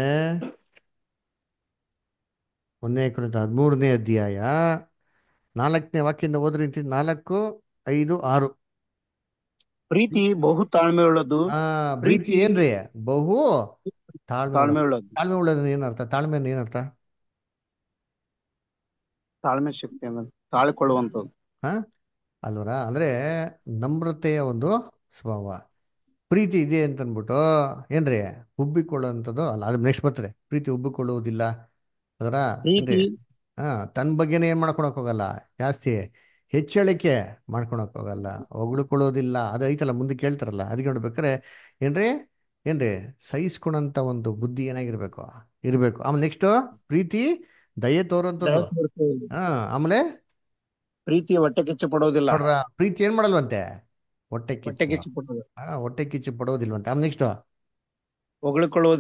ಒಂದನೇ ಕುರಿತ ಹದಿಮೂರನೇ ಅಧ್ಯಾಯ ನಾಲ್ಕನೇ ವಾಕ್ಯದಿಂದ ಹೋದ್ರಿ ಅಂತೀನಿ ನಾಲ್ಕು ಐದು ಆರು ಪ್ರೀತಿ ಬಹು ತಾಳ್ಮೆ ಉಳ್ಳದು ಆ ಪ್ರೀತಿ ಏನ್ರಿ ಬಹು ತಾಳ್ಮೆ ತಾಳ್ಮೆ ಉಳ್ಳದು. ಉಳ್ಳದು ತಾಳ್ಮೆ ಉಳ್ಳೋದು ಏನರ್ಥ ತಾಳ್ಮೆ ಅಂದ್ರೆ ಏನರ್ಥ ತಾಳ್ಮೆ ಶಕ್ತಿ ಅನ್ನೋದು ತಾಳ್ಕೊಳ್ಳುವಂಥದ್ದು ಹಾ ಅಲ್ವರ ಅಂದ್ರೆ ನಮ್ರತೆಯ ಒಂದು ಸ್ವಭಾವ ಪ್ರೀತಿ ಇದೆ ಅಂತ ಅಂದ್ಬಿಟ್ಟು ಏನ್ರಿ ಉಬ್ಬಿಕೊಳ್ಳುವಂಥದ್ದು ಅಲ್ಲ ಅದು ನೆಕ್ಸ್ಟ್ ಬರ್ತದೆ ಪ್ರೀತಿ ಉಬ್ಬಿಕೊಳ್ಳುವುದಿಲ್ಲ ಅದರ ಪ್ರೀತಿ ಏನ್ರಿ ಹಾ ತನ್ನ ಬಗ್ಗೆನೇ ಏನ್ ಮಾಡ್ಕೊಳಕ್ ಹೋಗಲ್ಲ ಜಾಸ್ತಿ ಹೆಚ್ಚಳಿಕೆ ಮಾಡ್ಕೊಳಕ್ ಹೋಗಲ್ಲ ಹೊಗಳ್ಕೊಳ್ಳೋದಿಲ್ಲ ಅದು ಐತಲ್ಲ ಮುಂದೆ ಕೇಳ್ತಾರಲ್ಲ ಅದಕ್ಕೆ ನೋಡ್ಬೇಕಾರೆ ಏನ್ರಿ ಏನ್ರಿ ಸಹಿಸ್ಕೊಳಂತ ಒಂದು ಬುದ್ಧಿ ಏನಾಗಿರ್ಬೇಕು ಇರ್ಬೇಕು ಆಮೇಲೆ ನೆಕ್ಸ್ಟ್ ಪ್ರೀತಿ ದಯೆ ತೋರುವಂಥದ್ದು ದಯ ತೋರಿಸುವುದು. ಹಾ ಆಮೇಲೆ ಪ್ರೀತಿ ಹೊಟ್ಟೆ ಕಿಚ್ಚು ಪಡೋದಿಲ್ಲ ನೋಡ್ರ ಪ್ರೀತಿ ಏನ್ ಮಾಡಲ್ವಂತೆ ಹೊಟ್ಟೆ ಹೊಟ್ಟೆ ಕಿಚ್ಚು ಕಿಚ್ಚು ಪಡೋದು ಹಾ ಹೊಟ್ಟೆ ಕಿಚ್ಚು ಪಡೋದಿಲ್ವಂತೆ ಆಮೇಲೆ ನೆಕ್ಸ್ಟ್ ಹೊಗಳಿಕೊಳ್ಳುವುದಿಲ್ಲ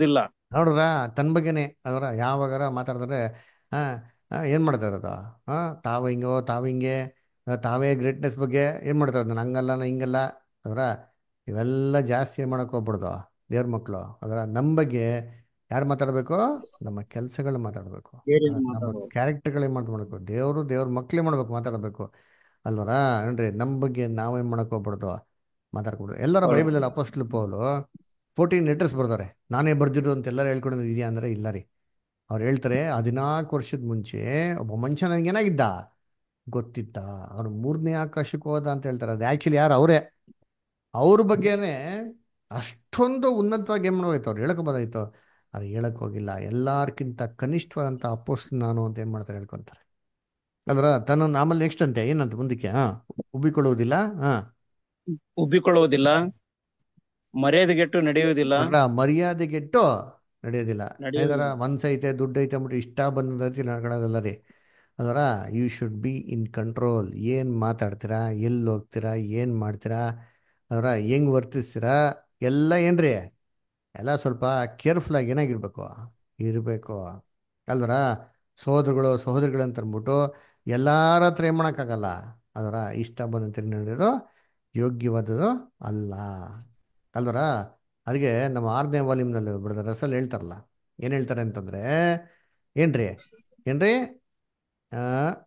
ನೋಡ್ರ ತನ್ನ ಬಗ್ಗೆನೇ ಅದರ ಯಾವಾಗಾರ ಮಾತಾಡಿದ್ರೆ ಹಾ ಏನು ಮಾಡ್ತಾ ಇರೋದು ಹಾಂ ತಾವು ಹಿಂಗೋ ತಾವು ಹಿಂಗೆ ಆ, ತಾವೇ ಗ್ರೇಟ್ನೆಸ್ ಬಗ್ಗೆ ಏನು ಮಾಡ್ತಾ ಇರೋದು ನಾನು ಹಂಗಲ್ಲ ನಾನು ಹಿಂಗಲ್ಲ ಅದರ ಇವೆಲ್ಲ ಜಾಸ್ತಿ ಏನು ಮಾಡಕ್ಕೆ ಹೋಗ್ಬಿಡ್ದು ದೇವ್ರ ಮಕ್ಕಳು ಅದರ ನಮ್ಮ ಬಗ್ಗೆ ಯಾರು ಮಾತಾಡಬೇಕು ನಮ್ಮ ಕೆಲಸಗಳು ಮಾತಾಡಬೇಕು ಬೇರೆ ನಮ್ಮ ಮಾತಾಡೋದು ಕ್ಯಾರೆಕ್ಟರ್ಗಳೇ ಮಾತಾಡಬೇಕು ದೇವರು ದೇವ್ರ ಮಕ್ಕಳೇ ಮಾಡ್ಬೇಕು ಮಾತಾಡಬೇಕು ಅಲ್ವರ ಏನ್ರಿ ನಮ್ಮ ಬಗ್ಗೆ ನಾವೇನು ಮಾಡಕ್ಕೆ ಹೋಗ್ಬಿಡ್ದು ಮಾತಾಡ್ಕೊಬಿಡ್ದು ಎಲ್ಲರ ಬೈಬಲಲ್ಲಿ ಅಪೋಸ್ಟ್ಲ್ ಪೌಲು ಫೋರ್ಟೀನ್ ಲೆಟರ್ಸ್ ಬರ್ತಾರೆ ನಾನೇ ಬರ್ದಿರೋ ಅಂತ ಎಲ್ಲರೂ ಹೇಳ್ಕೊಳೋದು ಇದೆಯಾ ಅಂದರೆ ಇಲ್ಲ ರೀ ಅವ್ರು ಹೇಳ್ತಾರೆ ಹದಿನಾಲ್ಕು ವರ್ಷದ ಮುಂಚೆ ಒಬ್ಬ ಮನುಷ್ಯ ನನಗೇನಾಗಿದ್ದ ಗೊತ್ತಿತ್ತ ಅವನು ಮೂರನೇ ಆಕಾಶಕ್ಕೆ ಹೋದ ಅಂತ ಹೇಳ್ತಾರೆ ಅದು ಆ್ಯಕ್ಚುಲಿ ಯಾರು ಅವರೇ ಅವ್ರ ಬಗ್ಗೆನೇ ಅಷ್ಟೊಂದು ಉನ್ನತವಾಗಿ ಏನು ಮಾಡೋಯ್ತು ಅವ್ರು ಹೇಳ್ಕೊಬೋದಾಯ್ತು ಅದು ಹೇಳಕ್ ಹೋಗಿಲ್ಲ ಎಲ್ಲಾರ್ಕಿಂತ ಕನಿಷ್ಠವಾದಂಥ ಅಪೋಸ್ಟ್ ನಾನು ಅಂತ ಏನು ಮಾಡ್ತಾರೆ ಹೇಳ್ಕೊಂತಾರೆ ಅಲ್ರ ತನ್ನ ಆಮೇಲೆ ನೆಕ್ಸ್ಟ್ ಅಂತೆ ಏನಂತ ಮುಂದಕ್ಕೆ ಹಾ ಉಬ್ಬಿಕೊಳ್ಳುವುದಿಲ್ಲ ಹಾ ಉಬ್ಬಿಕೊಳ್ಳುವುದಿಲ್ಲ ಮರ್ಯಾದೆಗೆಟ್ಟು ನಡೆಯುವುದಿಲ್ಲ ಅಲ್ಲ ಮರ್ಯಾದೆಗೆಟ್ಟು ನಡೆಯೋದಿಲ್ಲ ನಡೆಯುವುದಿಲ್ಲ ಏನಾರ ಮನ್ಸ್ ಐತೆ ದುಡ್ಡು ಐತೆ ಅಂದ್ಬಿಟ್ಟು ಇಷ್ಟ ಬಂದೈತಿ ನಡ್ಕೊಳ್ಳೋದಲ್ಲ ರೀ ಅದರ you should be in control ಏನು ಮಾತಾಡ್ತೀರಾ ಎಲ್ಲಿ ಹೋಗ್ತೀರಾ ಏನು ಮಾಡ್ತೀರಾ ಅದರ ಹೆಂಗ್ ವರ್ತಿಸ್ತೀರಾ ಎಲ್ಲ ಏನ್ರಿ ಎಲ್ಲ ಸ್ವಲ್ಪ ಕೇರ್ಫುಲ್ ಆಗಿ ಏನಾಗಿರ್ಬೇಕು ಇರಬೇಕು ಅಲ್ವರ ಸಹೋದರಗಳು ಸಹೋದರಿಗಳು ಅಂತ ಅಂದ್ಬಿಟ್ಟು ಎಲ್ಲಾರ ಹತ್ರ ಏನು ಮಾಡೋಕ್ಕಾಗಲ್ಲ ಅದರ ಇಷ್ಟ ಬಂದಂತೆ ನಡೆಯೋದು ಯೋಗ್ಯವಾದದ್ದು ಅಲ್ಲ ಅಲ್ವರ ಅದಕ್ಕೆ ನಮ್ಮ ಆರನೇ ವಾಲ್ಯೂಮ್ನಲ್ಲಿ ಬಿಡದ ರಸಲ್ ಹೇಳ್ತಾರಲ್ಲ ಏನು ಹೇಳ್ತಾರೆ ಅಂತಂದ್ರೆ ಏನ್ರಿ ಏನ್ರಿ ಆ,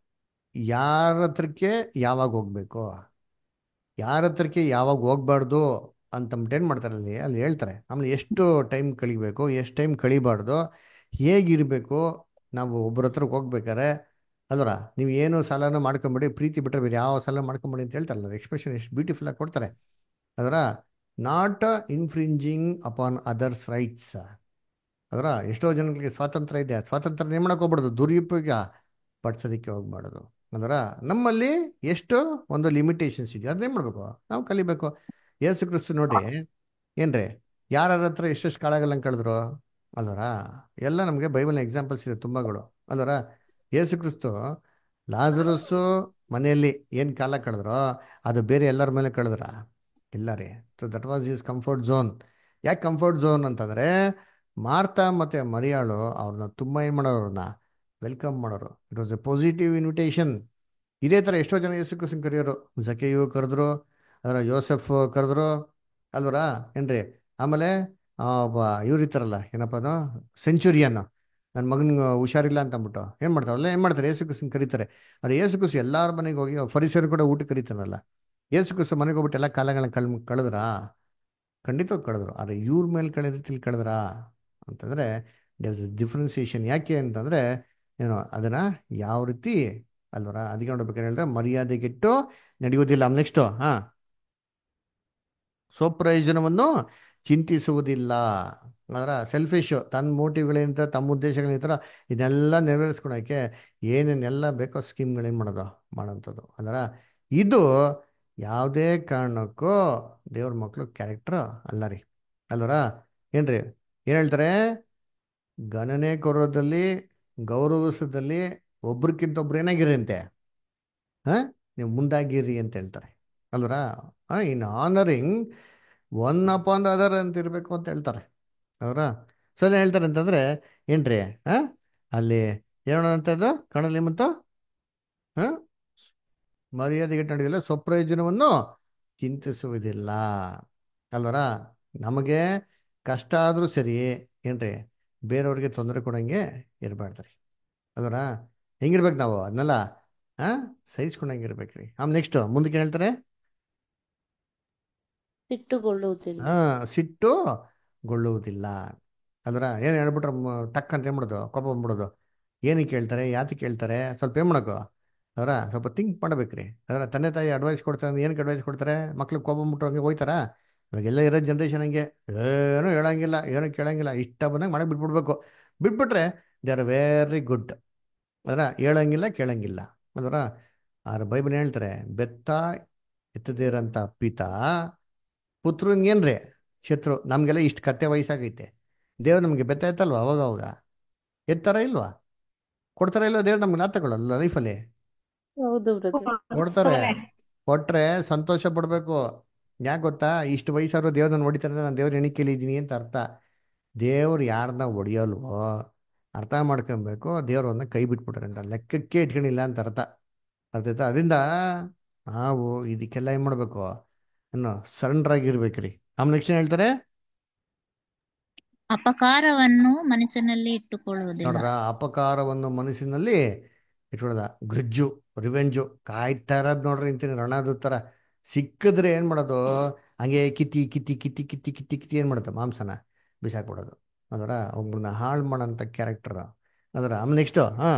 ಯಾರ ಹತ್ರಕ್ಕೆ ಯಾವಾಗ ಹೋಗ್ಬೇಕು ಯಾರ ಹತ್ರಕ್ಕೆ ಯಾವಾಗ ಹೋಗ್ಬಾರ್ದು ಅಂತಂದ್ಬಿಟ್ಟು ಏನು ಮಾಡ್ತಾರೆ ಅಲ್ಲಿ ಅಲ್ಲಿ ಹೇಳ್ತಾರೆ ಆಮೇಲೆ ಎಷ್ಟು ಟೈಮ್ ಕಳಿಬೇಕು ಎಷ್ಟು ಟೈಮ್ ಕಳಿಬಾರ್ದು ಹೇಗಿರಬೇಕು ನಾವು ಒಬ್ಬರ ಹತ್ರಕ್ಕೆ ಹೋಗ್ಬೇಕಾರೆ ಅಲ್ವರ ನೀವು ಏನು ಸಾಲನೂ ಮಾಡ್ಕೊಂಬಿಡಿ ಪ್ರೀತಿ ಬಿಟ್ಟರೆ ಬೇರೆ ಯಾವ ಸಾಲ ಮಾಡ್ಕೊಂಬಿಡಿ ಅಂತ ಹೇಳ್ತಾರಲ್ಲ ಎಕ್ಸ್ಪ್ರೆಷನ್ ಎಷ್ಟು ಬ್ಯೂಟಿಫುಲ್ ಆಗಿ ಕೊಡ್ತಾರೆ ಅದರ not infringing upon others rights ಅದರ ಎಷ್ಟೋ ಜನಗಳಿಗೆ ಸ್ವಾತಂತ್ರ್ಯ ಇದೆ ಸ್ವಾತಂತ್ರ್ಯ ಏನು ಮಾಡಕ್ಕೆ ಹೋಗ್ಬಾರ್ದು ದುರುಪಯೋಗ ಪಡಿಸೋದಕ್ಕೆ ಹೋಗ್ಬಾರ್ದು ಅದರ ನಮ್ಮಲ್ಲಿ ಎಷ್ಟು ಒಂದು ಲಿಮಿಟೇಷನ್ಸ್ ಇದೆಯೋ ಅದನ್ನೇ ಮಾಡಬೇಕು ನಾವು ಕಲಿಬೇಕು ಯೇಸು ಕ್ರಿಸ್ತು ನೋಡಿ ಏನ್ರಿ ಯಾರ ಹತ್ರ ಎಷ್ಟೆಷ್ಟು ಕಾಳಗಳನ್ನ ಕಳೆದ್ರು ಅಲ್ವರ ಎಲ್ಲ ನಮಗೆ ಬೈಬಲ್ನ ಎಕ್ಸಾಂಪಲ್ಸ್ ಇದೆ ತುಂಬಾಗಳು ಅಲ್ವರ ಯೇಸು ಕ್ರಿಸ್ತು ಲಾಜರಸ್ಸು ಮನೆಯಲ್ಲಿ ಏನು ಕಾಲ ಕಳೆದ್ರೋ ಅದು ಬೇರೆ ಎಲ್ಲರ ಮೇಲೆ ಕಳೆದ್ರ ಇಲ್ಲ ರೀ so that was is comfort zone ಯಾಕೆ ಕಂಫರ್ಟ್ ಝೋನ್ ಅಂತಂದರೆ ಮಾರ್ತಾ ಮತ್ತು ಮರಿಯಾಳು ಅವ್ರನ್ನ ತುಂಬ ಏನು ಮಾಡೋರು ಅವ್ರನ್ನ ವೆಲ್ಕಮ್ ಮಾಡೋರು it was a positive invitation ಇದೇ ಥರ ಎಷ್ಟೋ ಜನ ಯೇಸು ಕ್ರಿಸ್ತನ್ ಕರೆಯೋರು ಜಕೆಯು ಕರೆದ್ರು ಅದರ ಯೋಸೆಫ್ ಕರೆದ್ರು ಅಲ್ವರ ಏನ್ರಿ ಆಮೇಲೆ ಆ, ಒಬ್ಬ ಇವ್ರು ಇರ್ತಾರಲ್ಲ ಏನಪ್ಪ ಅದು ಸೆಂಚುರಿಯನ್ ನನ್ನ ಮಗನಿಗೆ ಹುಷಾರಿಲ್ಲ ಅಂತ ಅಂದ್ಬಿಟ್ಟು ಏನು ಮಾಡ್ತಾರೆ ಅಲ್ಲ ಏನು ಮಾಡ್ತಾರೆ ಯೇಸು ಕ್ರಿಸ್ತನ್ ಕರೀತಾರೆ ಆದರೆ ಯೇಸು ಕ್ರಿಸ್ತು ಎಲ್ಲರ ಮನೆಗೆ ಹೋಗಿ ಫರಿಸರು ಕೂಡ ಊಟ ಕರೀತಾರಲ್ಲ ಯೇಸು ಕ್ರಿಸ್ತು ಮನೆಗೆ ಹೋಗ್ಬಿಟ್ಟು ಎಲ್ಲ ಕಾಲಗಳನ್ನ ಕಳ್ ಕಳೆದ್ರಾ ಖಂಡಿತವಾಗಿ ಕಳೆದ್ರು ಆದರೆ ಇವ್ರ ಮೇಲೆ ಕಳೆ ರೀತಿಲಿ ಕಳೆದ್ರಾ ಅಂತಂದರೆ ದೇರ್ಸ್ ಡಿಫ್ರೆನ್ಸಿಯೇಷನ್ ಯಾಕೆ ಅಂತಂದರೆ ಏನು ಅದನ್ನು ಯಾವ ರೀತಿ ಅಲ್ವರ ಅದಕ್ಕೆ ನೋಡ್ಬೇಕಾದ್ರೆ ಹೇಳಿದ್ರೆ ಮರ್ಯಾದೆಗೆಟ್ಟು ನಡೆಯುವುದಿಲ್ಲ ನೆಕ್ಸ್ಟು ಹಾಂ ಸ್ವಪ್ರಯೋಜನವನ್ನು ಚಿಂತಿಸುವುದಿಲ್ಲ ಅದರ ಸೆಲ್ಫಿಶ್ ತನ್ನ ಮೋಟಿವ್ಗಳಿಂದ ತಮ್ಮ ಉದ್ದೇಶಗಳಿಂದ ಇದನ್ನೆಲ್ಲ ನೆರವೇರಿಸ್ಕೊಳಕ್ಕೆ ಏನೇನೆಲ್ಲ ಬೇಕೋ ಸ್ಕೀಮ್ಗಳೇನು ಮಾಡೋದು ಮಾಡೋಂಥದ್ದು ಅದರ ಇದು ಯಾವುದೇ ಕಾರಣಕ್ಕೂ ದೇವ್ರ ಮಕ್ಕಳು ಕ್ಯಾರೆಕ್ಟರ್ ಅಲ್ಲ ರೀ ಅಲ್ವರ ಏನ್ರಿ ಏನು ಹೇಳ್ತಾರೆ ಗಣನೆ ಕೊರೋದಲ್ಲಿ ಗೌರವಿಸೋದಲ್ಲಿ ಒಬ್ರಿಗಿಂತ ಒಬ್ರು ಏನಾಗಿರಿ ಅಂತೆ ಹಾಂ ನೀವು ಮುಂದಾಗಿರಿ ಅಂತ ಹೇಳ್ತಾರೆ ಅಲ್ವರ in honouring one upon other ಅಂತ ಇರಬೇಕು ಅಂತ ಹೇಳ್ತಾರೆ ಅವರ ಸೊ ಏನ್ ಹೇಳ್ತಾರೆ ಅಂತಂದ್ರೆ ಏನ್ರಿ ಹಾಂ ಅಲ್ಲಿ ಏನಂತದ್ದು ಕಣಲಿ ಮತ್ತು ಹಾಂ ಮರ್ಯಾದೆಗೆ ನಡೆದಿಲ್ಲ ಸ್ವಪ್ರಯೋಜನವನ್ನು ಚಿಂತಿಸುವುದಿಲ್ಲ ಅಲ್ವರ ನಮಗೆ ಕಷ್ಟ ಆದರೂ ಸರಿ ಏನ್ರಿ ಬೇರೆಯವ್ರಿಗೆ ತೊಂದರೆ ಕೊಡಂಗೆ ಇರಬಾರ್ದು ಅಲ್ವರ ಹೆಂಗಿರ್ಬೇಕು ನಾವು ಅದನ್ನೆಲ್ಲ ಹಾಂ ಸಹಿಸ್ಕೊಂಡಂಗೆ ಇರ್ಬೇಕ್ರಿ ಆಮೇಲೆ ನೆಕ್ಸ್ಟ್ ಮುಂದಕ್ಕೆ ಏನ್ ಹೇಳ್ತಾರೆ ಸಿಟ್ಟುಗೊಳ್ಳುವುದಿಲ್ಲ ಹಾ ಸಿಟ್ಟು ಗೊಳ್ಳುವುದಿಲ್ಲ ಅದರ ಏನು ಹೇಳ್ಬಿಟ್ರೆ ಮ- ಟಕ್ ಅಂತ ಏನ್ ಮಾಡೋದು ಕೋಪ ಬಂದ್ಬಿಡೋದು ಏನಕ್ಕೆ ಕೇಳ್ತಾರೆ ಯಾತಕ್ಕೆ ಕೇಳ್ತಾರೆ ಸ್ವಲ್ಪ ಏನು ಮಾಡೋದು ಅದರ ಸ್ವಲ್ಪ ಥಿಂಕ್ ಮಾಡ್ಬೇಕ್ರಿ ಅದರ ತಂದೆ ತಾಯಿ ಅಡ್ವೈಸ್ ಕೊಡ್ತಾರೆ ಏನಕ್ಕೆ ಅಡ್ವೈಸ್ ಕೊಡ್ತಾರೆ ಮಕ್ಳಿಗೆ ಕೋಪ ಬಂದ್ಬಿಟ್ರು ಹಂಗೆ ಹೋಯ್ತಾರಾ ಇವಾಗೆಲ್ಲ ಇರೋ ಜನ್ರೇಷನ್ ಹಂಗೆ ಏನೂ ಹೇಳಂಗಿಲ್ಲ ಏನೂ ಕೇಳಂಗಿಲ್ಲ ಇಷ್ಟ ಬಂದಂಗೆ ಮಾಡಕ್ಕೆ ಬಿಟ್ಬಿಡ್ಬೇಕು ಬಿಟ್ಬಿಟ್ರೆ ದೇ ಆರ್ ವೆರಿ ಗುಡ್ ಅದರ ಹೇಳಂಗಿಲ್ಲ ಕೇಳಂಗಿಲ್ಲ ಅದರ ಆದ್ರೆ ಬೈಬಲ್ ಹೇಳ್ತಾರೆ ಬೆತ್ತ ಎತ್ತದೇ ಇರೋಂಥ ಪಿತ ಪುತ್ರನ್ಗೇನ್ರಿ ಶತ್ರು ನಮಗೆಲ್ಲ ಇಷ್ಟು ಕತ್ತೆ ವಯಸ್ಸಾಗೈತೆ ದೇವ್ರು ನಮಗೆ ಬೆತ್ತ ಎತ್ತಲ್ವಾ ಅವಾಗ ಅವಾಗ ಎತ್ತಾರ ಇಲ್ವಾ ಕೊಡ್ತಾರ ಇಲ್ವಾ ದೇವ್ರು ನಮ್ಗೆ ನಾ ತಗೊಳ್ಳಲ್ಲ ಲೈಫಲ್ಲಿ ಹೌದು ಬ್ರದರ್ ಕೊಡ್ತಾರೆ ಕೊಟ್ರೆ ಸಂತೋಷ ಪಡ್ಬೇಕು ಯಾಕೆ ಗೊತ್ತಾ ಇಷ್ಟು ವಯಸ್ಸಾದ್ರು ದೇವ್ರನ್ನ ಹೊಡಿತಾರೆ ನಾನು ದೇವ್ರ ಎಣಿಕೆಯಲ್ಲಿ ಇದ್ದೀನಿ ಅಂತ ಅರ್ಥ ದೇವ್ರು ಯಾರನ್ನ ಹೊಡೆಯಲ್ವೋ ಅರ್ಥ ಮಾಡ್ಕೊಬೇಕು ದೇವ್ರನ್ನ ಕೈ ಬಿಟ್ಬಿಟ್ರೆ ಅಂತ ಲೆಕ್ಕಕ್ಕೆ ಇಟ್ಕೊಂಡಿಲ್ಲ ಅಂತ ಅರ್ಥ ಅರ್ಥ ಆಯ್ತಾ ಅದರಿಂದ ನಾವು ಇದಕ್ಕೆಲ್ಲ ಏನು ಮಾಡಬೇಕು ಇನ್ನು ಸರೆಂಡರ್ ಆಗಿರ್ಬೇಕ್ರಿ ಆಮೇಲೆ ನೆಕ್ಸ್ಟ್ ಏನು ಹೇಳ್ತಾರೆ ಅಪಕಾರವನ್ನು ಮನಸ್ಸಿನಲ್ಲಿ ಇಟ್ಟುಕೊಳ್ಳುವುದಿಲ್ಲ ನೋಡ್ರ ಅಪಕಾರವನ್ನು ಮನಸ್ಸಿನಲ್ಲಿ ಇಟ್ಕೊಳ್ಳೋದ ಗ್ರಿಜ್ಜು ರಿವೆಂಜು ಕಾಯ್ತಾ ಇರೋದು ನೋಡ್ರಿ ಅಂತೀನಿ ರಣದ ಥರ ಸಿಕ್ಕಿದ್ರೆ ಏನು ಮಾಡೋದು ಹಂಗೆ ಕಿತ್ತಿ ಕಿತ್ತಿ ಕಿತ್ತಿ ಕಿತ್ತಿ ಕಿತ್ತಿ ಕಿತ್ತಿ ಏನು ಮಾಡುತ್ತೆ ಮಾಂಸನ ಬಿಸಾಕ್ಬಿಡೋದು ಅದರ ಒಬ್ಬರನ್ನ ಹಾಳು ಮಾಡೋಂಥ ಕ್ಯಾರೆಕ್ಟರ್ ಅದರ ಆಮೇಲೆ ನೆಕ್ಸ್ಟು ಹಾಂ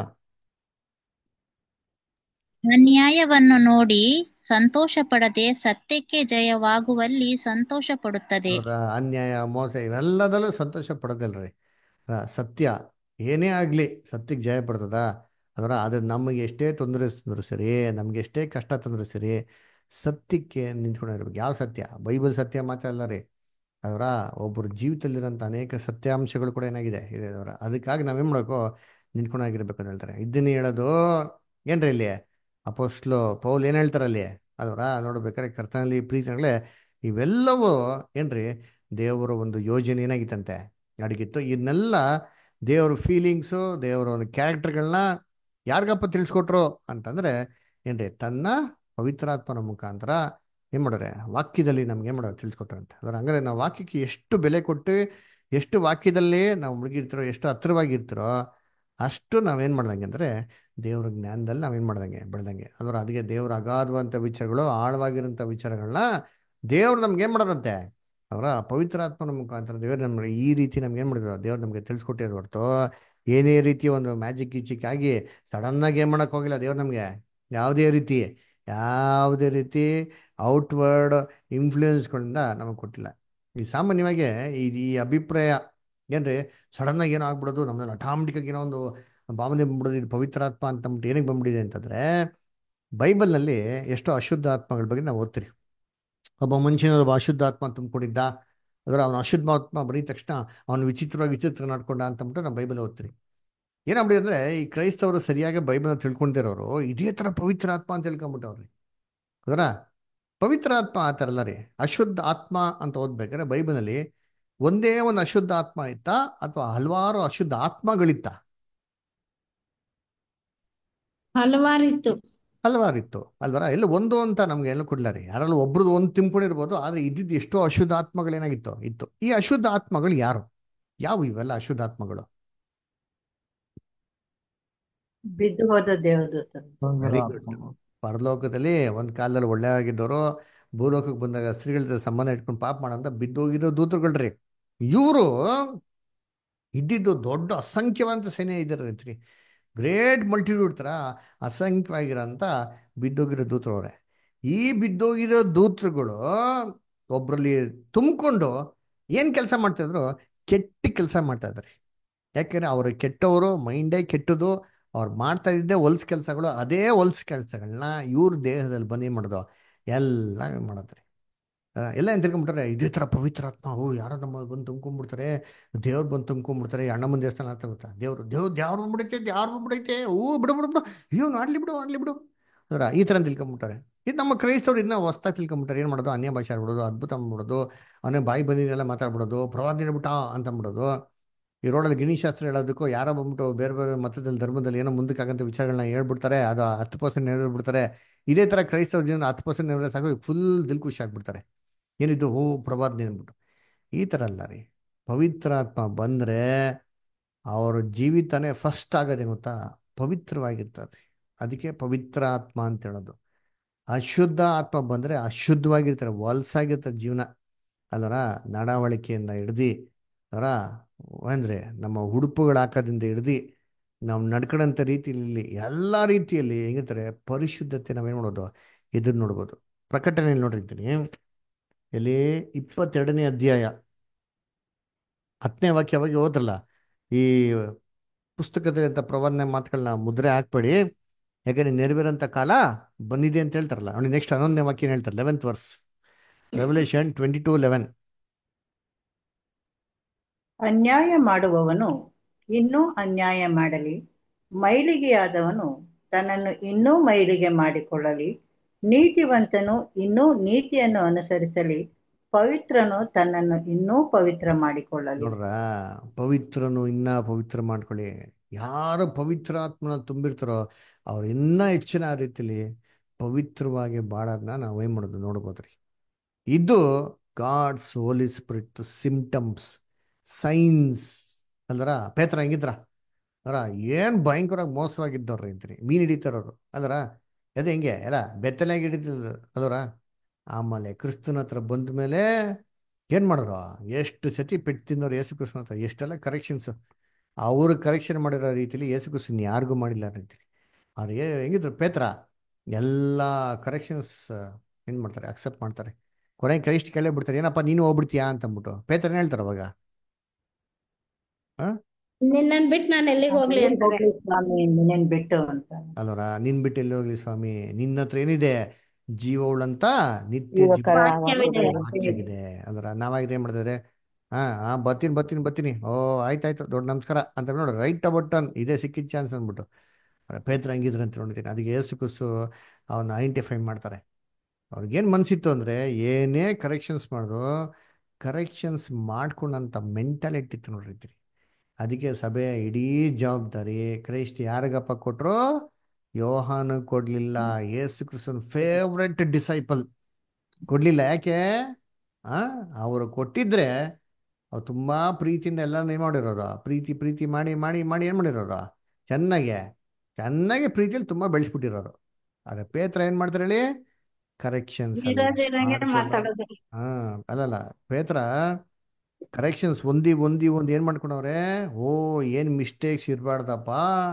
ಅನ್ಯಾಯವನ್ನು ನೋಡಿ ಸಂತೋಷ ಪಡದೆ ಸತ್ಯಕ್ಕೆ ಜಯವಾಗುವಲ್ಲಿ ಸಂತೋಷ ಪಡುತ್ತದೆ ಅದರ ಅನ್ಯಾಯ ಮೋಸ ಇವೆಲ್ಲದಲ್ಲೂ ಸಂತೋಷ ಪಡೋದಿಲ್ರಿ ಆ, ಸತ್ಯ ಏನೇ ಆಗಲಿ ಸತ್ಯಕ್ಕೆ ಜಯ ಪಡ್ತದ ಅದರ ಅದು ನಮಗೆ ಎಷ್ಟೇ ತೊಂದರೆ ತಂದ್ರು ಸರಿ ನಮ್ಗೆ ಎಷ್ಟೇ ಕಷ್ಟ ತಂದ್ರು ಸರಿ ಸತ್ಯಕ್ಕೆ ನಿಂತ್ಕೊಂಡಿರ್ಬೇಕು ಯಾವ ಸತ್ಯ ಬೈಬಲ್ ಸತ್ಯ ಮಾತ್ರ ಅಲ್ಲ ರೀ ಅದರ ಒಬ್ಬರ ಜೀವಿತದಲ್ಲಿರೋಂಥ ಅನೇಕ ಸತ್ಯಾಂಶಗಳು ಕೂಡ ಏನಾಗಿದೆ ಇದೆ ಅದರ ಅದಕ್ಕಾಗಿ ನಾವೇನು ಮಾಡಬೇಕು ನಿಂತ್ಕೊಂಡಾಗಿರ್ಬೇಕು ಅಂತ ಹೇಳ್ತಾರೆ ಇದನ್ನ ಹೇಳೋದು ಏನ್ರಿ ಇಲ್ಲಿ ಅಪೋಸ್ಟ್ಲು ಪೌಲ್ ಏನು ಹೇಳ್ತಾರೆ ಅಲ್ಲಿ ಅದರ ನೋಡ್ಬೇಕಾದ್ರೆ ಕರ್ತನಲ್ಲಿ ಪ್ರೀತಿಗಳೇ ಇವೆಲ್ಲವೂ ಏನ್ರಿ ದೇವರ ಒಂದು ಯೋಜನೆ ಏನಾಗಿತ್ತಂತೆ ಅಡಗಿತ್ತು ಇದನ್ನೆಲ್ಲ ದೇವ್ರ ಫೀಲಿಂಗ್ಸು ದೇವರ ಒಂದು ಕ್ಯಾರೆಕ್ಟರ್ಗಳನ್ನ ಯಾರಿಗಪ್ಪ ತಿಳಿಸ್ಕೊಟ್ರು ಅಂತಂದ್ರೆ ಏನ್ರಿ ತನ್ನ ಪವಿತ್ರಾತ್ಮನ ಮುಖಾಂತರ ಏನು ಮಾಡೋರೆ ವಾಕ್ಯದಲ್ಲಿ ನಮ್ಗೆ ಏನು ಮಾಡೋರು ತಿಳಿಸ್ಕೊಟ್ರಂತೆ ಅದರ ಹಂಗಾರೆ ನಾವು ವಾಕ್ಯಕ್ಕೆ ಎಷ್ಟು ಬೆಲೆ ಕೊಟ್ಟು ಎಷ್ಟು ವಾಕ್ಯದಲ್ಲಿ ನಾವು ಮುಳುಗಿರ್ತೀರೋ ಎಷ್ಟು ಹತ್ತಿರವಾಗಿರ್ತೀರೋ ಅಷ್ಟು ನಾವೇನು ಮಾಡ್ದಂಗೆ ಅಂದರೆ ದೇವ್ರ ಜ್ಞಾನದಲ್ಲಿ ನಾವೇನು ಮಾಡ್ದಂಗೆ ಬೆಳ್ದಂಗೆ ಅದರ ಅದಕ್ಕೆ ದೇವ್ರ ಅಗಾಧವಂಥ ವಿಚಾರಗಳು ಆಳವಾಗಿರೋಂಥ ವಿಚಾರಗಳನ್ನ ದೇವ್ರು ನಮ್ಗೆ ಏನು ಮಾಡೋದಂತೆ ಅವರ ಪವಿತ್ರಾತ್ಮನ ಮುಖಾಂತರ ದೇವ್ರು ನಮ್ಗೆ ಈ ರೀತಿ ನಮ್ಗೆ ಏನು ಮಾಡಿದ್ರು ದೇವ್ರು ನಮಗೆ ತಿಳಿಸ್ಕೊಟ್ಟಿರೋದು ಹೊರತು ಏನೇ ರೀತಿ ಒಂದು ಮ್ಯಾಜಿಕ್ ಗೀಚಿಕ್ ಆಗಿ ಸಡನ್ನಾಗಿ ಏನು ಮಾಡೋಕೆ ಹೋಗಿಲ್ಲ ದೇವ್ರು ನಮಗೆ ಯಾವುದೇ ರೀತಿ ಯಾವುದೇ ರೀತಿ ಔಟ್ವರ್ಡ್ ಇನ್ಫ್ಲೂಯೆನ್ಸ್ಗಳಿಂದ ನಮಗೆ ಕೊಟ್ಟಿಲ್ಲ ಈ ಸಾಮಾನ್ಯವಾಗಿ ಈ ಈ ಅಭಿಪ್ರಾಯ ಏನ್ರಿ ಸಡನ್ನಾಗಿ ಏನೋ ಆಗ್ಬಿಡೋದು ನಮ್ಮಲ್ಲಿ ಆಟೋಮೆಟಿಕ್ಕಾಗಿ ಏನೋ ಒಂದು ಭಾವನೆ ಬಂದ್ಬಿಡೋದು ಇದು ಪವಿತ್ರಾತ್ಮ ಅಂತ ಅಂದ್ಬಿಟ್ಟು ಏನಕ್ಕೆ ಬಂದ್ಬಿಟ್ಟಿದೆ ಅಂತಂದ್ರೆ ಬೈಬಲ್ನಲ್ಲಿ ಎಷ್ಟೋ ಅಶುದ್ಧ ಆತ್ಮಗಳ ಬಗ್ಗೆ ನಾವು ಓದ್ತೀರಿ ಒಬ್ಬ ಮನುಷ್ಯನ ಒಬ್ಬ ಅಶುದ್ಧ ಆತ್ಮ ತುಂಬಿಕೊಂಡಿದ್ದ ಅದರ ಅವನ ಅಶುದ್ಧ ಆತ್ಮ ಬರೀ ತಕ್ಷಣ ಅವನು ವಿಚಿತ್ರವಾಗಿ ವಿಚಿತ್ರ ನಡ್ಕೊಂಡ ಅಂತ ಅಂದ್ಬಿಟ್ಟು ನಾವು ಬೈಬಲ್ ಓದ್ತೀರಿ ಏನಾಗ್ಬಿಡಿ ಅಂದ್ರೆ ಈ ಕ್ರೈಸ್ತವರು ಸರಿಯಾಗಿ ಬೈಬಲ್ನ ತಿಳ್ಕೊಂಡಿರೋರು ಇದೇ ಥರ ಪವಿತ್ರ ಆತ್ಮ ಅಂತ ತಿಳ್ಕೊಂಬಿಟ್ಟವ್ರಿ ಅದರ ಪವಿತ್ರ ಆತ್ಮ ಆ ಥರ ಅಲ್ಲ ರೀ ಅಶುದ್ಧ ಆತ್ಮ ಅಂತ ಓದ್ಬೇಕಾದ್ರೆ ಬೈಬಲ್ನಲ್ಲಿ ಒಂದೇ ಒಂದು ಅಶುದ್ಧ ಆತ್ಮ ಇತ್ತಾ ಅಥವಾ ಹಲವಾರು ಅಶುದ್ಧ ಆತ್ಮಗಳಿತ್ತ ಹಲವಾರಿತ್ತು ಹಲವಾರಿತ್ತು ಅಲ್ವರ ಎಲ್ಲ ಒಂದು ಅಂತ ನಮ್ಗೆ ಎಲ್ಲ ಕೊಡ್ಲ ರೀ ಯಾರಲ್ಲೂ ಒಬ್ರದ್ದು ಒಂದು ತಿಳ್ಕೊಂಡಿರ್ಬೋದು ಆದ್ರೆ ಇದ್ದಿದ್ದು ಎಷ್ಟೋ ಅಶುದ್ಧ ಆತ್ಮಗಳೇನಾಗಿತ್ತು ಇತ್ತು ಈ ಅಶುದ್ಧ ಆತ್ಮಗಳು ಯಾರು ಯಾವ ಇವೆಲ್ಲ ಅಶುದ್ಧ ಆತ್ಮಗಳು ಬಿದ್ದು ಹೋದ ದೇವದೂತರು ವೆರಿ ಗುಡ್ ಪರಲೋಕದಲ್ಲಿ ಒಂದ್ ಕಾಲದಲ್ಲಿ ಒಳ್ಳೆ ಆಗಿದ್ದವರು ಭೂಲೋಕಕ್ಕೆ ಬಂದಾಗ ಸ್ತ್ರೀಗಳ ಜೊತೆ ಸಂಬಂಧ ಇಟ್ಕೊಂಡು ಪಾಪ ಮಾಡಂತ ಬಿದ್ದೋಗಿರೋ ದೂತರುಗಳ್ರಿ ಇವರು ಇದ್ದಿದ್ದು ದೊಡ್ಡ ಅಸಂಖ್ಯವಂತ ಸೈನ್ಯ ಇದ್ದಾರೆ ಗ್ರೇಟ್ ಮಲ್ಟಿಟ್ಯೂಡ್ ತರ ಅಸಂಖ್ಯವಾಗಿರೋಂಥ ಬಿದ್ದೋಗಿರೋ ದೂತರವ್ರೆ ಈ ಬಿದ್ದೋಗಿರೋ ದೂತರುಗಳು ಒಬ್ರಲ್ಲಿ ತುಂಬಿಕೊಂಡು ಏನ್ ಕೆಲಸ ಮಾಡ್ತಾ ಇದ್ರು ಕೆಟ್ಟ ಕೆಲಸ ಮಾಡ್ತಾ ಇದ್ದಾರೆ ಯಾಕೆಂದ್ರೆ ಅವರು ಕೆಟ್ಟವರು ಮೈಂಡೇ ಕೆಟ್ಟದು ಅವ್ರು ಮಾಡ್ತಾ ಇದ್ದೇ ಹೊಲ್ಸ್ ಕೆಲಸಗಳು ಅದೇ ಹೊಲ್ಸ್ ಕೆಲಸಗಳನ್ನ ಇವ್ರ ದೇಹದಲ್ಲಿ ಬಂದು ಏನು ಮಾಡೋದು ಎಲ್ಲ ಮಾಡೋದ್ರಿ ಆ, ಎಲ್ಲ ಏನ್ ತಿಳ್ಕೊಂಬಿಟ್ರೆ ಇದೇ ಥರ ಪವಿತ್ರ ಆತ್ಮ ಓ ಯಾರೋ ನಮ್ಮ ಬಂದು ತುಂಬ್ಕೊಂಡ್ಬಿಡ್ತಾರೆ ದೇವ್ರು ಬಂದು ತುಂಬ್ಕೊಂಡ್ಬಿಡ್ತಾರೆ ಅಣ್ಣಮ್ಮನ ದೇವಸ್ಥಾನ ಅಂತ ಗೊತ್ತಾ ದೇವ್ರು ದೇವ್ರು ದೇವ್ರು ಬಂದ್ಬಿಡೈತೆ ದೇವ್ರು ಬಂದ್ಬಿಡೈತೆ ಓ ಬಿಡು ಬಿಡು ಬಿಡು ಅಯ್ಯೋ ಆಡ್ಲಿ ಬಿಡು ಆಡ್ಲಿ ಬಿಡು ಅದರ ಈ ಥರ ತಿಳ್ಕೊಂಬಿಟ್ಟಾರೆ ಇದು ನಮ್ಮ ಕ್ರೈಸ್ತವ್ರು ಇದನ್ನ ಹೊಸ್ದಾಗಿ ತಿಳ್ಕೊಂಬಿಟ್ಟಾರೆ ಏನು ಮಾಡೋದು ಅನ್ಯ ಭಾಷೆ ಆಡ್ಬಿಡೋದು ಅದ್ಭುತ ಮಾಡ್ಬಿಡೋದು ಅವನೇ ಬಾಯಿ ಬಂದಿದ್ದೆಲ್ಲ ಮಾತಾಡ್ಬಿಡೋದು ಪ್ರವಾದಿ ಬಿಟ್ಟ ಅಂತ ಅಂದ್ಬಿಡೋದು ಈ ರೋಡಲ್ಲಿ ಗಿಣಿಶಾಸ್ತ್ರ ಹೇಳೋದಕ್ಕೂ ಯಾರೋ ಬಂದ್ಬಿಟ್ಟು ಬೇರೆ ಬೇರೆ ಮತದಲ್ಲಿ ಧರ್ಮದಲ್ಲಿ ಏನೋ ಮುಂದಕ್ಕಾಗಂತ ವಿಚಾರಗಳನ್ನ ಹೇಳ್ಬಿಡ್ತಾರೆ ಅದು ಹತ್ತು ಪರ್ಸೆಂಟ್ ನೆರವೇರ್ಬಿಡ್ತಾರೆ ಇದೇ ಥರ ಕ್ರೈಸ್ತವ ಜೀವನ ಹತ್ತು ಪರ್ಸೆಂಟ್ ನೆರವೇರ ಸಾಕು ಫುಲ್ ದಿಲ್ ಖುಷಿ ಆಗ್ಬಿಡ್ತಾರೆ ಏನಿದು ಓ ಪ್ರಭಾದ್ನಿ ಅಂದ್ಬಿಟ್ಟು ಈ ಥರ ಅಲ್ಲ ರೀ ಪವಿತ್ರಾತ್ಮ ಬಂದರೆ ಅವರ ಜೀವಿತನೇ ಫಸ್ಟ್ ಆಗೋದೇ ಗೊತ್ತಾ ಪವಿತ್ರವಾಗಿರ್ತದೆ ಅದಕ್ಕೆ ಪವಿತ್ರ ಆತ್ಮ ಅಂತ ಹೇಳೋದು ಅಶುದ್ಧ ಆತ್ಮ ಬಂದರೆ ಅಶುದ್ಧವಾಗಿರ್ತಾರೆ ವಲ್ಸಾಗಿರ್ತಾರೆ ಜೀವನ ಅಲ್ಲರ ನಡವಳಿಕೆಯಿಂದ ಹಿಡ್ದು ಅವರ ಅಂದರೆ ನಮ್ಮ ಉಡುಪುಗಳು ಹಾಕೋದ್ರಿಂದ ಹಿಡ್ದು ನಾವು ನಡ್ಕೊಳ್ಳೋಂಥ ರೀತಿಯಲ್ಲಿ ಎಲ್ಲ ರೀತಿಯಲ್ಲಿ ಹೆಂಗಿರ್ತಾರೆ ಪರಿಶುದ್ಧತೆ ನಾವೇನು ಮಾಡೋದು ಎದುರು ನೋಡ್ಬೋದು ಪ್ರಕಟಣೆಯಲ್ಲಿ ನೋಡಿರ್ತೀನಿ ಎಲ್ಲಿ ಇಪ್ಪತ್ತೆರಡನೇ ಅಧ್ಯಾಯ ಹತ್ತನೇ ವಾಕ್ಯವಾಗಿ ಹೋದ್ರಲ್ಲ ಈ ಪುಸ್ತಕದಲ್ಲಿಂಥ ಪ್ರವಾದನೆ ಮಾತುಗಳನ್ನ ಮುದ್ರೆ ಹಾಕ್ಬೇಡಿ ಯಾಕಂದ್ರೆ ನೆರವೇರಂತ ಕಾಲ ಬಂದಿದೆ ಅಂತ ಹೇಳ್ತಾರಲ್ಲ ಅವ್ನಿಗೆ ನೆಕ್ಸ್ಟ್ ಹನ್ನೊಂದನೇ ವಾಕ್ಯ ಏನ್ ಹೇಳ್ತಾರೆ eleventh verse Revelation twenty two eleven ಅನ್ಯಾಯ ಮಾಡುವವನು ಇನ್ನೂ ಅನ್ಯಾಯ ಮಾಡಲಿ ಮೈಲಿಗೆಯಾದವನು ತನ್ನನ್ನು ಇನ್ನೂ ಮೈಲಿಗೆ ಮಾಡಿಕೊಳ್ಳಲಿ ನೀತಿವಂತನು ಇನ್ನೂ ನೀತಿಯನ್ನು ಅನುಸರಿಸಲಿ ಪವಿತ್ರನು ತನ್ನನ್ನು ಇನ್ನೂ ಪವಿತ್ರ ಮಾಡಿಕೊಳ್ಳಲಿ ನೋಡ್ರ ಪವಿತ್ರನು ಇನ್ನ ಪವಿತ್ರ ಮಾಡ್ಕೊಳ್ಳಿ ಯಾರು ಪವಿತ್ರಾತ್ಮನ ತುಂಬಿರ್ತಾರೋ ಅವ್ರು ಇನ್ನ ಹೆಚ್ಚಿನ ರೀತಿಲಿ ಪವಿತ್ರವಾಗಿ ಬಾಳೋದನ್ನ ನಾವು ಏನ್ ಮಾಡೋದು ನೋಡ್ಬೋದ್ರಿ ಇದು God's holy spirit symptoms signs ಅಲ್ದರ ಪೇತ್ರ ಹೆಂಗಿದ್ರ ಅದ್ರ ಏನ್ ಭಯಂಕರವಾಗಿ ಮೋಸವಾಗಿದ್ದವ್ರಿ ಅಂತೀನಿ ಮೀನ್ ಹಿಡಿತಾರವ್ರು ಅಲ್ದರ ಅದೇ ಹೆಂಗೆ ಎಲ್ಲ ಬೆತ್ತಲಾಗಿ ಹಿಡಿತಿದ್ರು ಅದರ ಆಮೇಲೆ ಕ್ರಿಸ್ತನ ಹತ್ರ ಬಂದ ಮೇಲೆ ಏನ್ ಮಾಡಿದ್ರು ಎಷ್ಟು ಸತಿ ಪೆಟ್ಟು ತಿನ್ನೋರು ಯೇಸು ಕ್ರಿಸ್ತನ ಹತ್ರ ಎಷ್ಟೆಲ್ಲ ಕರೆಕ್ಷನ್ಸ್ ಅವರು ಕರೆಕ್ಷನ್ ಮಾಡಿರೋ ರೀತಿಲಿ ಯೇಸು ಕ್ರಿಸ್ತನ್ ಯಾರಿಗೂ ಮಾಡಿಲ್ಲ ಅಂತೀನಿ ಅವ್ರು ಏ ಹೆಂಗಿದ್ರು ಪೇತ್ರ ಎಲ್ಲ ಕರೆಕ್ಷನ್ಸ್ ಏನ್ ಮಾಡ್ತಾರೆ ಅಕ್ಸೆಪ್ಟ್ ಮಾಡ್ತಾರೆ ಕೊನೆ ಕ್ರೈಸ್ಟ್ ಕೇಳೇ ಬಿಡ್ತಾರೆ ಏನಪ್ಪ ನೀನು ಹೋಗ್ಬಿಡ್ತೀಯಾ ಅಂತ ಅಂದ್ಬಿಟ್ಟು ಪೇತ್ರ ಏನ್ ಹೇಳ್ತಾರೆ ಅವಾಗ ಆ ನಿನ್ನನ್ ಬಿಟ್ಟು ನಾನು ಎಲ್ಲಿಗೆ ಹೋಗ್ಲಿ ಅಂತಾರೆ ಹೋಗ್ಲಿ ಸ್ವಾಮಿ ನಿನ್ನೇನ್ ಬಿಟ್ಟು ಅಂತ ಅಲ್ವರ ನಿನ್ ಬಿಟ್ಟು ಎಲ್ಲಿ ಹೋಗ್ಲಿ ಸ್ವಾಮಿ ನಿನ್ನ ಹತ್ರ ಏನಿದೆ ಜೀವವುಳ್ಳಂತ ನಿತ್ಯ ಜೀವಕರ ಜೀವ ವಾಕ್ಯವಿದೆ ವಾಕ್ಯವಿದೆ ಅಲ್ವರ ನಾವಾಗಿದ್ರೆ ಏನ್ ಮಾಡಿದ್ರೆ ಹಾ ಹಾ ಬರ್ತೀನಿ ಬರ್ತೀನಿ ಬರ್ತೀನಿ ಓ ಆಯ್ತಾಯ್ತು ದೊಡ್ಡ ನಮಸ್ಕಾರ ಅಂತ ನೋಡ್ರಿ ರೈಟ್ ಅಬೌಟ್ ಟನ್ ಇದೇ ಸಿಕ್ಕಿದ ಚಾನ್ಸ್ ಅಂದ್ಬಿಟ್ಟು ಅರೆ ಪೇತ್ರ ಹಂಗಿದ್ರು ಅಂತ ನೋಡಿದ್ದೀನಿ ಅದಕ್ಕೆ ಏಸು ಕುಸು ಅವನ್ನ ಐಡೆಂಟಿಫೈ ಮಾಡ್ತಾರೆ ಅವ್ರಿಗೇನು ಮನ್ಸಿತ್ತು ಅಂದ್ರೆ ಏನೇ ಕರೆಕ್ಷನ್ಸ್ ಮಾಡಿದ್ರು ಕರೆಕ್ಷನ್ಸ್ ಮಾಡ್ಕೊಂಡಂತ ಮೆಂಟಾಲಿಟಿ ಇತ್ತು ನೋಡ್ರಿ ಅದಕ್ಕೆ ಸಭೆ ಇಡೀ ಜವಾಬ್ದಾರಿ ಕ್ರೈಸ್ಟ್ ಯಾರಿಗಪ್ಪ ಕೊಟ್ರು ಯೋಹಾನ ಕೊಡ್ಲಿಲ್ಲ ಯೇಸು ಕ್ರಿಸ್ತನ್ ಫೇವ್ರೆಟ್ ಡಿಸೈಪಲ್ ಕೊಡ್ಲಿಲ್ಲ ಯಾಕೆ ಆ ಅವರು ಕೊಟ್ಟಿದ್ರೆ ಅವ್ರು ತುಂಬಾ ಪ್ರೀತಿಯಿಂದ ಎಲ್ಲ ಏನ್ ಮಾಡಿರೋರು ಪ್ರೀತಿ ಪ್ರೀತಿ ಮಾಡಿ ಮಾಡಿ ಮಾಡಿ ಏನ್ ಮಾಡಿರೋರು ಚೆನ್ನಾಗೆ ಚೆನ್ನಾಗಿ ಪ್ರೀತಿಯಲ್ಲಿ ತುಂಬಾ ಬೆಳೆಸ್ಬಿಟ್ಟಿರೋರು ಆದ್ರೆ ಪೇತ್ರ ಏನ್ ಮಾಡ್ತಾರೆ ಹೇಳಿ ಕರೆಕ್ಷನ್ಸ್ ಅಲ್ಲಿ ಇರೋದಿರಂಗೆ ಮಾಡ್ಕೊಂಡು ಮಾತಾಡೋದು ಹಾ ಅಲ್ಲಲ್ಲ ಪೇತ್ರ ಕರೆಕ್ಷನ್ಸ್ ಒಂದಿ ಒಂದಿ ಒಂದ್ ಏನ್ ಮಾಡ್ಕೊಂಡವ್ರೆ ಓ ಏನ್ ಮಿಸ್ಟೇಕ್ಸ್ ಇರಬಾರ್ದಪ್ಪ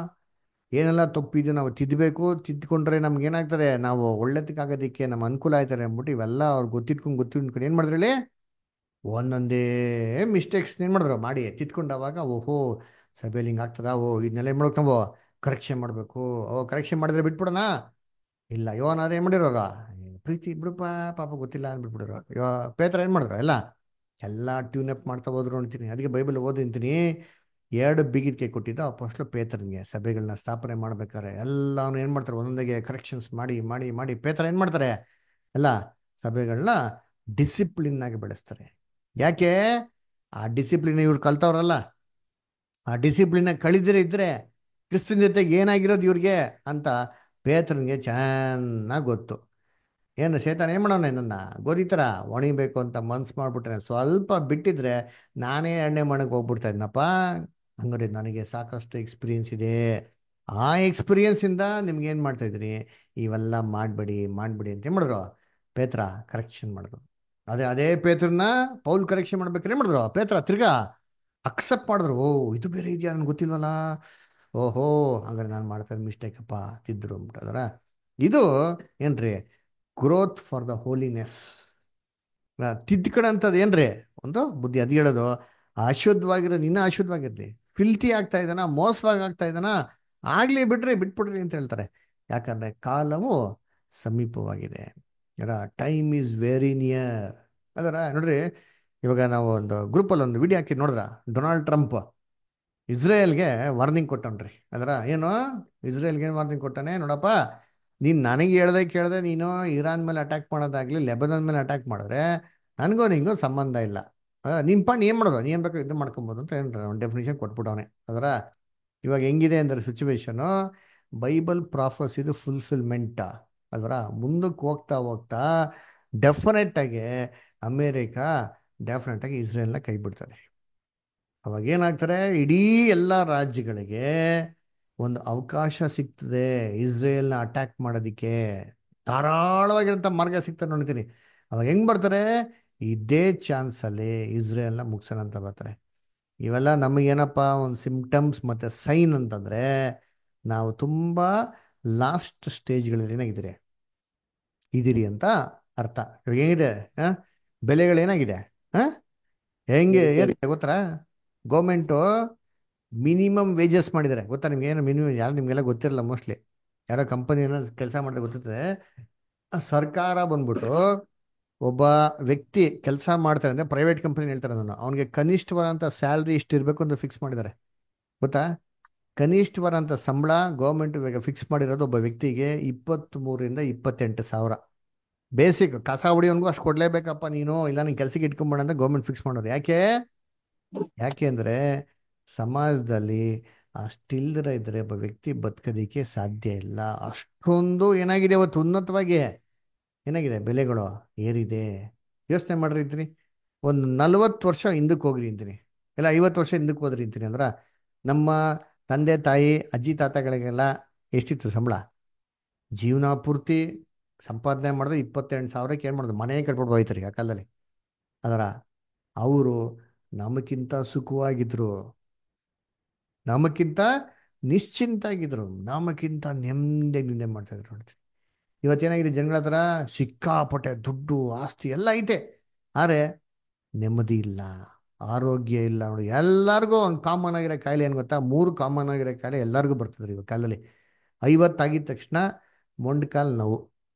ಏನೆಲ್ಲ ತಪ್ಪಿದೆ ನಾವು ತಿದ್ದಬೇಕು ತಿದ್ದುಕೊಂಡ್ರೆ ನಮ್ಗೆ ಏನಾಗ್ತದೆ ನಾವು ಒಳ್ಳೆದಕ್ಕಾಗೋದಕ್ಕೆ ನಮ್ಮ ಅನುಕೂಲ ಆಯ್ತಾರೆ ಅಂದ್ಬಿಟ್ಟು ಇವೆಲ್ಲ ಅವ್ರು ಗೊತ್ತಿಟ್ಕೊಂಡು ಗೊತ್ತಿಟ್ಕೊಂಡು ಏನ್ ಮಾಡಿದ್ರು ಹೇಳಿ ಒಂದೊಂದೇ ಮಿಸ್ಟೇಕ್ಸ್ ಏನ್ ಮಾಡಿದ್ರು ಮಾಡಿ ತಿದ್ಕೊಂಡಾವಾಗ ಓಹೋ ಸಭೆಯಲ್ಲಿ ಹಿಂಗೆ ಆಗ್ತದ ಓ ಇದನ್ನೆಲ್ಲ ಏನ್ ಮಾಡ್ಬೇಕು ನಾವು ಕರೆಕ್ಷನ್ ಮಾಡಬೇಕು ಓ ಕರೆಕ್ಷನ್ ಮಾಡಿದ್ರೆ ಬಿಟ್ಬಿಡೋಣ ಇಲ್ಲ ಯೋನಾದ್ರೆ ಏನ್ ಮಾಡಿರೋರ ಪ್ರೀತಿ ಬಿಡುಪ್ಪ ಪಾಪ ಗೊತ್ತಿಲ್ಲ ಅಂದ್ಬಿಟ್ಬಿಡೋರು ಯೋ ಪೇತ್ರ ಏನ್ ಮಾಡಿದ್ರು ಎಲ್ಲ ಎಲ್ಲ ಟ್ಯೂನ್ ಅಪ್ ಮಾಡ್ತಾ ಹೋದ್ರು ಅಂತೀನಿ ಅದಕ್ಕೆ ಬೈಬಲ್ ಓದಿಂತೀನಿ ಎರಡು ಬಿಗಿದ ಕೈ ಕೊಟ್ಟಿದ್ದು ಅಪ್ಪಷ್ಟು ಪೇತ್ರನಿಗೆ ಸಭೆಗಳನ್ನ ಸ್ಥಾಪನೆ ಮಾಡ್ಬೇಕಾದ್ರೆ ಎಲ್ಲಾನು ಏನ್ ಮಾಡ್ತಾರೆ ಒಂದೊಂದಾಗೆ ಕರೆಕ್ಷನ್ಸ್ ಮಾಡಿ ಮಾಡಿ ಮಾಡಿ ಪೇತ್ರ ಏನ್ ಮಾಡ್ತಾರೆ ಎಲ್ಲ ಸಭೆಗಳನ್ನ ಡಿಸಿಪ್ಲಿನ್ ಆಗಿ ಬೆಳೆಸ್ತಾರೆ ಯಾಕೆ ಆ ಡಿಸಿಪ್ಲಿನ್ ಇವ್ರು ಕಲ್ತವ್ರಲ್ಲ ಆ ಡಿಸಿಪ್ಲಿನ್ ಕಳಿದಿರ ಇದ್ರೆ ಕ್ರಿಸ್ತನ ಜೊತೆಗೆ ಏನಾಗಿರೋದು ಇವ್ರಿಗೆ ಅಂತ ಪೇತ್ರನಿಗೆ ಚೆನ್ನಾಗಿ ಗೊತ್ತು ಏನು ಸೇತಾನ ಏನ್ ಮಾಡೋಣ ನನ್ನ ಗೋಧಿ ಥರ ಒಣಿಬೇಕು ಅಂತ ಮನ್ಸು ಮಾಡ್ಬಿಟ್ರೆ ಸ್ವಲ್ಪ ಬಿಟ್ಟಿದ್ರೆ ನಾನೇ ಎಣ್ಣೆ ಮಾಡಕ್ಕೆ ಹೋಗ್ಬಿಡ್ತಾ ಇದ್ನಪ್ಪ ಹಂಗಾರೆ ನನಗೆ ಸಾಕಷ್ಟು ಎಕ್ಸ್ಪೀರಿಯನ್ಸ್ ಇದೆ ಆ ಎಕ್ಸ್ಪೀರಿಯನ್ಸ್ ಇಂದ ನಿಮ್ಗೆ ಏನ್ ಮಾಡ್ತಾ ಇದ್ರಿ ಇವೆಲ್ಲ ಮಾಡಬೇಡಿ ಮಾಡಬೇಡಿ ಅಂತ ಏನ್ ಮಾಡಿದ್ರು ಪೇತ್ರ ಕರೆಕ್ಷನ್ ಮಾಡಿದ್ರು ಅದೇ ಅದೇ ಪೇತ್ರನ ಪೌಲ್ ಕರೆಕ್ಷನ್ ಮಾಡ್ಬೇಕಾದ್ರೆ ಏನ್ ಮಾಡಿದ್ರು ಪೇತ್ರ ತಿರ್ಗಾ ಅಕ್ಸೆಪ್ಟ್ ಮಾಡಿದ್ರು ಓ ಇದು ಬೇರೆ ಇದೆಯಾ ನನ್ಗೆ ಗೊತ್ತಿಲ್ವಲ್ಲ ಓಹೋ ಹಂಗಾರೆ ನಾನು ಮಾಡ್ತಾ ಮಿಸ್ಟೇಕ್ ಅಪ್ಪ ತಿದ್ರು ಅಂದ್ಬಿಟ್ಟು ಅದರ ಇದು ಏನ್ರಿ ಗ್ರೋತ್ ಫಾರ್ ದ ಹೋಲಿನೆಸ್ ತಿದ್ದುಕಡಂಥದ್ದು ಏನ್ರಿ ಒಂದು ಬುದ್ಧಿ ಅದು ಹೇಳೋದು ಅಶುದ್ಧವಾಗಿರೋ ನಿನ್ನ ಅಶುದ್ಧವಾಗಿರ್ಲಿ ಫಿಲ್ತಿ ಆಗ್ತಾ ಇದ್ದಾನ ಮೋಸವಾಗಿ ಆಗ್ತಾ ಇದ್ದಾನ ಆಗ್ಲಿ ಬಿಡ್ರಿ ಬಿಟ್ಬಿಡ್ರಿ ಅಂತ ಹೇಳ್ತಾರೆ ಯಾಕಂದ್ರೆ ಕಾಲವು ಸಮೀಪವಾಗಿದೆ ಟೈಮ್ ಈಸ್ ವೆರಿ ನಿಯರ್ ಅದರ ನೋಡ್ರಿ ಇವಾಗ ನಾವು ಒಂದು ಗ್ರೂಪಲ್ಲಿ ಒಂದು ವಿಡಿಯೋ ಹಾಕಿ ನೋಡಿದ್ರ ಡೊನಾಲ್ಡ್ ಟ್ರಂಪ್ ಇಸ್ರೇಲ್ಗೆ ವಾರ್ನಿಂಗ್ ಕೊಟ್ಟನ್ರಿ ಅದರ ಏನು ಇಸ್ರೇಲ್ಗೆ ಏನು ವಾರ್ನಿಂಗ್ ಕೊಟ್ಟಾನೆ ನೋಡಪ್ಪ ನೀನು ನನಗೆ ಹೇಳ್ದೆ ಕೇಳ್ದೆ ನೀನು ಇರಾನ್ ಮೇಲೆ ಅಟ್ಯಾಕ್ ಮಾಡೋದಾಗ್ಲಿ ಲೆಬನಾನ್ ಮೇಲೆ ಅಟ್ಯಾಕ್ ಮಾಡಿದ್ರೆ ನನಗೂ ನಿಂಗೂ ಸಂಬಂಧ ಇಲ್ಲ ನಿಮ್ಮ ಪಣ್ಣು ಏನು ಮಾಡೋದು ನೀನು ಬೇಕು ಇದು ಮಾಡ್ಕೊಬೋದು ಅಂತ ಏನು ಒಂದು ಡೆಫಿನೇಷನ್ ಕೊಟ್ಬಿಟ್ಟವನೆ ಅದರ ಇವಾಗ ಹೆಂಗಿದೆ ಅಂದರೆ ಸಿಚುವೇಶನು ಬೈಬಲ್ ಪ್ರಾಫಸ್ ಇದು ಫುಲ್ಫಿಲ್ಮೆಂಟ್ ಅದರ ಮುಂದಕ್ಕೆ ಹೋಗ್ತಾ ಹೋಗ್ತಾ ಡೆಫಿನೆಟ್ ಆಗಿ ಅಮೇರಿಕಾ ಡೆಫಿನೆಟ್ ಆಗಿ ಇಸ್ರೇಲ್ನ ಕೈ ಬಿಡ್ತದೆ ಅವಾಗ ಏನಾಗ್ತಾರೆ ಇಡೀ ಎಲ್ಲ ರಾಜ್ಯಗಳಿಗೆ ಒಂದು ಅವಕಾಶ ಸಿಗ್ತದೆ ಇಸ್ರೇಲ್ನ ಅಟ್ಯಾಕ್ ಮಾಡೋದಿಕ್ಕೆ ಧಾರಾಳವಾಗಿರೋಂಥ ಮಾರ್ಗ ಸಿಗ್ತದೆ ನೋಡ್ತೀನಿ ಅವಾಗ ಹೆಂಗ್ ಬರ್ತಾರೆ ಇದೇ ಚಾನ್ಸಲ್ಲಿ ಇಸ್ರೇಲ್ನ ಮುಗಿಸೋಣ ಅಂತ ಬರ್ತಾರೆ ಇವೆಲ್ಲ ನಮಗೇನಪ್ಪ ಒಂದು ಸಿಂಪ್ಟಮ್ಸ್ ಮತ್ತು ಸೈನ್ ಅಂತಂದರೆ ನಾವು ತುಂಬ ಲಾಸ್ಟ್ ಸ್ಟೇಜ್ಗಳಲ್ಲಿ ಏನಾಗಿದ್ದೀರಿ ಇದ್ದೀರಿ ಅಂತ ಅರ್ಥ ಇವಾಗ ಹೆಂಗಿದೆ ಹಾಂ ಬೆಲೆಗಳೇನಾಗಿದೆ ಹಾಂ ಹೆಂಗೆ ಏರಿದೆ ಗೊತ್ತಾ ಗೌರ್ಮೆಂಟು ಮಿನಿಮಮ್ ವೇಜಸ್ ಮಾಡಿದ್ದಾರೆ ಗೊತ್ತಾ ನಿಮ್ಗೆ ಏನು ಮಿನಿಮಮ್ ಯಾರು ನಿಮಗೆಲ್ಲ ಗೊತ್ತಿರಲ್ಲ ಮೋಸ್ಟ್ಲಿ ಯಾರೋ ಕಂಪನಿ ಏನೋ ಕೆಲಸ ಮಾಡಿದ್ರೆ ಗೊತ್ತಿರ್ತದೆ ಸರ್ಕಾರ ಬಂದ್ಬಿಟ್ಟು ಒಬ್ಬ ವ್ಯಕ್ತಿ ಕೆಲಸ ಮಾಡ್ತಾರೆ ಅಂದರೆ ಪ್ರೈವೇಟ್ ಕಂಪನಿ ಹೇಳ್ತಾರೆ ನಾನು ಅವನಿಗೆ ಕನಿಷ್ಠವಾದಂಥ ಸ್ಯಾಲ್ರಿ ಇಷ್ಟು ಇರಬೇಕು ಅಂತ ಫಿಕ್ಸ್ ಮಾಡಿದ್ದಾರೆ ಗೊತ್ತಾ ಕನಿಷ್ಠವಾದಂಥ ಸಂಬಳ ಗೌರ್ಮೆಂಟ್ ಇವಾಗ ಫಿಕ್ಸ್ ಮಾಡಿರೋದು ಒಬ್ಬ ವ್ಯಕ್ತಿಗೆ ಇಪ್ಪತ್ತ್ ಮೂರರಿಂದ ಇಪ್ಪತ್ತೆಂಟು ಸಾವಿರ ಬೇಸಿಕ್ ಕಸ ಹೊಡಿಯೋನ್ಗೂ ಅಷ್ಟು ಕೊಡ್ಲೇಬೇಕಪ್ಪ ನೀನು ಇಲ್ಲ ನೀನು ಕೆಲ್ಸಕ್ಕೆ ಇಟ್ಕೊಂಬೇಡ ಅಂತ ಗೌರ್ಮೆಂಟ್ ಫಿಕ್ಸ್ ಮಾಡೋದು ಯಾಕೆ ಯಾಕೆ ಅಂದರೆ ಸಮಾಜದಲ್ಲಿ ಅಷ್ಟಿಲ್ದಿರ ಇದ್ರೆ ಒಬ್ಬ ವ್ಯಕ್ತಿ ಬದುಕೋದಿಕ್ಕೆ ಸಾಧ್ಯ ಇಲ್ಲ ಅಷ್ಟೊಂದು ಏನಾಗಿದೆ ಇವತ್ತು ಉನ್ನತವಾಗಿ ಏನಾಗಿದೆ ಬೆಲೆಗಳು ಏರಿದೆ ಯೋಚನೆ ಮಾಡ್ರಿ ಅಂತೀನಿ ಒಂದು ನಲ್ವತ್ತು ವರ್ಷ ಹಿಂದಕ್ಕೆ ಹೋಗ್ರಿ ಅಂತೀನಿ ಇಲ್ಲ ಐವತ್ತು ವರ್ಷ ಹಿಂದಕ್ಕೆ ಹೋದ್ರಿ ಅಂತೀನಿ ಅಂದ್ರೆ ನಮ್ಮ ತಂದೆ ತಾಯಿ ಅಜ್ಜಿ ತಾತಗಳಿಗೆಲ್ಲ ಎಷ್ಟಿತ್ತು ಸಂಬಳ ಜೀವನ ಪೂರ್ತಿ ಸಂಪಾದನೆ ಮಾಡಿದ್ರೆ ಇಪ್ಪತ್ತೆಂಟು ಸಾವಿರಕ್ಕೆ ಏನು ಮಾಡೋದು ಮನೆ ಕಟ್ಬಿಟ್ಟು ಹೋಯ್ತಾರೆ ಆ ಕಾಲದಲ್ಲಿ ಅದರ ಅವರು ನಮಗಿಂತ ಸುಖವಾಗಿದ್ರು ನಮಗಿಂತ ನಿಶ್ಚಿಂತಾಗಿದ್ರು ನಮಗಿಂತ ನೆಮ್ಮದಿ ನಿಂದೆ ಮಾಡ್ತಾ ಇದ್ರು ನೋಡ್ತೀವಿ ಇವತ್ತೇನಾಗಿದೆ ಜನಗಳ ಹತ್ರ ಸಿಕ್ಕಾಪಟ್ಟೆ ದುಡ್ಡು ಆಸ್ತಿ ಎಲ್ಲ ಐತೆ ಆದರೆ ನೆಮ್ಮದಿ ಇಲ್ಲ ಆರೋಗ್ಯ ಇಲ್ಲ ನೋಡಿ ಎಲ್ಲರಿಗೂ ಒಂದು ಕಾಮನ್ ಆಗಿರೋ ಕಾಯಿಲೆ ಏನು ಗೊತ್ತಾ ಮೂರು ಕಾಮನ್ ಆಗಿರೋ ಕಾಯಿಲೆ ಎಲ್ಲರಿಗೂ ಬರ್ತದ್ರಿ ಇವಾಗ ಕಾಲದಲ್ಲಿ ಐವತ್ತಾಗಿದ ತಕ್ಷಣ ಮೊಂಡ್ಕಾಲು ನೋವು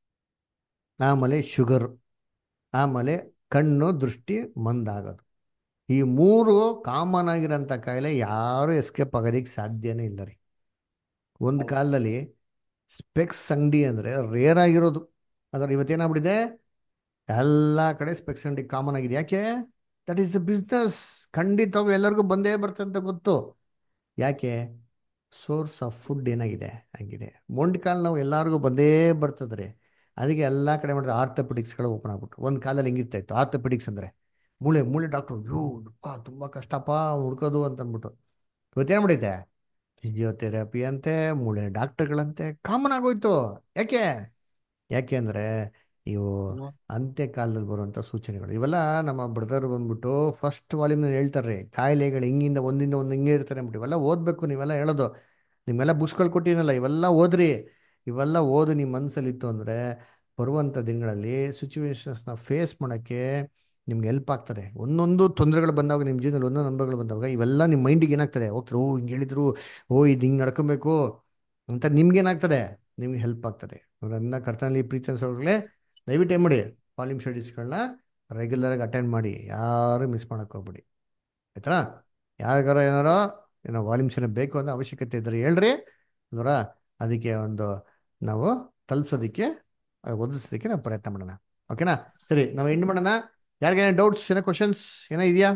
ಆಮೇಲೆ ಶುಗರು ಆಮೇಲೆ ಕಣ್ಣು ದೃಷ್ಟಿ ಮಂದಾಗೋದು ಈ ಮೂರು ಕಾಮನ್ ಆಗಿರೋಂಥ ಕಾಯಿಲೆ ಯಾರು ಎಸ್ಕೇಪ್ ಆಗೋದಕ್ಕೆ ಸಾಧ್ಯನೇ ಇಲ್ಲ ರೀ ಒಂದು ಕಾಲದಲ್ಲಿ ಸ್ಪೆಕ್ಸ್ ಅಂಗಡಿ ಅಂದರೆ ರೇರ್ ಆಗಿರೋದು ಅದರ ಇವತ್ತೇನಾಗ್ಬಿಟ್ಟಿದೆ ಎಲ್ಲ ಕಡೆ ಸ್ಪೆಕ್ಸ್ ಅಂಗಡಿ ಕಾಮನ್ ಆಗಿದೆ ಯಾಕೆ ದಟ್ ಈಸ್ ದ ಬಿಸ್ನೆಸ್ ಖಂಡಿತವಾಗೂ ಎಲ್ಲರಿಗೂ ಬಂದೇ ಬರ್ತದೆ ಅಂತ ಗೊತ್ತು ಯಾಕೆ ಸೋರ್ಸ್ ಆಫ್ ಫುಡ್ ಏನಾಗಿದೆ ಹಂಗಿದೆ ಮೊಂಡ್ಕಾಲ್ ನಾವು ಎಲ್ಲರಿಗೂ ಬಂದೇ ಬರ್ತದ್ರಿ ಅದಕ್ಕೆ ಎಲ್ಲ ಕಡೆ ಮಾಡಿದ್ರೆ ಆರ್ಥೋಪೆಡಿಕ್ಸ್ಗಳು ಓಪನ್ ಆಗ್ಬಿಟ್ರು ಒಂದು ಕಾಲದಲ್ಲಿ ಹಿಂಗಿರ್ತಾ ಇತ್ತು ಆರ್ಥೋಪೆಡಿಕ್ಸ್ ಅಂದರೆ ಮೂಳೆ ಮೂಳೆ ಡಾಕ್ಟ್ರು ಯೋ ಅಪ್ಪ ತುಂಬ ಕಷ್ಟಪ್ಪ ಹುಡ್ಕೋದು ಅಂತ ಅಂದ್ಬಿಟ್ಟು ಇವತ್ತೇನು ಮಾಡೈತೆ ಫಿಸಿಯೋಥೆರಪಿ ಅಂತೆ ಮೂಳೆ ಡಾಕ್ಟರ್ಗಳಂತೆ ಕಾಮನ್ ಆಗೋಯ್ತು ಯಾಕೆ ಯಾಕೆ ಅಂದರೆ ಇವು ಅಂತ್ಯ ಕಾಲದಲ್ಲಿ ಬರುವಂಥ ಸೂಚನೆಗಳು ಇವೆಲ್ಲ ನಮ್ಮ ಬ್ರದರ್ ಬಂದ್ಬಿಟ್ಟು ಫಸ್ಟ್ ವಾಲ್ಯೂಮ್ನಲ್ಲಿ ಹೇಳ್ತಾರೆ ಕಾಯಿಲೆಗಳು ಹಿಂಗಿಂದ ಒಂದಿಂದ ಒಂದು ಹಿಂಗೆ ಇರ್ತಾರೆ ಅಂದ್ಬಿಟ್ಟು ಇವೆಲ್ಲ ಓದಬೇಕು ನೀವೆಲ್ಲ ಹೇಳೋದು ನಿಮ್ಮೆಲ್ಲ ಬುಕ್ಸ್ಗಳು ಕೊಟ್ಟಿನಲ್ಲ ಇವೆಲ್ಲ ಓದ್ರಿ ಇವೆಲ್ಲ ಓದು ನಿಮ್ಮ ಮನಸ್ಸಲ್ಲಿತ್ತು ಅಂದರೆ ಬರುವಂಥ ದಿನಗಳಲ್ಲಿ ಸಿಚುವೇಶನ್ಸ್ನ ಫೇಸ್ ಮಾಡೋಕ್ಕೆ ನಿಮ್ಗೆ ಹೆಲ್ಪ್ ಆಗ್ತದೆ ಒಂದೊಂದು ತೊಂದರೆಗಳು ಬಂದಾಗ ನಿಮ್ಮ ಜೀವನದಲ್ಲಿ ಒಂದೊಂದು ಅನುಭವಗಳು ಬಂದಾಗ ಇವೆಲ್ಲ ನಿಮ್ಮ ಮೈಂಡಿಗೆ ಏನಾಗ್ತದೆ ಹೋಗ್ತಾರೆ ಓ ಹಿಂಗೆ ಹೇಳಿದ್ರು ಓ ಇದು ಹಿಂಗೆ ನಡ್ಕೊಬೇಕು ಅಂತ ನಿಮ್ಗೇನಾಗ್ತದೆ ನಿಮ್ಗೆ ಹೆಲ್ಪ್ ಆಗ್ತದೆ ಅದನ್ನ ಕರ್ತನಲ್ಲಿ ಪ್ರೀತಿ ಅನ್ಸೋವಾಗಲೇ ದಯವಿಟ್ಟು ಏನು ಮಾಡಿ ವಾಲ್ಯೂಮ್ ಸ್ಟಡೀಸ್ಗಳನ್ನ ರೆಗ್ಯುಲರಾಗಿ ಅಟೆಂಡ್ ಮಾಡಿ ಯಾರು ಮಿಸ್ ಮಾಡೋಕೆ ಹೋಗ್ಬೇಡಿ ಆಯ್ತಾ ಯಾರಿಗಾರ ಏನಾರೋ ಏನೋ ವಾಲ್ಯೂಮ್ ಸ್ಟಡಿ ಬೇಕು ಅನ್ನೋ ಅವಶ್ಯಕತೆ ಇದ್ದರೆ ಹೇಳ್ರಿ ಅಂದ್ರ ಅದಕ್ಕೆ ಒಂದು ನಾವು ತಲುಪಿಸೋದಕ್ಕೆ ಒದಿಸೋದಕ್ಕೆ ನಾವು ಪ್ರಯತ್ನ ಮಾಡೋಣ ಓಕೆನಾ ಸರಿ ನಾವು ಎಂಡ್ ಮಾಡೋಣ ಯಾರಿಗೇನೋ ಡೌಟ್ಸ್ ಏನೋ ಕ್ವಶನ್ಸ್ ಏನೋ ಇದೆಯಾ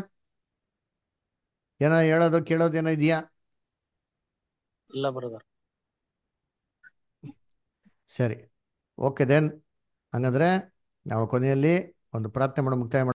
ಏನೋ ಹೇಳೋದು ಕೇಳೋದು ಏನೋ ಇದೆಯಾ ಇಲ್ಲ ಬ್ರದರ್ ಸರಿ ಓಕೆ ದೆನ್ ಹಂಗಂದ್ರೆ ನಾವು ಕೊನೆಯಲ್ಲಿ ಒಂದು ಪ್ರಾರ್ಥನೆ ಮಾಡೋ ಮುಕ್ತಾಯ